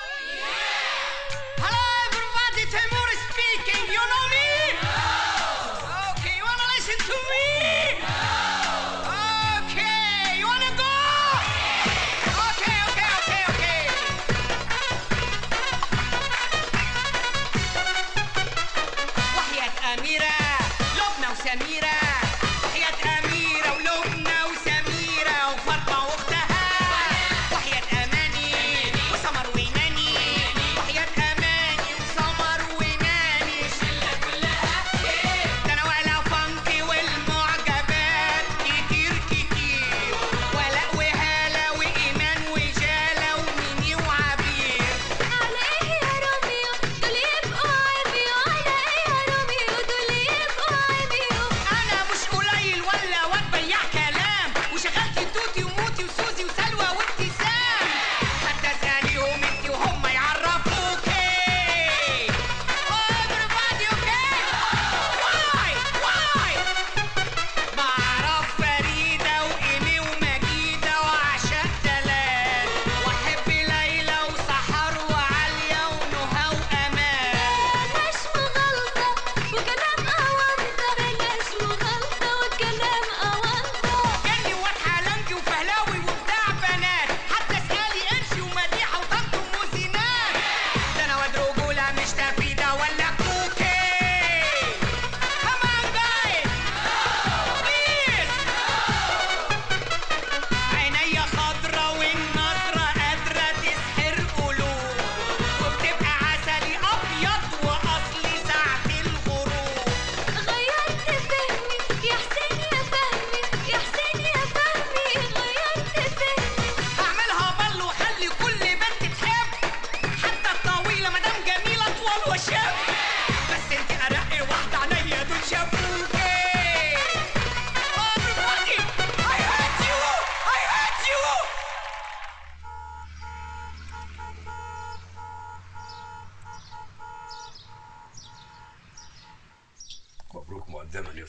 Hello everybody, Timur is speaking. You know me? Okay, you wanna listen to me? Okay, you wanna go? Okay, okay, okay, okay. وحياة أميرة لبنى وسميرة وحياة أميرة ولبنى وسميرة وفاطمة وأختها وحياة أماني وسمر وناني وحياة أماني وسمر وناني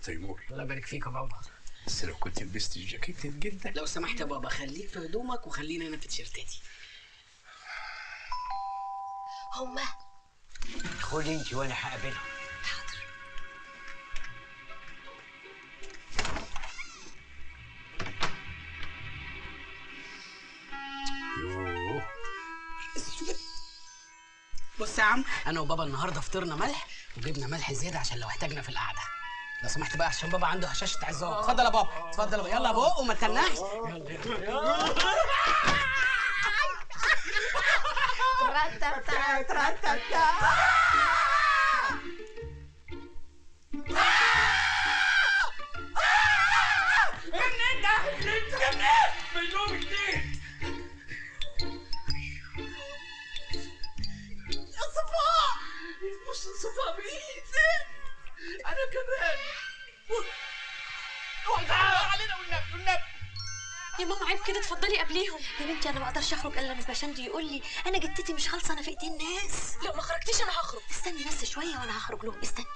تيمور الله يبارك فيك يا بابا بس لو كنت لبست الجاكيت الجلدة لو سمحت يا بابا خليك في هدومك وخليني انا في تيشيرتاتي هما خدي انت وانا هقابلهم يوه بص يا عم انا وبابا النهارده فطرنا ملح وجبنا ملح زياده عشان لو احتاجنا في القعده لو سمحت بقى عشان بابا عنده هشاشه عظام اتفضل يا بابا اتفضل يا بابا يلا يا بابا وما تنحش منين ده؟ انت منين؟ من يوم جديد يا صفاء مش صفاء بإيدي أنا كمان اوعى تعالى علينا والنبي والنبي يا ماما عيب كده اتفضلي قبليهم يا بنتي انا ما اقدرش اخرج الا لما باشندي يقول لي انا جدتي مش خالصه انا في ايدين ناس لا ما خرجتيش انا هخرج استني بس شويه وانا هخرج لهم استني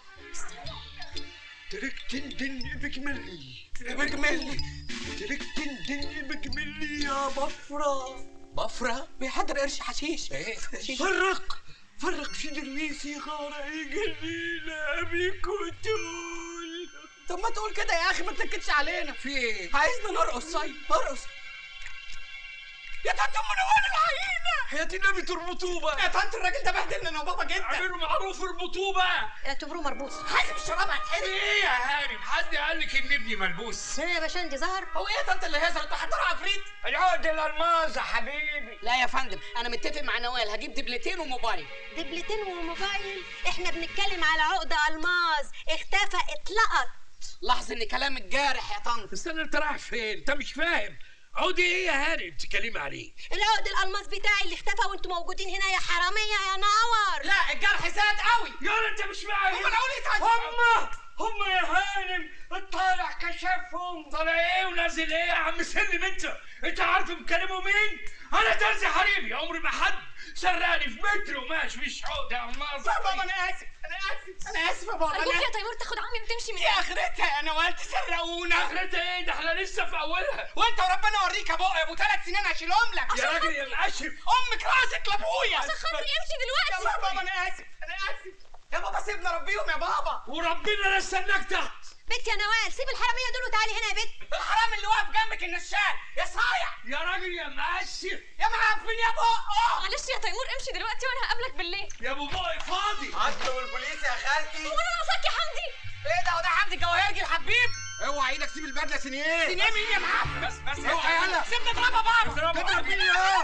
تركت دن بجملي بجملي تركت دن بجملي يا بفرة بفرة بيحضر قرش حشيش ايه فرق فرق في درويسي غارة يجلينا بيك وتقول طب ما تقول كده يا اخي ما تنكدش علينا في ايه؟ عايزنا نرقص طيب نرقص يا طنط ام نوال العينة حياة النبي تربطوه بقى يا طنط الراجل ده بهدلنا انا وبابا جدا اعملوا معروف اربطوه بقى اعتبروه مربوط حاسب الشراب هتحرق ايه يا هانم حد قال لك ان ابني ملبوس هنا يا باشندي ظهر هو ايه يا طنط اللي هيظهر انت حضرها عفريت العقد الالماس يا حبيبي لا يا فندم انا متفق مع نوال هجيب دبلتين وموبايل دبلتين وموبايل احنا بنتكلم على عقده الماس اختفى اتلقط لاحظ ان كلامك جارح يا طنط استنى انت رايح فين؟ انت مش فاهم عودي ايه يا هانم بتتكلمي عليه؟ العقد الالماس بتاعي اللي اختفى وانتم موجودين هنا يا حراميه يا نور لا الجرح زاد قوي يا انت مش معايا هم انا اقول هم هم يا هانم الطالع كشفهم طالع ايه ونازل ايه يا عم سلم انت انت عارف بكلموا مين؟ انا ترزي حبيبي عمري ما حد سرقني في متر وماشي مش عقده الماظة يا بابا انا اسف انا اسف انا اسف يا بابا ارجوك أنا يا تيمور تاخد عمي وتمشي من دي اخرتها يا نوال تسرقونا اخرتها ايه ده احنا لسه في اولها وانت وربنا اوريك يا بابا يا ابو ثلاث سنين هشيلهم لك يا راجل يا معشم امك راسك لابويا عشان خاطري امشي دلوقتي يلا يا بابا انا اسف انا اسف يا بابا سيبنا ربيهم يا بابا وربنا لا استناك تحت بنت يا نوال سيب الحراميه دول وتعالي هنا يا بنت الحرام اللي واقف جنبك النشال يا صايع يا راجل يا معشم يا معفن يا بقه معلش يا تيمور امشي دلوقتي وانا هقابلك بالليل يا ابو بقى فاضي عدوا البوليس يا خالتي هو انا ناقصاك يا حمدي ايه ده وده حمدي الجواهرجي الحبيب اوعى ايدك سيب البدله سنيه سنيه مين يا معفن بس بس اوعى يلا سيبني اضربها بابا اضربها مين اهو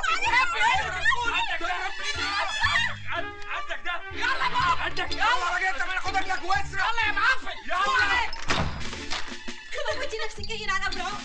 عندك ده يلا بابا عندك يلا يا راجل انت ما ناخدك لك واسرة يلا يا معفن يلا خبرتي نفسك ايه هنا على ابو العقد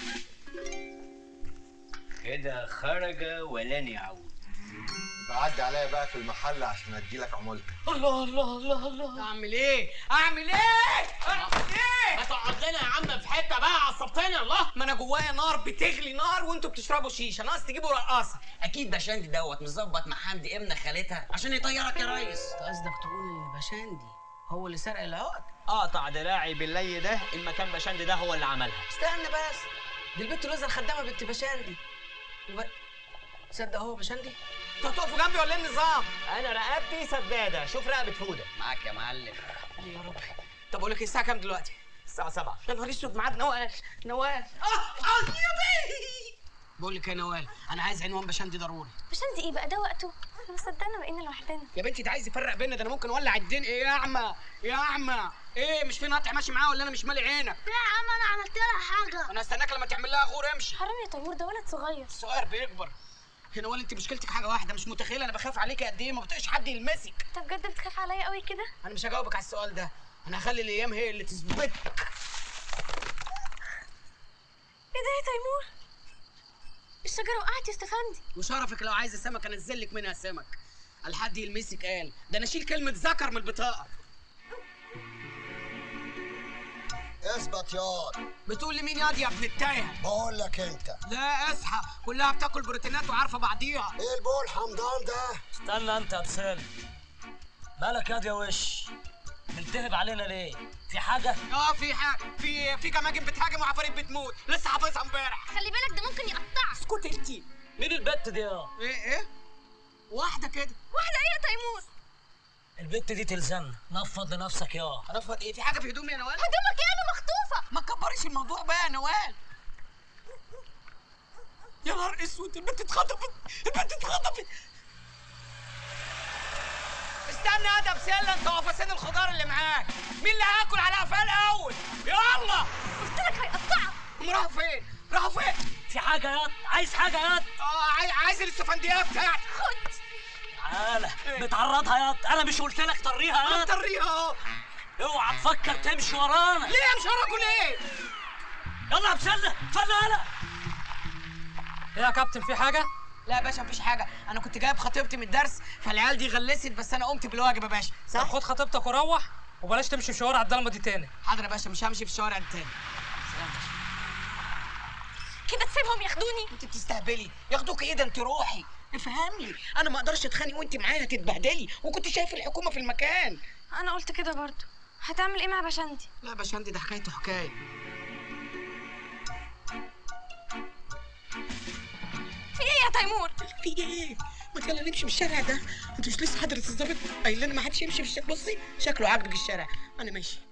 كده خرج ولن يعود بعدي عليا بقى في المحل عشان اديلك عمولتك الله الله الله الله اعمل ايه اعمل ايه اعمل ايه هتقعد لنا يا عم في حته بقى عصبتني الله ما انا جوايا نار بتغلي نار وانتوا بتشربوا شيشه ناقص تجيبوا رقاصه اكيد باشندي دوت مظبط مع حمدي ابن خالتها عشان يطيرك يا ريس انت قصدك تقول ان باشندي هو اللي سرق العقد قطع دراعي باللي ده المكان باشندي ده هو اللي عملها استنى بس دي البت لوزة الخدامه بنت باشندي وب... تصدق هو باشندي انتوا هتقفوا جنبي ولا ايه النظام انا رقبتي سداده شوف رقبه فوده معاك يا معلم يا رب طب اقول لك الساعه كام دلوقتي الساعه 7 يا نهار اسود ميعاد نوال نوال اه اه يبي بقول لك يا نوال انا عايز عنوان باشندي ضروري باشندي ايه بقى ده وقته احنا ما صدقنا بقينا لوحدنا يا بنتي ده عايز يفرق بينا ده انا ممكن اولع الدنيا ايه يا اعمى يا اعمى ايه مش في نقطع ماشي معاه ولا انا مش مالي عينك لا يا عم انا عملت لها حاجه انا استناك لما تعمل لها غور امشي حرام يا تيمور ده ولد صغير الصغير بيكبر يا نوال انت مشكلتك حاجه واحده مش متخيله انا بخاف عليكي قد ايه ما بطيقش حد يلمسك انت بجد بتخاف عليا قوي كده انا مش هجاوبك على السؤال ده انا هخلي الايام هي اللي تثبتك ايه ده يا تيمور الشجره وقعت يا استفندي وشرفك لو عايزه سمك انزل لك منها سمك الحد يلمسك قال ده انا اشيل كلمه ذكر من البطاقه اثبت ياض بتقول لي مين ياض يا ابن التايه بقول لك انت لا اصحى كلها بتاكل بروتينات وعارفه بعضيها ايه البول حمضان ده استنى انت يا بسال مالك ياض يا وش ملتهب علينا ليه؟ في حاجة؟ اه في حاجه في في جماجم بتهاجم وعفاريت بتموت لسه حافظها امبارح خلي بالك ده ممكن يقطعك اسكتي انتي مين البت دي يا؟ ايه ايه واحده كده واحده ايه يا تيمور البت دي تلزمنا نفض لنفسك يا هنفض ايه في حاجه في هدومي يا نوال هدومك ايه انا مخطوفه ما تكبريش الموضوع بقى يا نوال يا نهار اسود البنت اتخطفت البنت اتخطفت استنى يا ده بسله انت وفاسين الخضار اللي معاك مين اللي هياكل على قفاه الاول يلا قلت لك هيقطعك هم راحوا فين راحوا فين في حاجة يا عايز حاجة يا اه عايز عايز الاستفندية بتاعتي خد تعالى بتعرضها يا انا مش قلت لك طريها يا طريها اهو اوعى تفكر تمشي ورانا ليه مش وراكوا ليه يلا يا بسله اتفضل يلا ايه يا كابتن في حاجه لا يا باشا مفيش حاجه انا كنت جايب خطيبتي من الدرس فالعيال دي غلست بس انا قمت بالواجب يا باشا صح خد خطيبتك وروح وبلاش تمشي في شوارع الضلمه دي تاني حاضر يا باشا مش همشي في الشوارع دي تاني كده تسيبهم ياخدوني انت بتستهبلي ياخدوك ايه ده انت روحي افهم لي انا ما اقدرش اتخانق وانت معايا هتتبهدلي وكنت شايف الحكومه في المكان انا قلت كده برضو هتعمل ايه مع بشندي لا باشندي ده حكايته حكايه في ايه يا تيمور في ايه ما يلا نمشي من الشارع ده انت مش لسه حضرة الظابط قايل لنا ما حدش يمشي في الشارع بصي شكله عاجبك الشارع انا ماشي